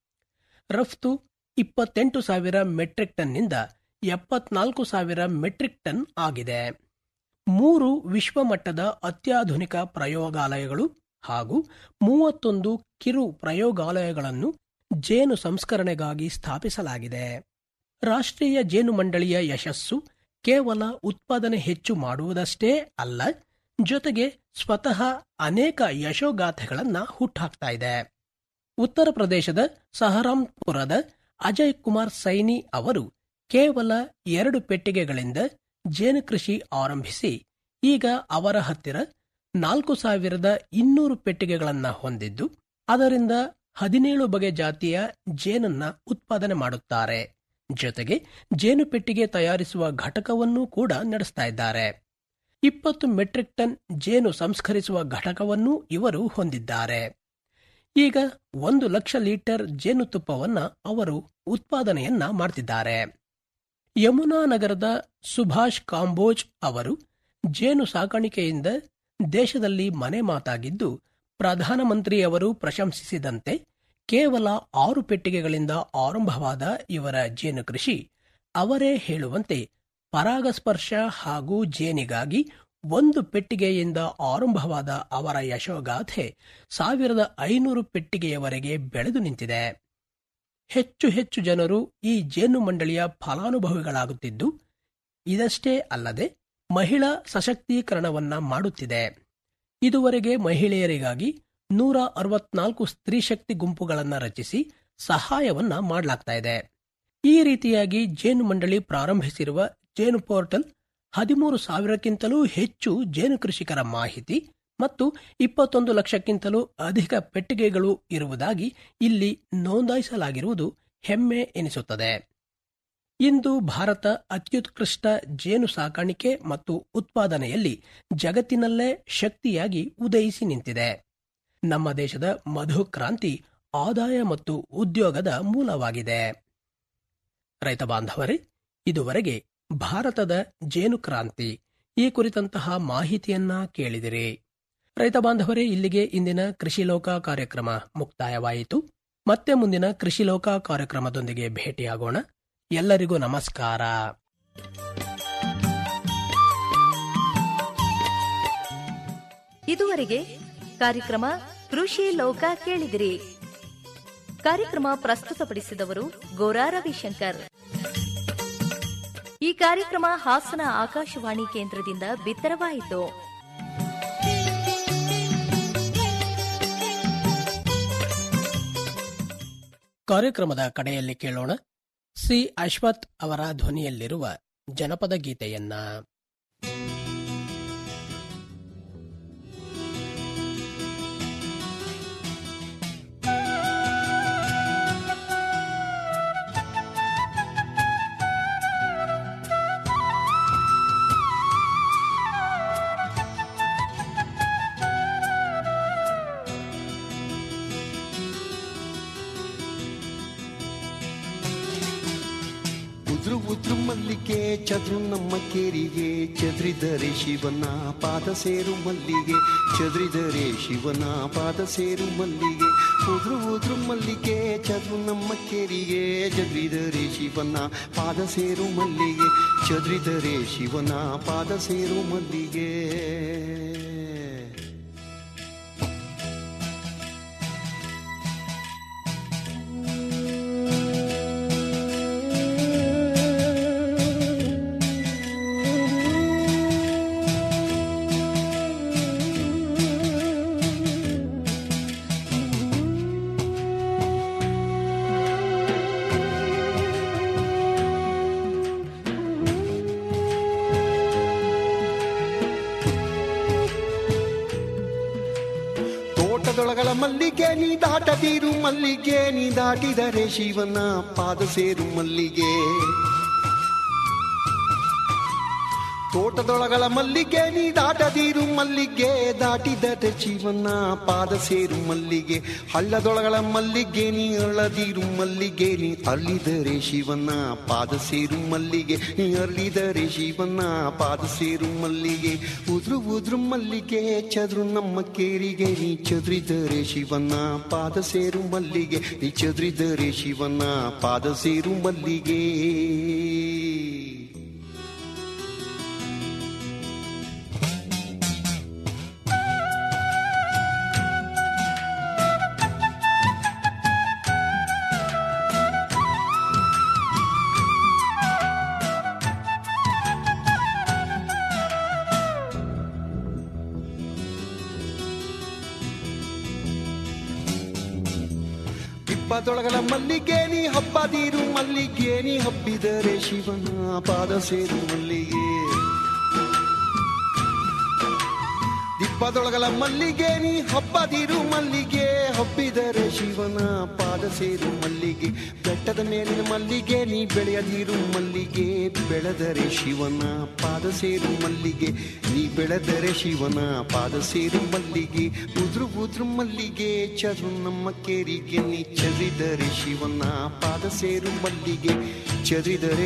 ರಫ್ತು ಇಪ್ಪತ್ತೆಂಟು ಸಾವಿರ ಮೆಟ್ರಿಕ್ ಟನ್ನಿಂದ ಎಪ್ಪತ್ನಾಲ್ಕು ಸಾವಿರ ಮೆಟ್ರಿಕ್ ಟನ್ ಆಗಿದೆ ಮೂರು ವಿಶ್ವಮಟ್ಟದ ಅತ್ಯಾಧುನಿಕ ಪ್ರಯೋಗಾಲಯಗಳು ಹಾಗೂ ಮೂವತ್ತೊಂದು ಕಿರು ಪ್ರಯೋಗಾಲಯಗಳನ್ನು ಜೇನು ಸಂಸ್ಕರಣೆಗಾಗಿ ಸ್ಥಾಪಿಸಲಾಗಿದೆ ರಾಷ್ಟ್ರೀಯ ಜೇನು ಮಂಡಳಿಯ ಯಶಸ್ಸು ಕೇವಲ ಉತ್ಪಾದನೆ ಹೆಚ್ಚು ಮಾಡುವುದಷ್ಟೇ ಅಲ್ಲ ಜೊತೆಗೆ ಸ್ವತಃ ಅನೇಕ ಯಶೋಗಾಥೆಗಳನ್ನ ಹುಟ್ಟಾಕ್ತಾ ಇದೆ ಉತ್ತರ ಪ್ರದೇಶದ ಸಹರಾಂಪುರದ ಅಜಯ್ ಕುಮಾರ್ ಸೈನಿ ಅವರು ಕೇವಲ ಎರಡು ಪೆಟ್ಟಿಗೆಗಳಿಂದ ಜೇನು ಕೃಷಿ ಆರಂಭಿಸಿ ಈಗ ಅವರ ಹತ್ತಿರ ನಾಲ್ಕು ಸಾವಿರದ ಇನ್ನೂರು ಪೆಟ್ಟಿಗೆಗಳನ್ನ ಹೊಂದಿದ್ದು ಅದರಿಂದ ಹದಿನೇಳು ಬಗೆ ಜಾತಿಯ ಜೇನನ್ನ ಉತ್ಪಾದನೆ ಮಾಡುತ್ತಾರೆ ಜೊತೆಗೆ ಜೇನು ಪೆಟ್ಟಿಗೆ ತಯಾರಿಸುವ ಘಟಕವನ್ನೂ ಕೂಡ ನಡೆಸ್ತಾ ಇದ್ದಾರೆ ಇಪ್ಪತ್ತು ಮೆಟ್ರಿಕ್ ಟನ್ ಜೇನು ಸಂಸ್ಕರಿಸುವ ಘಟಕವನ್ನೂ ಇವರು ಹೊಂದಿದ್ದಾರೆ ಈಗ ಒಂದು ಲಕ್ಷ ಲೀಟರ್ ಜೇನುತುಪ್ಪವನ್ನ ಅವರು ಉತ್ಪಾದನೆಯನ್ನ ಮಾಡ್ತಿದ್ದಾರೆ ಯಮುನಾ ನಗರದ ಸುಭಾಷ್ ಕಾಂಬೋಜ್ ಅವರು ಜೇನು ಸಾಕಾಣಿಕೆಯಿಂದ ದೇಶದಲ್ಲಿ ಮನೆ ಮಾತಾಗಿದ್ದು ಪ್ರಧಾನಮಂತ್ರಿಯವರು ಪ್ರಶಂಸಿಸಿದಂತೆ ಕೇವಲ ಆರು ಪೆಟ್ಟಿಗೆಗಳಿಂದ ಆರಂಭವಾದ ಇವರ ಜೇನು ಕೃಷಿ ಅವರೇ ಹೇಳುವಂತೆ ಪರಾಗಸ್ಪರ್ಶ ಹಾಗೂ ಜೇನಿಗಾಗಿ ಒಂದು ಪೆಟ್ಟಿಗೆಯಿಂದ ಆರಂಭವಾದ ಅವರ ಯಶೋಗಾಥೆ ಸಾವಿರದ ಐನೂರು ಪೆಟ್ಟಿಗೆಯವರೆಗೆ ಬೆಳೆದು ನಿಂತಿದೆ ಹೆಚ್ಚು ಹೆಚ್ಚು ಜನರು ಈ ಜೇನು ಮಂಡಳಿಯ ಫಲಾನುಭವಿಗಳಾಗುತ್ತಿದ್ದು ಇದಷ್ಟೇ ಅಲ್ಲದೆ ಮಹಿಳಾ ಸಶಕ್ತೀಕರಣವನ್ನ ಮಾಡುತ್ತಿದೆ ಇದುವರೆಗೆ ಮಹಿಳೆಯರಿಗಾಗಿ ನೂರ ಅರವತ್ನಾಲ್ಕು ಸ್ತ್ರೀ ಶಕ್ತಿ ಗುಂಪುಗಳನ್ನು ರಚಿಸಿ ಸಹಾಯವನ್ನ ಮಾಡಲಾಗ್ತಾ ಇದೆ ಈ ರೀತಿಯಾಗಿ ಜೇನು ಮಂಡಳಿ ಪ್ರಾರಂಭಿಸಿರುವ ಜೇನು ಪೋರ್ಟಲ್ ಹದಿಮೂರು ಸಾವಿರಕ್ಕಿಂತಲೂ ಹೆಚ್ಚು ಜೇನು ಕೃಷಿಕರ ಮಾಹಿತಿ ಮತ್ತು ಇಪ್ಪತ್ತೊಂದು ಲಕ್ಷಕ್ಕಿಂತಲೂ ಅಧಿಕ ಪೆಟ್ಟಿಗೆಗಳು ಇರುವುದಾಗಿ ಇಲ್ಲಿ ನೋಂದಾಯಿಸಲಾಗಿರುವುದು ಹೆಮ್ಮೆ ಎನಿಸುತ್ತದೆ ಇಂದು ಭಾರತ ಅತ್ಯುತ್ಕೃಷ್ಟ ಜೇನು ಸಾಕಾಣಿಕೆ ಮತ್ತು ಉತ್ಪಾದನೆಯಲ್ಲಿ ಜಗತ್ತಿನಲ್ಲೇ ಶಕ್ತಿಯಾಗಿ ಉದಯಿಸಿ ನಿಂತಿದೆ ನಮ್ಮ ದೇಶದ ಮಧು ಕ್ರಾಂತಿ ಆದಾಯ ಮತ್ತು ಉದ್ಯೋಗದ ಮೂಲವಾಗಿದೆ ರೈತ ಬಾಂಧವರೇ ಇದುವರೆಗೆ ಭಾರತದ ಜೇನು ಕ್ರಾಂತಿ ಈ ಕುರಿತಂತಹ ಮಾಹಿತಿಯನ್ನ ಕೇಳಿದಿರಿ ರೈತ ಬಾಂಧವರೇ ಇಲ್ಲಿಗೆ ಇಂದಿನ ಕೃಷಿ ಲೋಕ ಕಾರ್ಯಕ್ರಮ ಮುಕ್ತಾಯವಾಯಿತು ಮತ್ತೆ ಮುಂದಿನ ಕೃಷಿ ಲೋಕ ಕಾರ್ಯಕ್ರಮದೊಂದಿಗೆ ಭೇಟಿಯಾಗೋಣ ಎಲ್ಲರಿಗೂ ನಮಸ್ಕಾರ ಇದುವರೆಗೆ ಕಾರ್ಯಕ್ರಮ ಕೃಷಿ ಲೋಕ ಕೇಳಿದಿರಿ ಕಾರ್ಯಕ್ರಮ ಪ್ರಸ್ತುತಪಡಿಸಿದವರು ಗೋರಾ ರವಿಶಂಕರ್ ಈ ಕಾರ್ಯಕ್ರಮ ಹಾಸನ ಆಕಾಶವಾಣಿ ಕೇಂದ್ರದಿಂದ ಬಿತ್ತರವಾಯಿತು ಕಾರ್ಯಕ್ರಮದ ಕಡೆಯಲ್ಲಿ ಕೇಳೋಣ ಸಿ ಅಶ್ವಥ್ ಅವರ ಧ್ವನಿಯಲ್ಲಿರುವ ಜನಪದ ಗೀತೆಯನ್ನ ಉದ್ರು ಉದ್ರು ಮಲ್ಲಿಗೆ ಚದ್ರು ನಮ್ಮ ಕೇರಿಗೆ ಚದ್ರಿದರೆ ಶಿವನ ಪಾದ ಸೇರು ಮಲ್ಲಿಗೆ ಚದ್ರಿದರೆ ಶಿವನ ಪಾದ ಸೇರು ಮಲ್ಲಿಗೆ ಉದ್ರು ಉದ್ರು ಮಲ್ಲಿಗೆ ಚದ್ರು ನಮ್ಮ ಕೇರಿಗೆ ಚದ್ರಿದರೆ ಶಿವನ ಪಾದ ಸೇರು ಮಲ್ಲಿಗೆ ಚದ್ರಿದರೆ ಶಿವನ ಪಾದ ಸೇರು ಮಲ್ಲಿಗೆ ತೋಟದೊಳಗಳ ಮಲ್ಲಿಗೆ ನೀ ದಾಟದಿರು ಮಲ್ಲಿಗೆ ನೀ ದಾಟಿದರೆ ಶಿವನ ಪಾದ ಸೇರು ಮಲ್ಲಿಗೆ ತೋಟದೊಳಗಳ ಮಲ್ಲಿಗೆ ನೀ ದಾಟದಿರು ಮಲ್ಲಿಗೆ ದಾಟಿದಟ ಜೀವನ ಪಾದ ಸೇರು ಮಲ್ಲಿಗೆ ಹಳ್ಳದೊಳಗಳ ಮಲ್ಲಿಗೆ ನೀ ಅಳದಿರು ಮಲ್ಲಿಗೆ ನೀ ಅಲ್ಲಿದರೆ ಶಿವನ ಪಾದ ಸೇರು ಮಲ್ಲಿಗೆ ನೀ ಅಲ್ಲಿದರೆ ಶಿವನ ಪಾದ ಸೇರು ಮಲ್ಲಿಗೆ ಉದ್ರು ಉದ್ರು ಮಲ್ಲಿಗೆ ಚದ್ರು ನಮ್ಮ ಕೇರಿಗೆ ನೀ ಚದ್ರಿದರೆ ಶಿವನ ಪಾದ ಸೇರು ಮಲ್ಲಿಗೆ ನೀ ಚದ್ರಿದರೆ ಶಿವನ ಪಾದ ಸೇರು ಮಲ್ಲಿಗೆ ಇಪ್ಪತ್ತೊಳಗಲ ಮಲ್ಲಿಗೆ ನೀ ಹಬ್ಬದಿರು ಮಲ್ಲಿಗೆ ನೀ ಹಬ್ಬಿದರೆ ಶಿವನ ಪಾದ ಸೇರು ಮಲ್ಲಿಗೆ ದಿಪ್ಪದೊಳಗಲ ಮಲ್ಲಿಗೆ ನೀ ಹಬ್ಬದಿರು ಮಲ್ಲಿಗೆ ಹಬ್ಬಿದರೆ ಶಿವನ ಪಾದ ಸೇರು ಮಲ್ಲಿಗೆ ಬೆಟ್ಟದ ಮೇಲಿನ ಮಲ್ಲಿಗೆ ನೀ ಬೆಳೆಯದಿರು ಮಲ್ಲಿಗೆ ಬೆಳೆದರೆ ಶಿವನ ಪಾದ ಸೇರು ಮಲ್ಲಿಗೆ ನೀ ಬೆಳೆದರೆ ಶಿವನ ಪಾದ ಸೇರು ಮಲ್ಲಿಗೆ ಉದ್ರು ಉದ್ರು ಮಲ್ಲಿಗೆ ಚರು ನಮ್ಮ ಕೇರಿಗೆ ನೀ ಚರಿದರೆ ಶಿವನ ಪಾದ ಸೇರು ಮಲ್ಲಿಗೆ ಚರಿದರೆ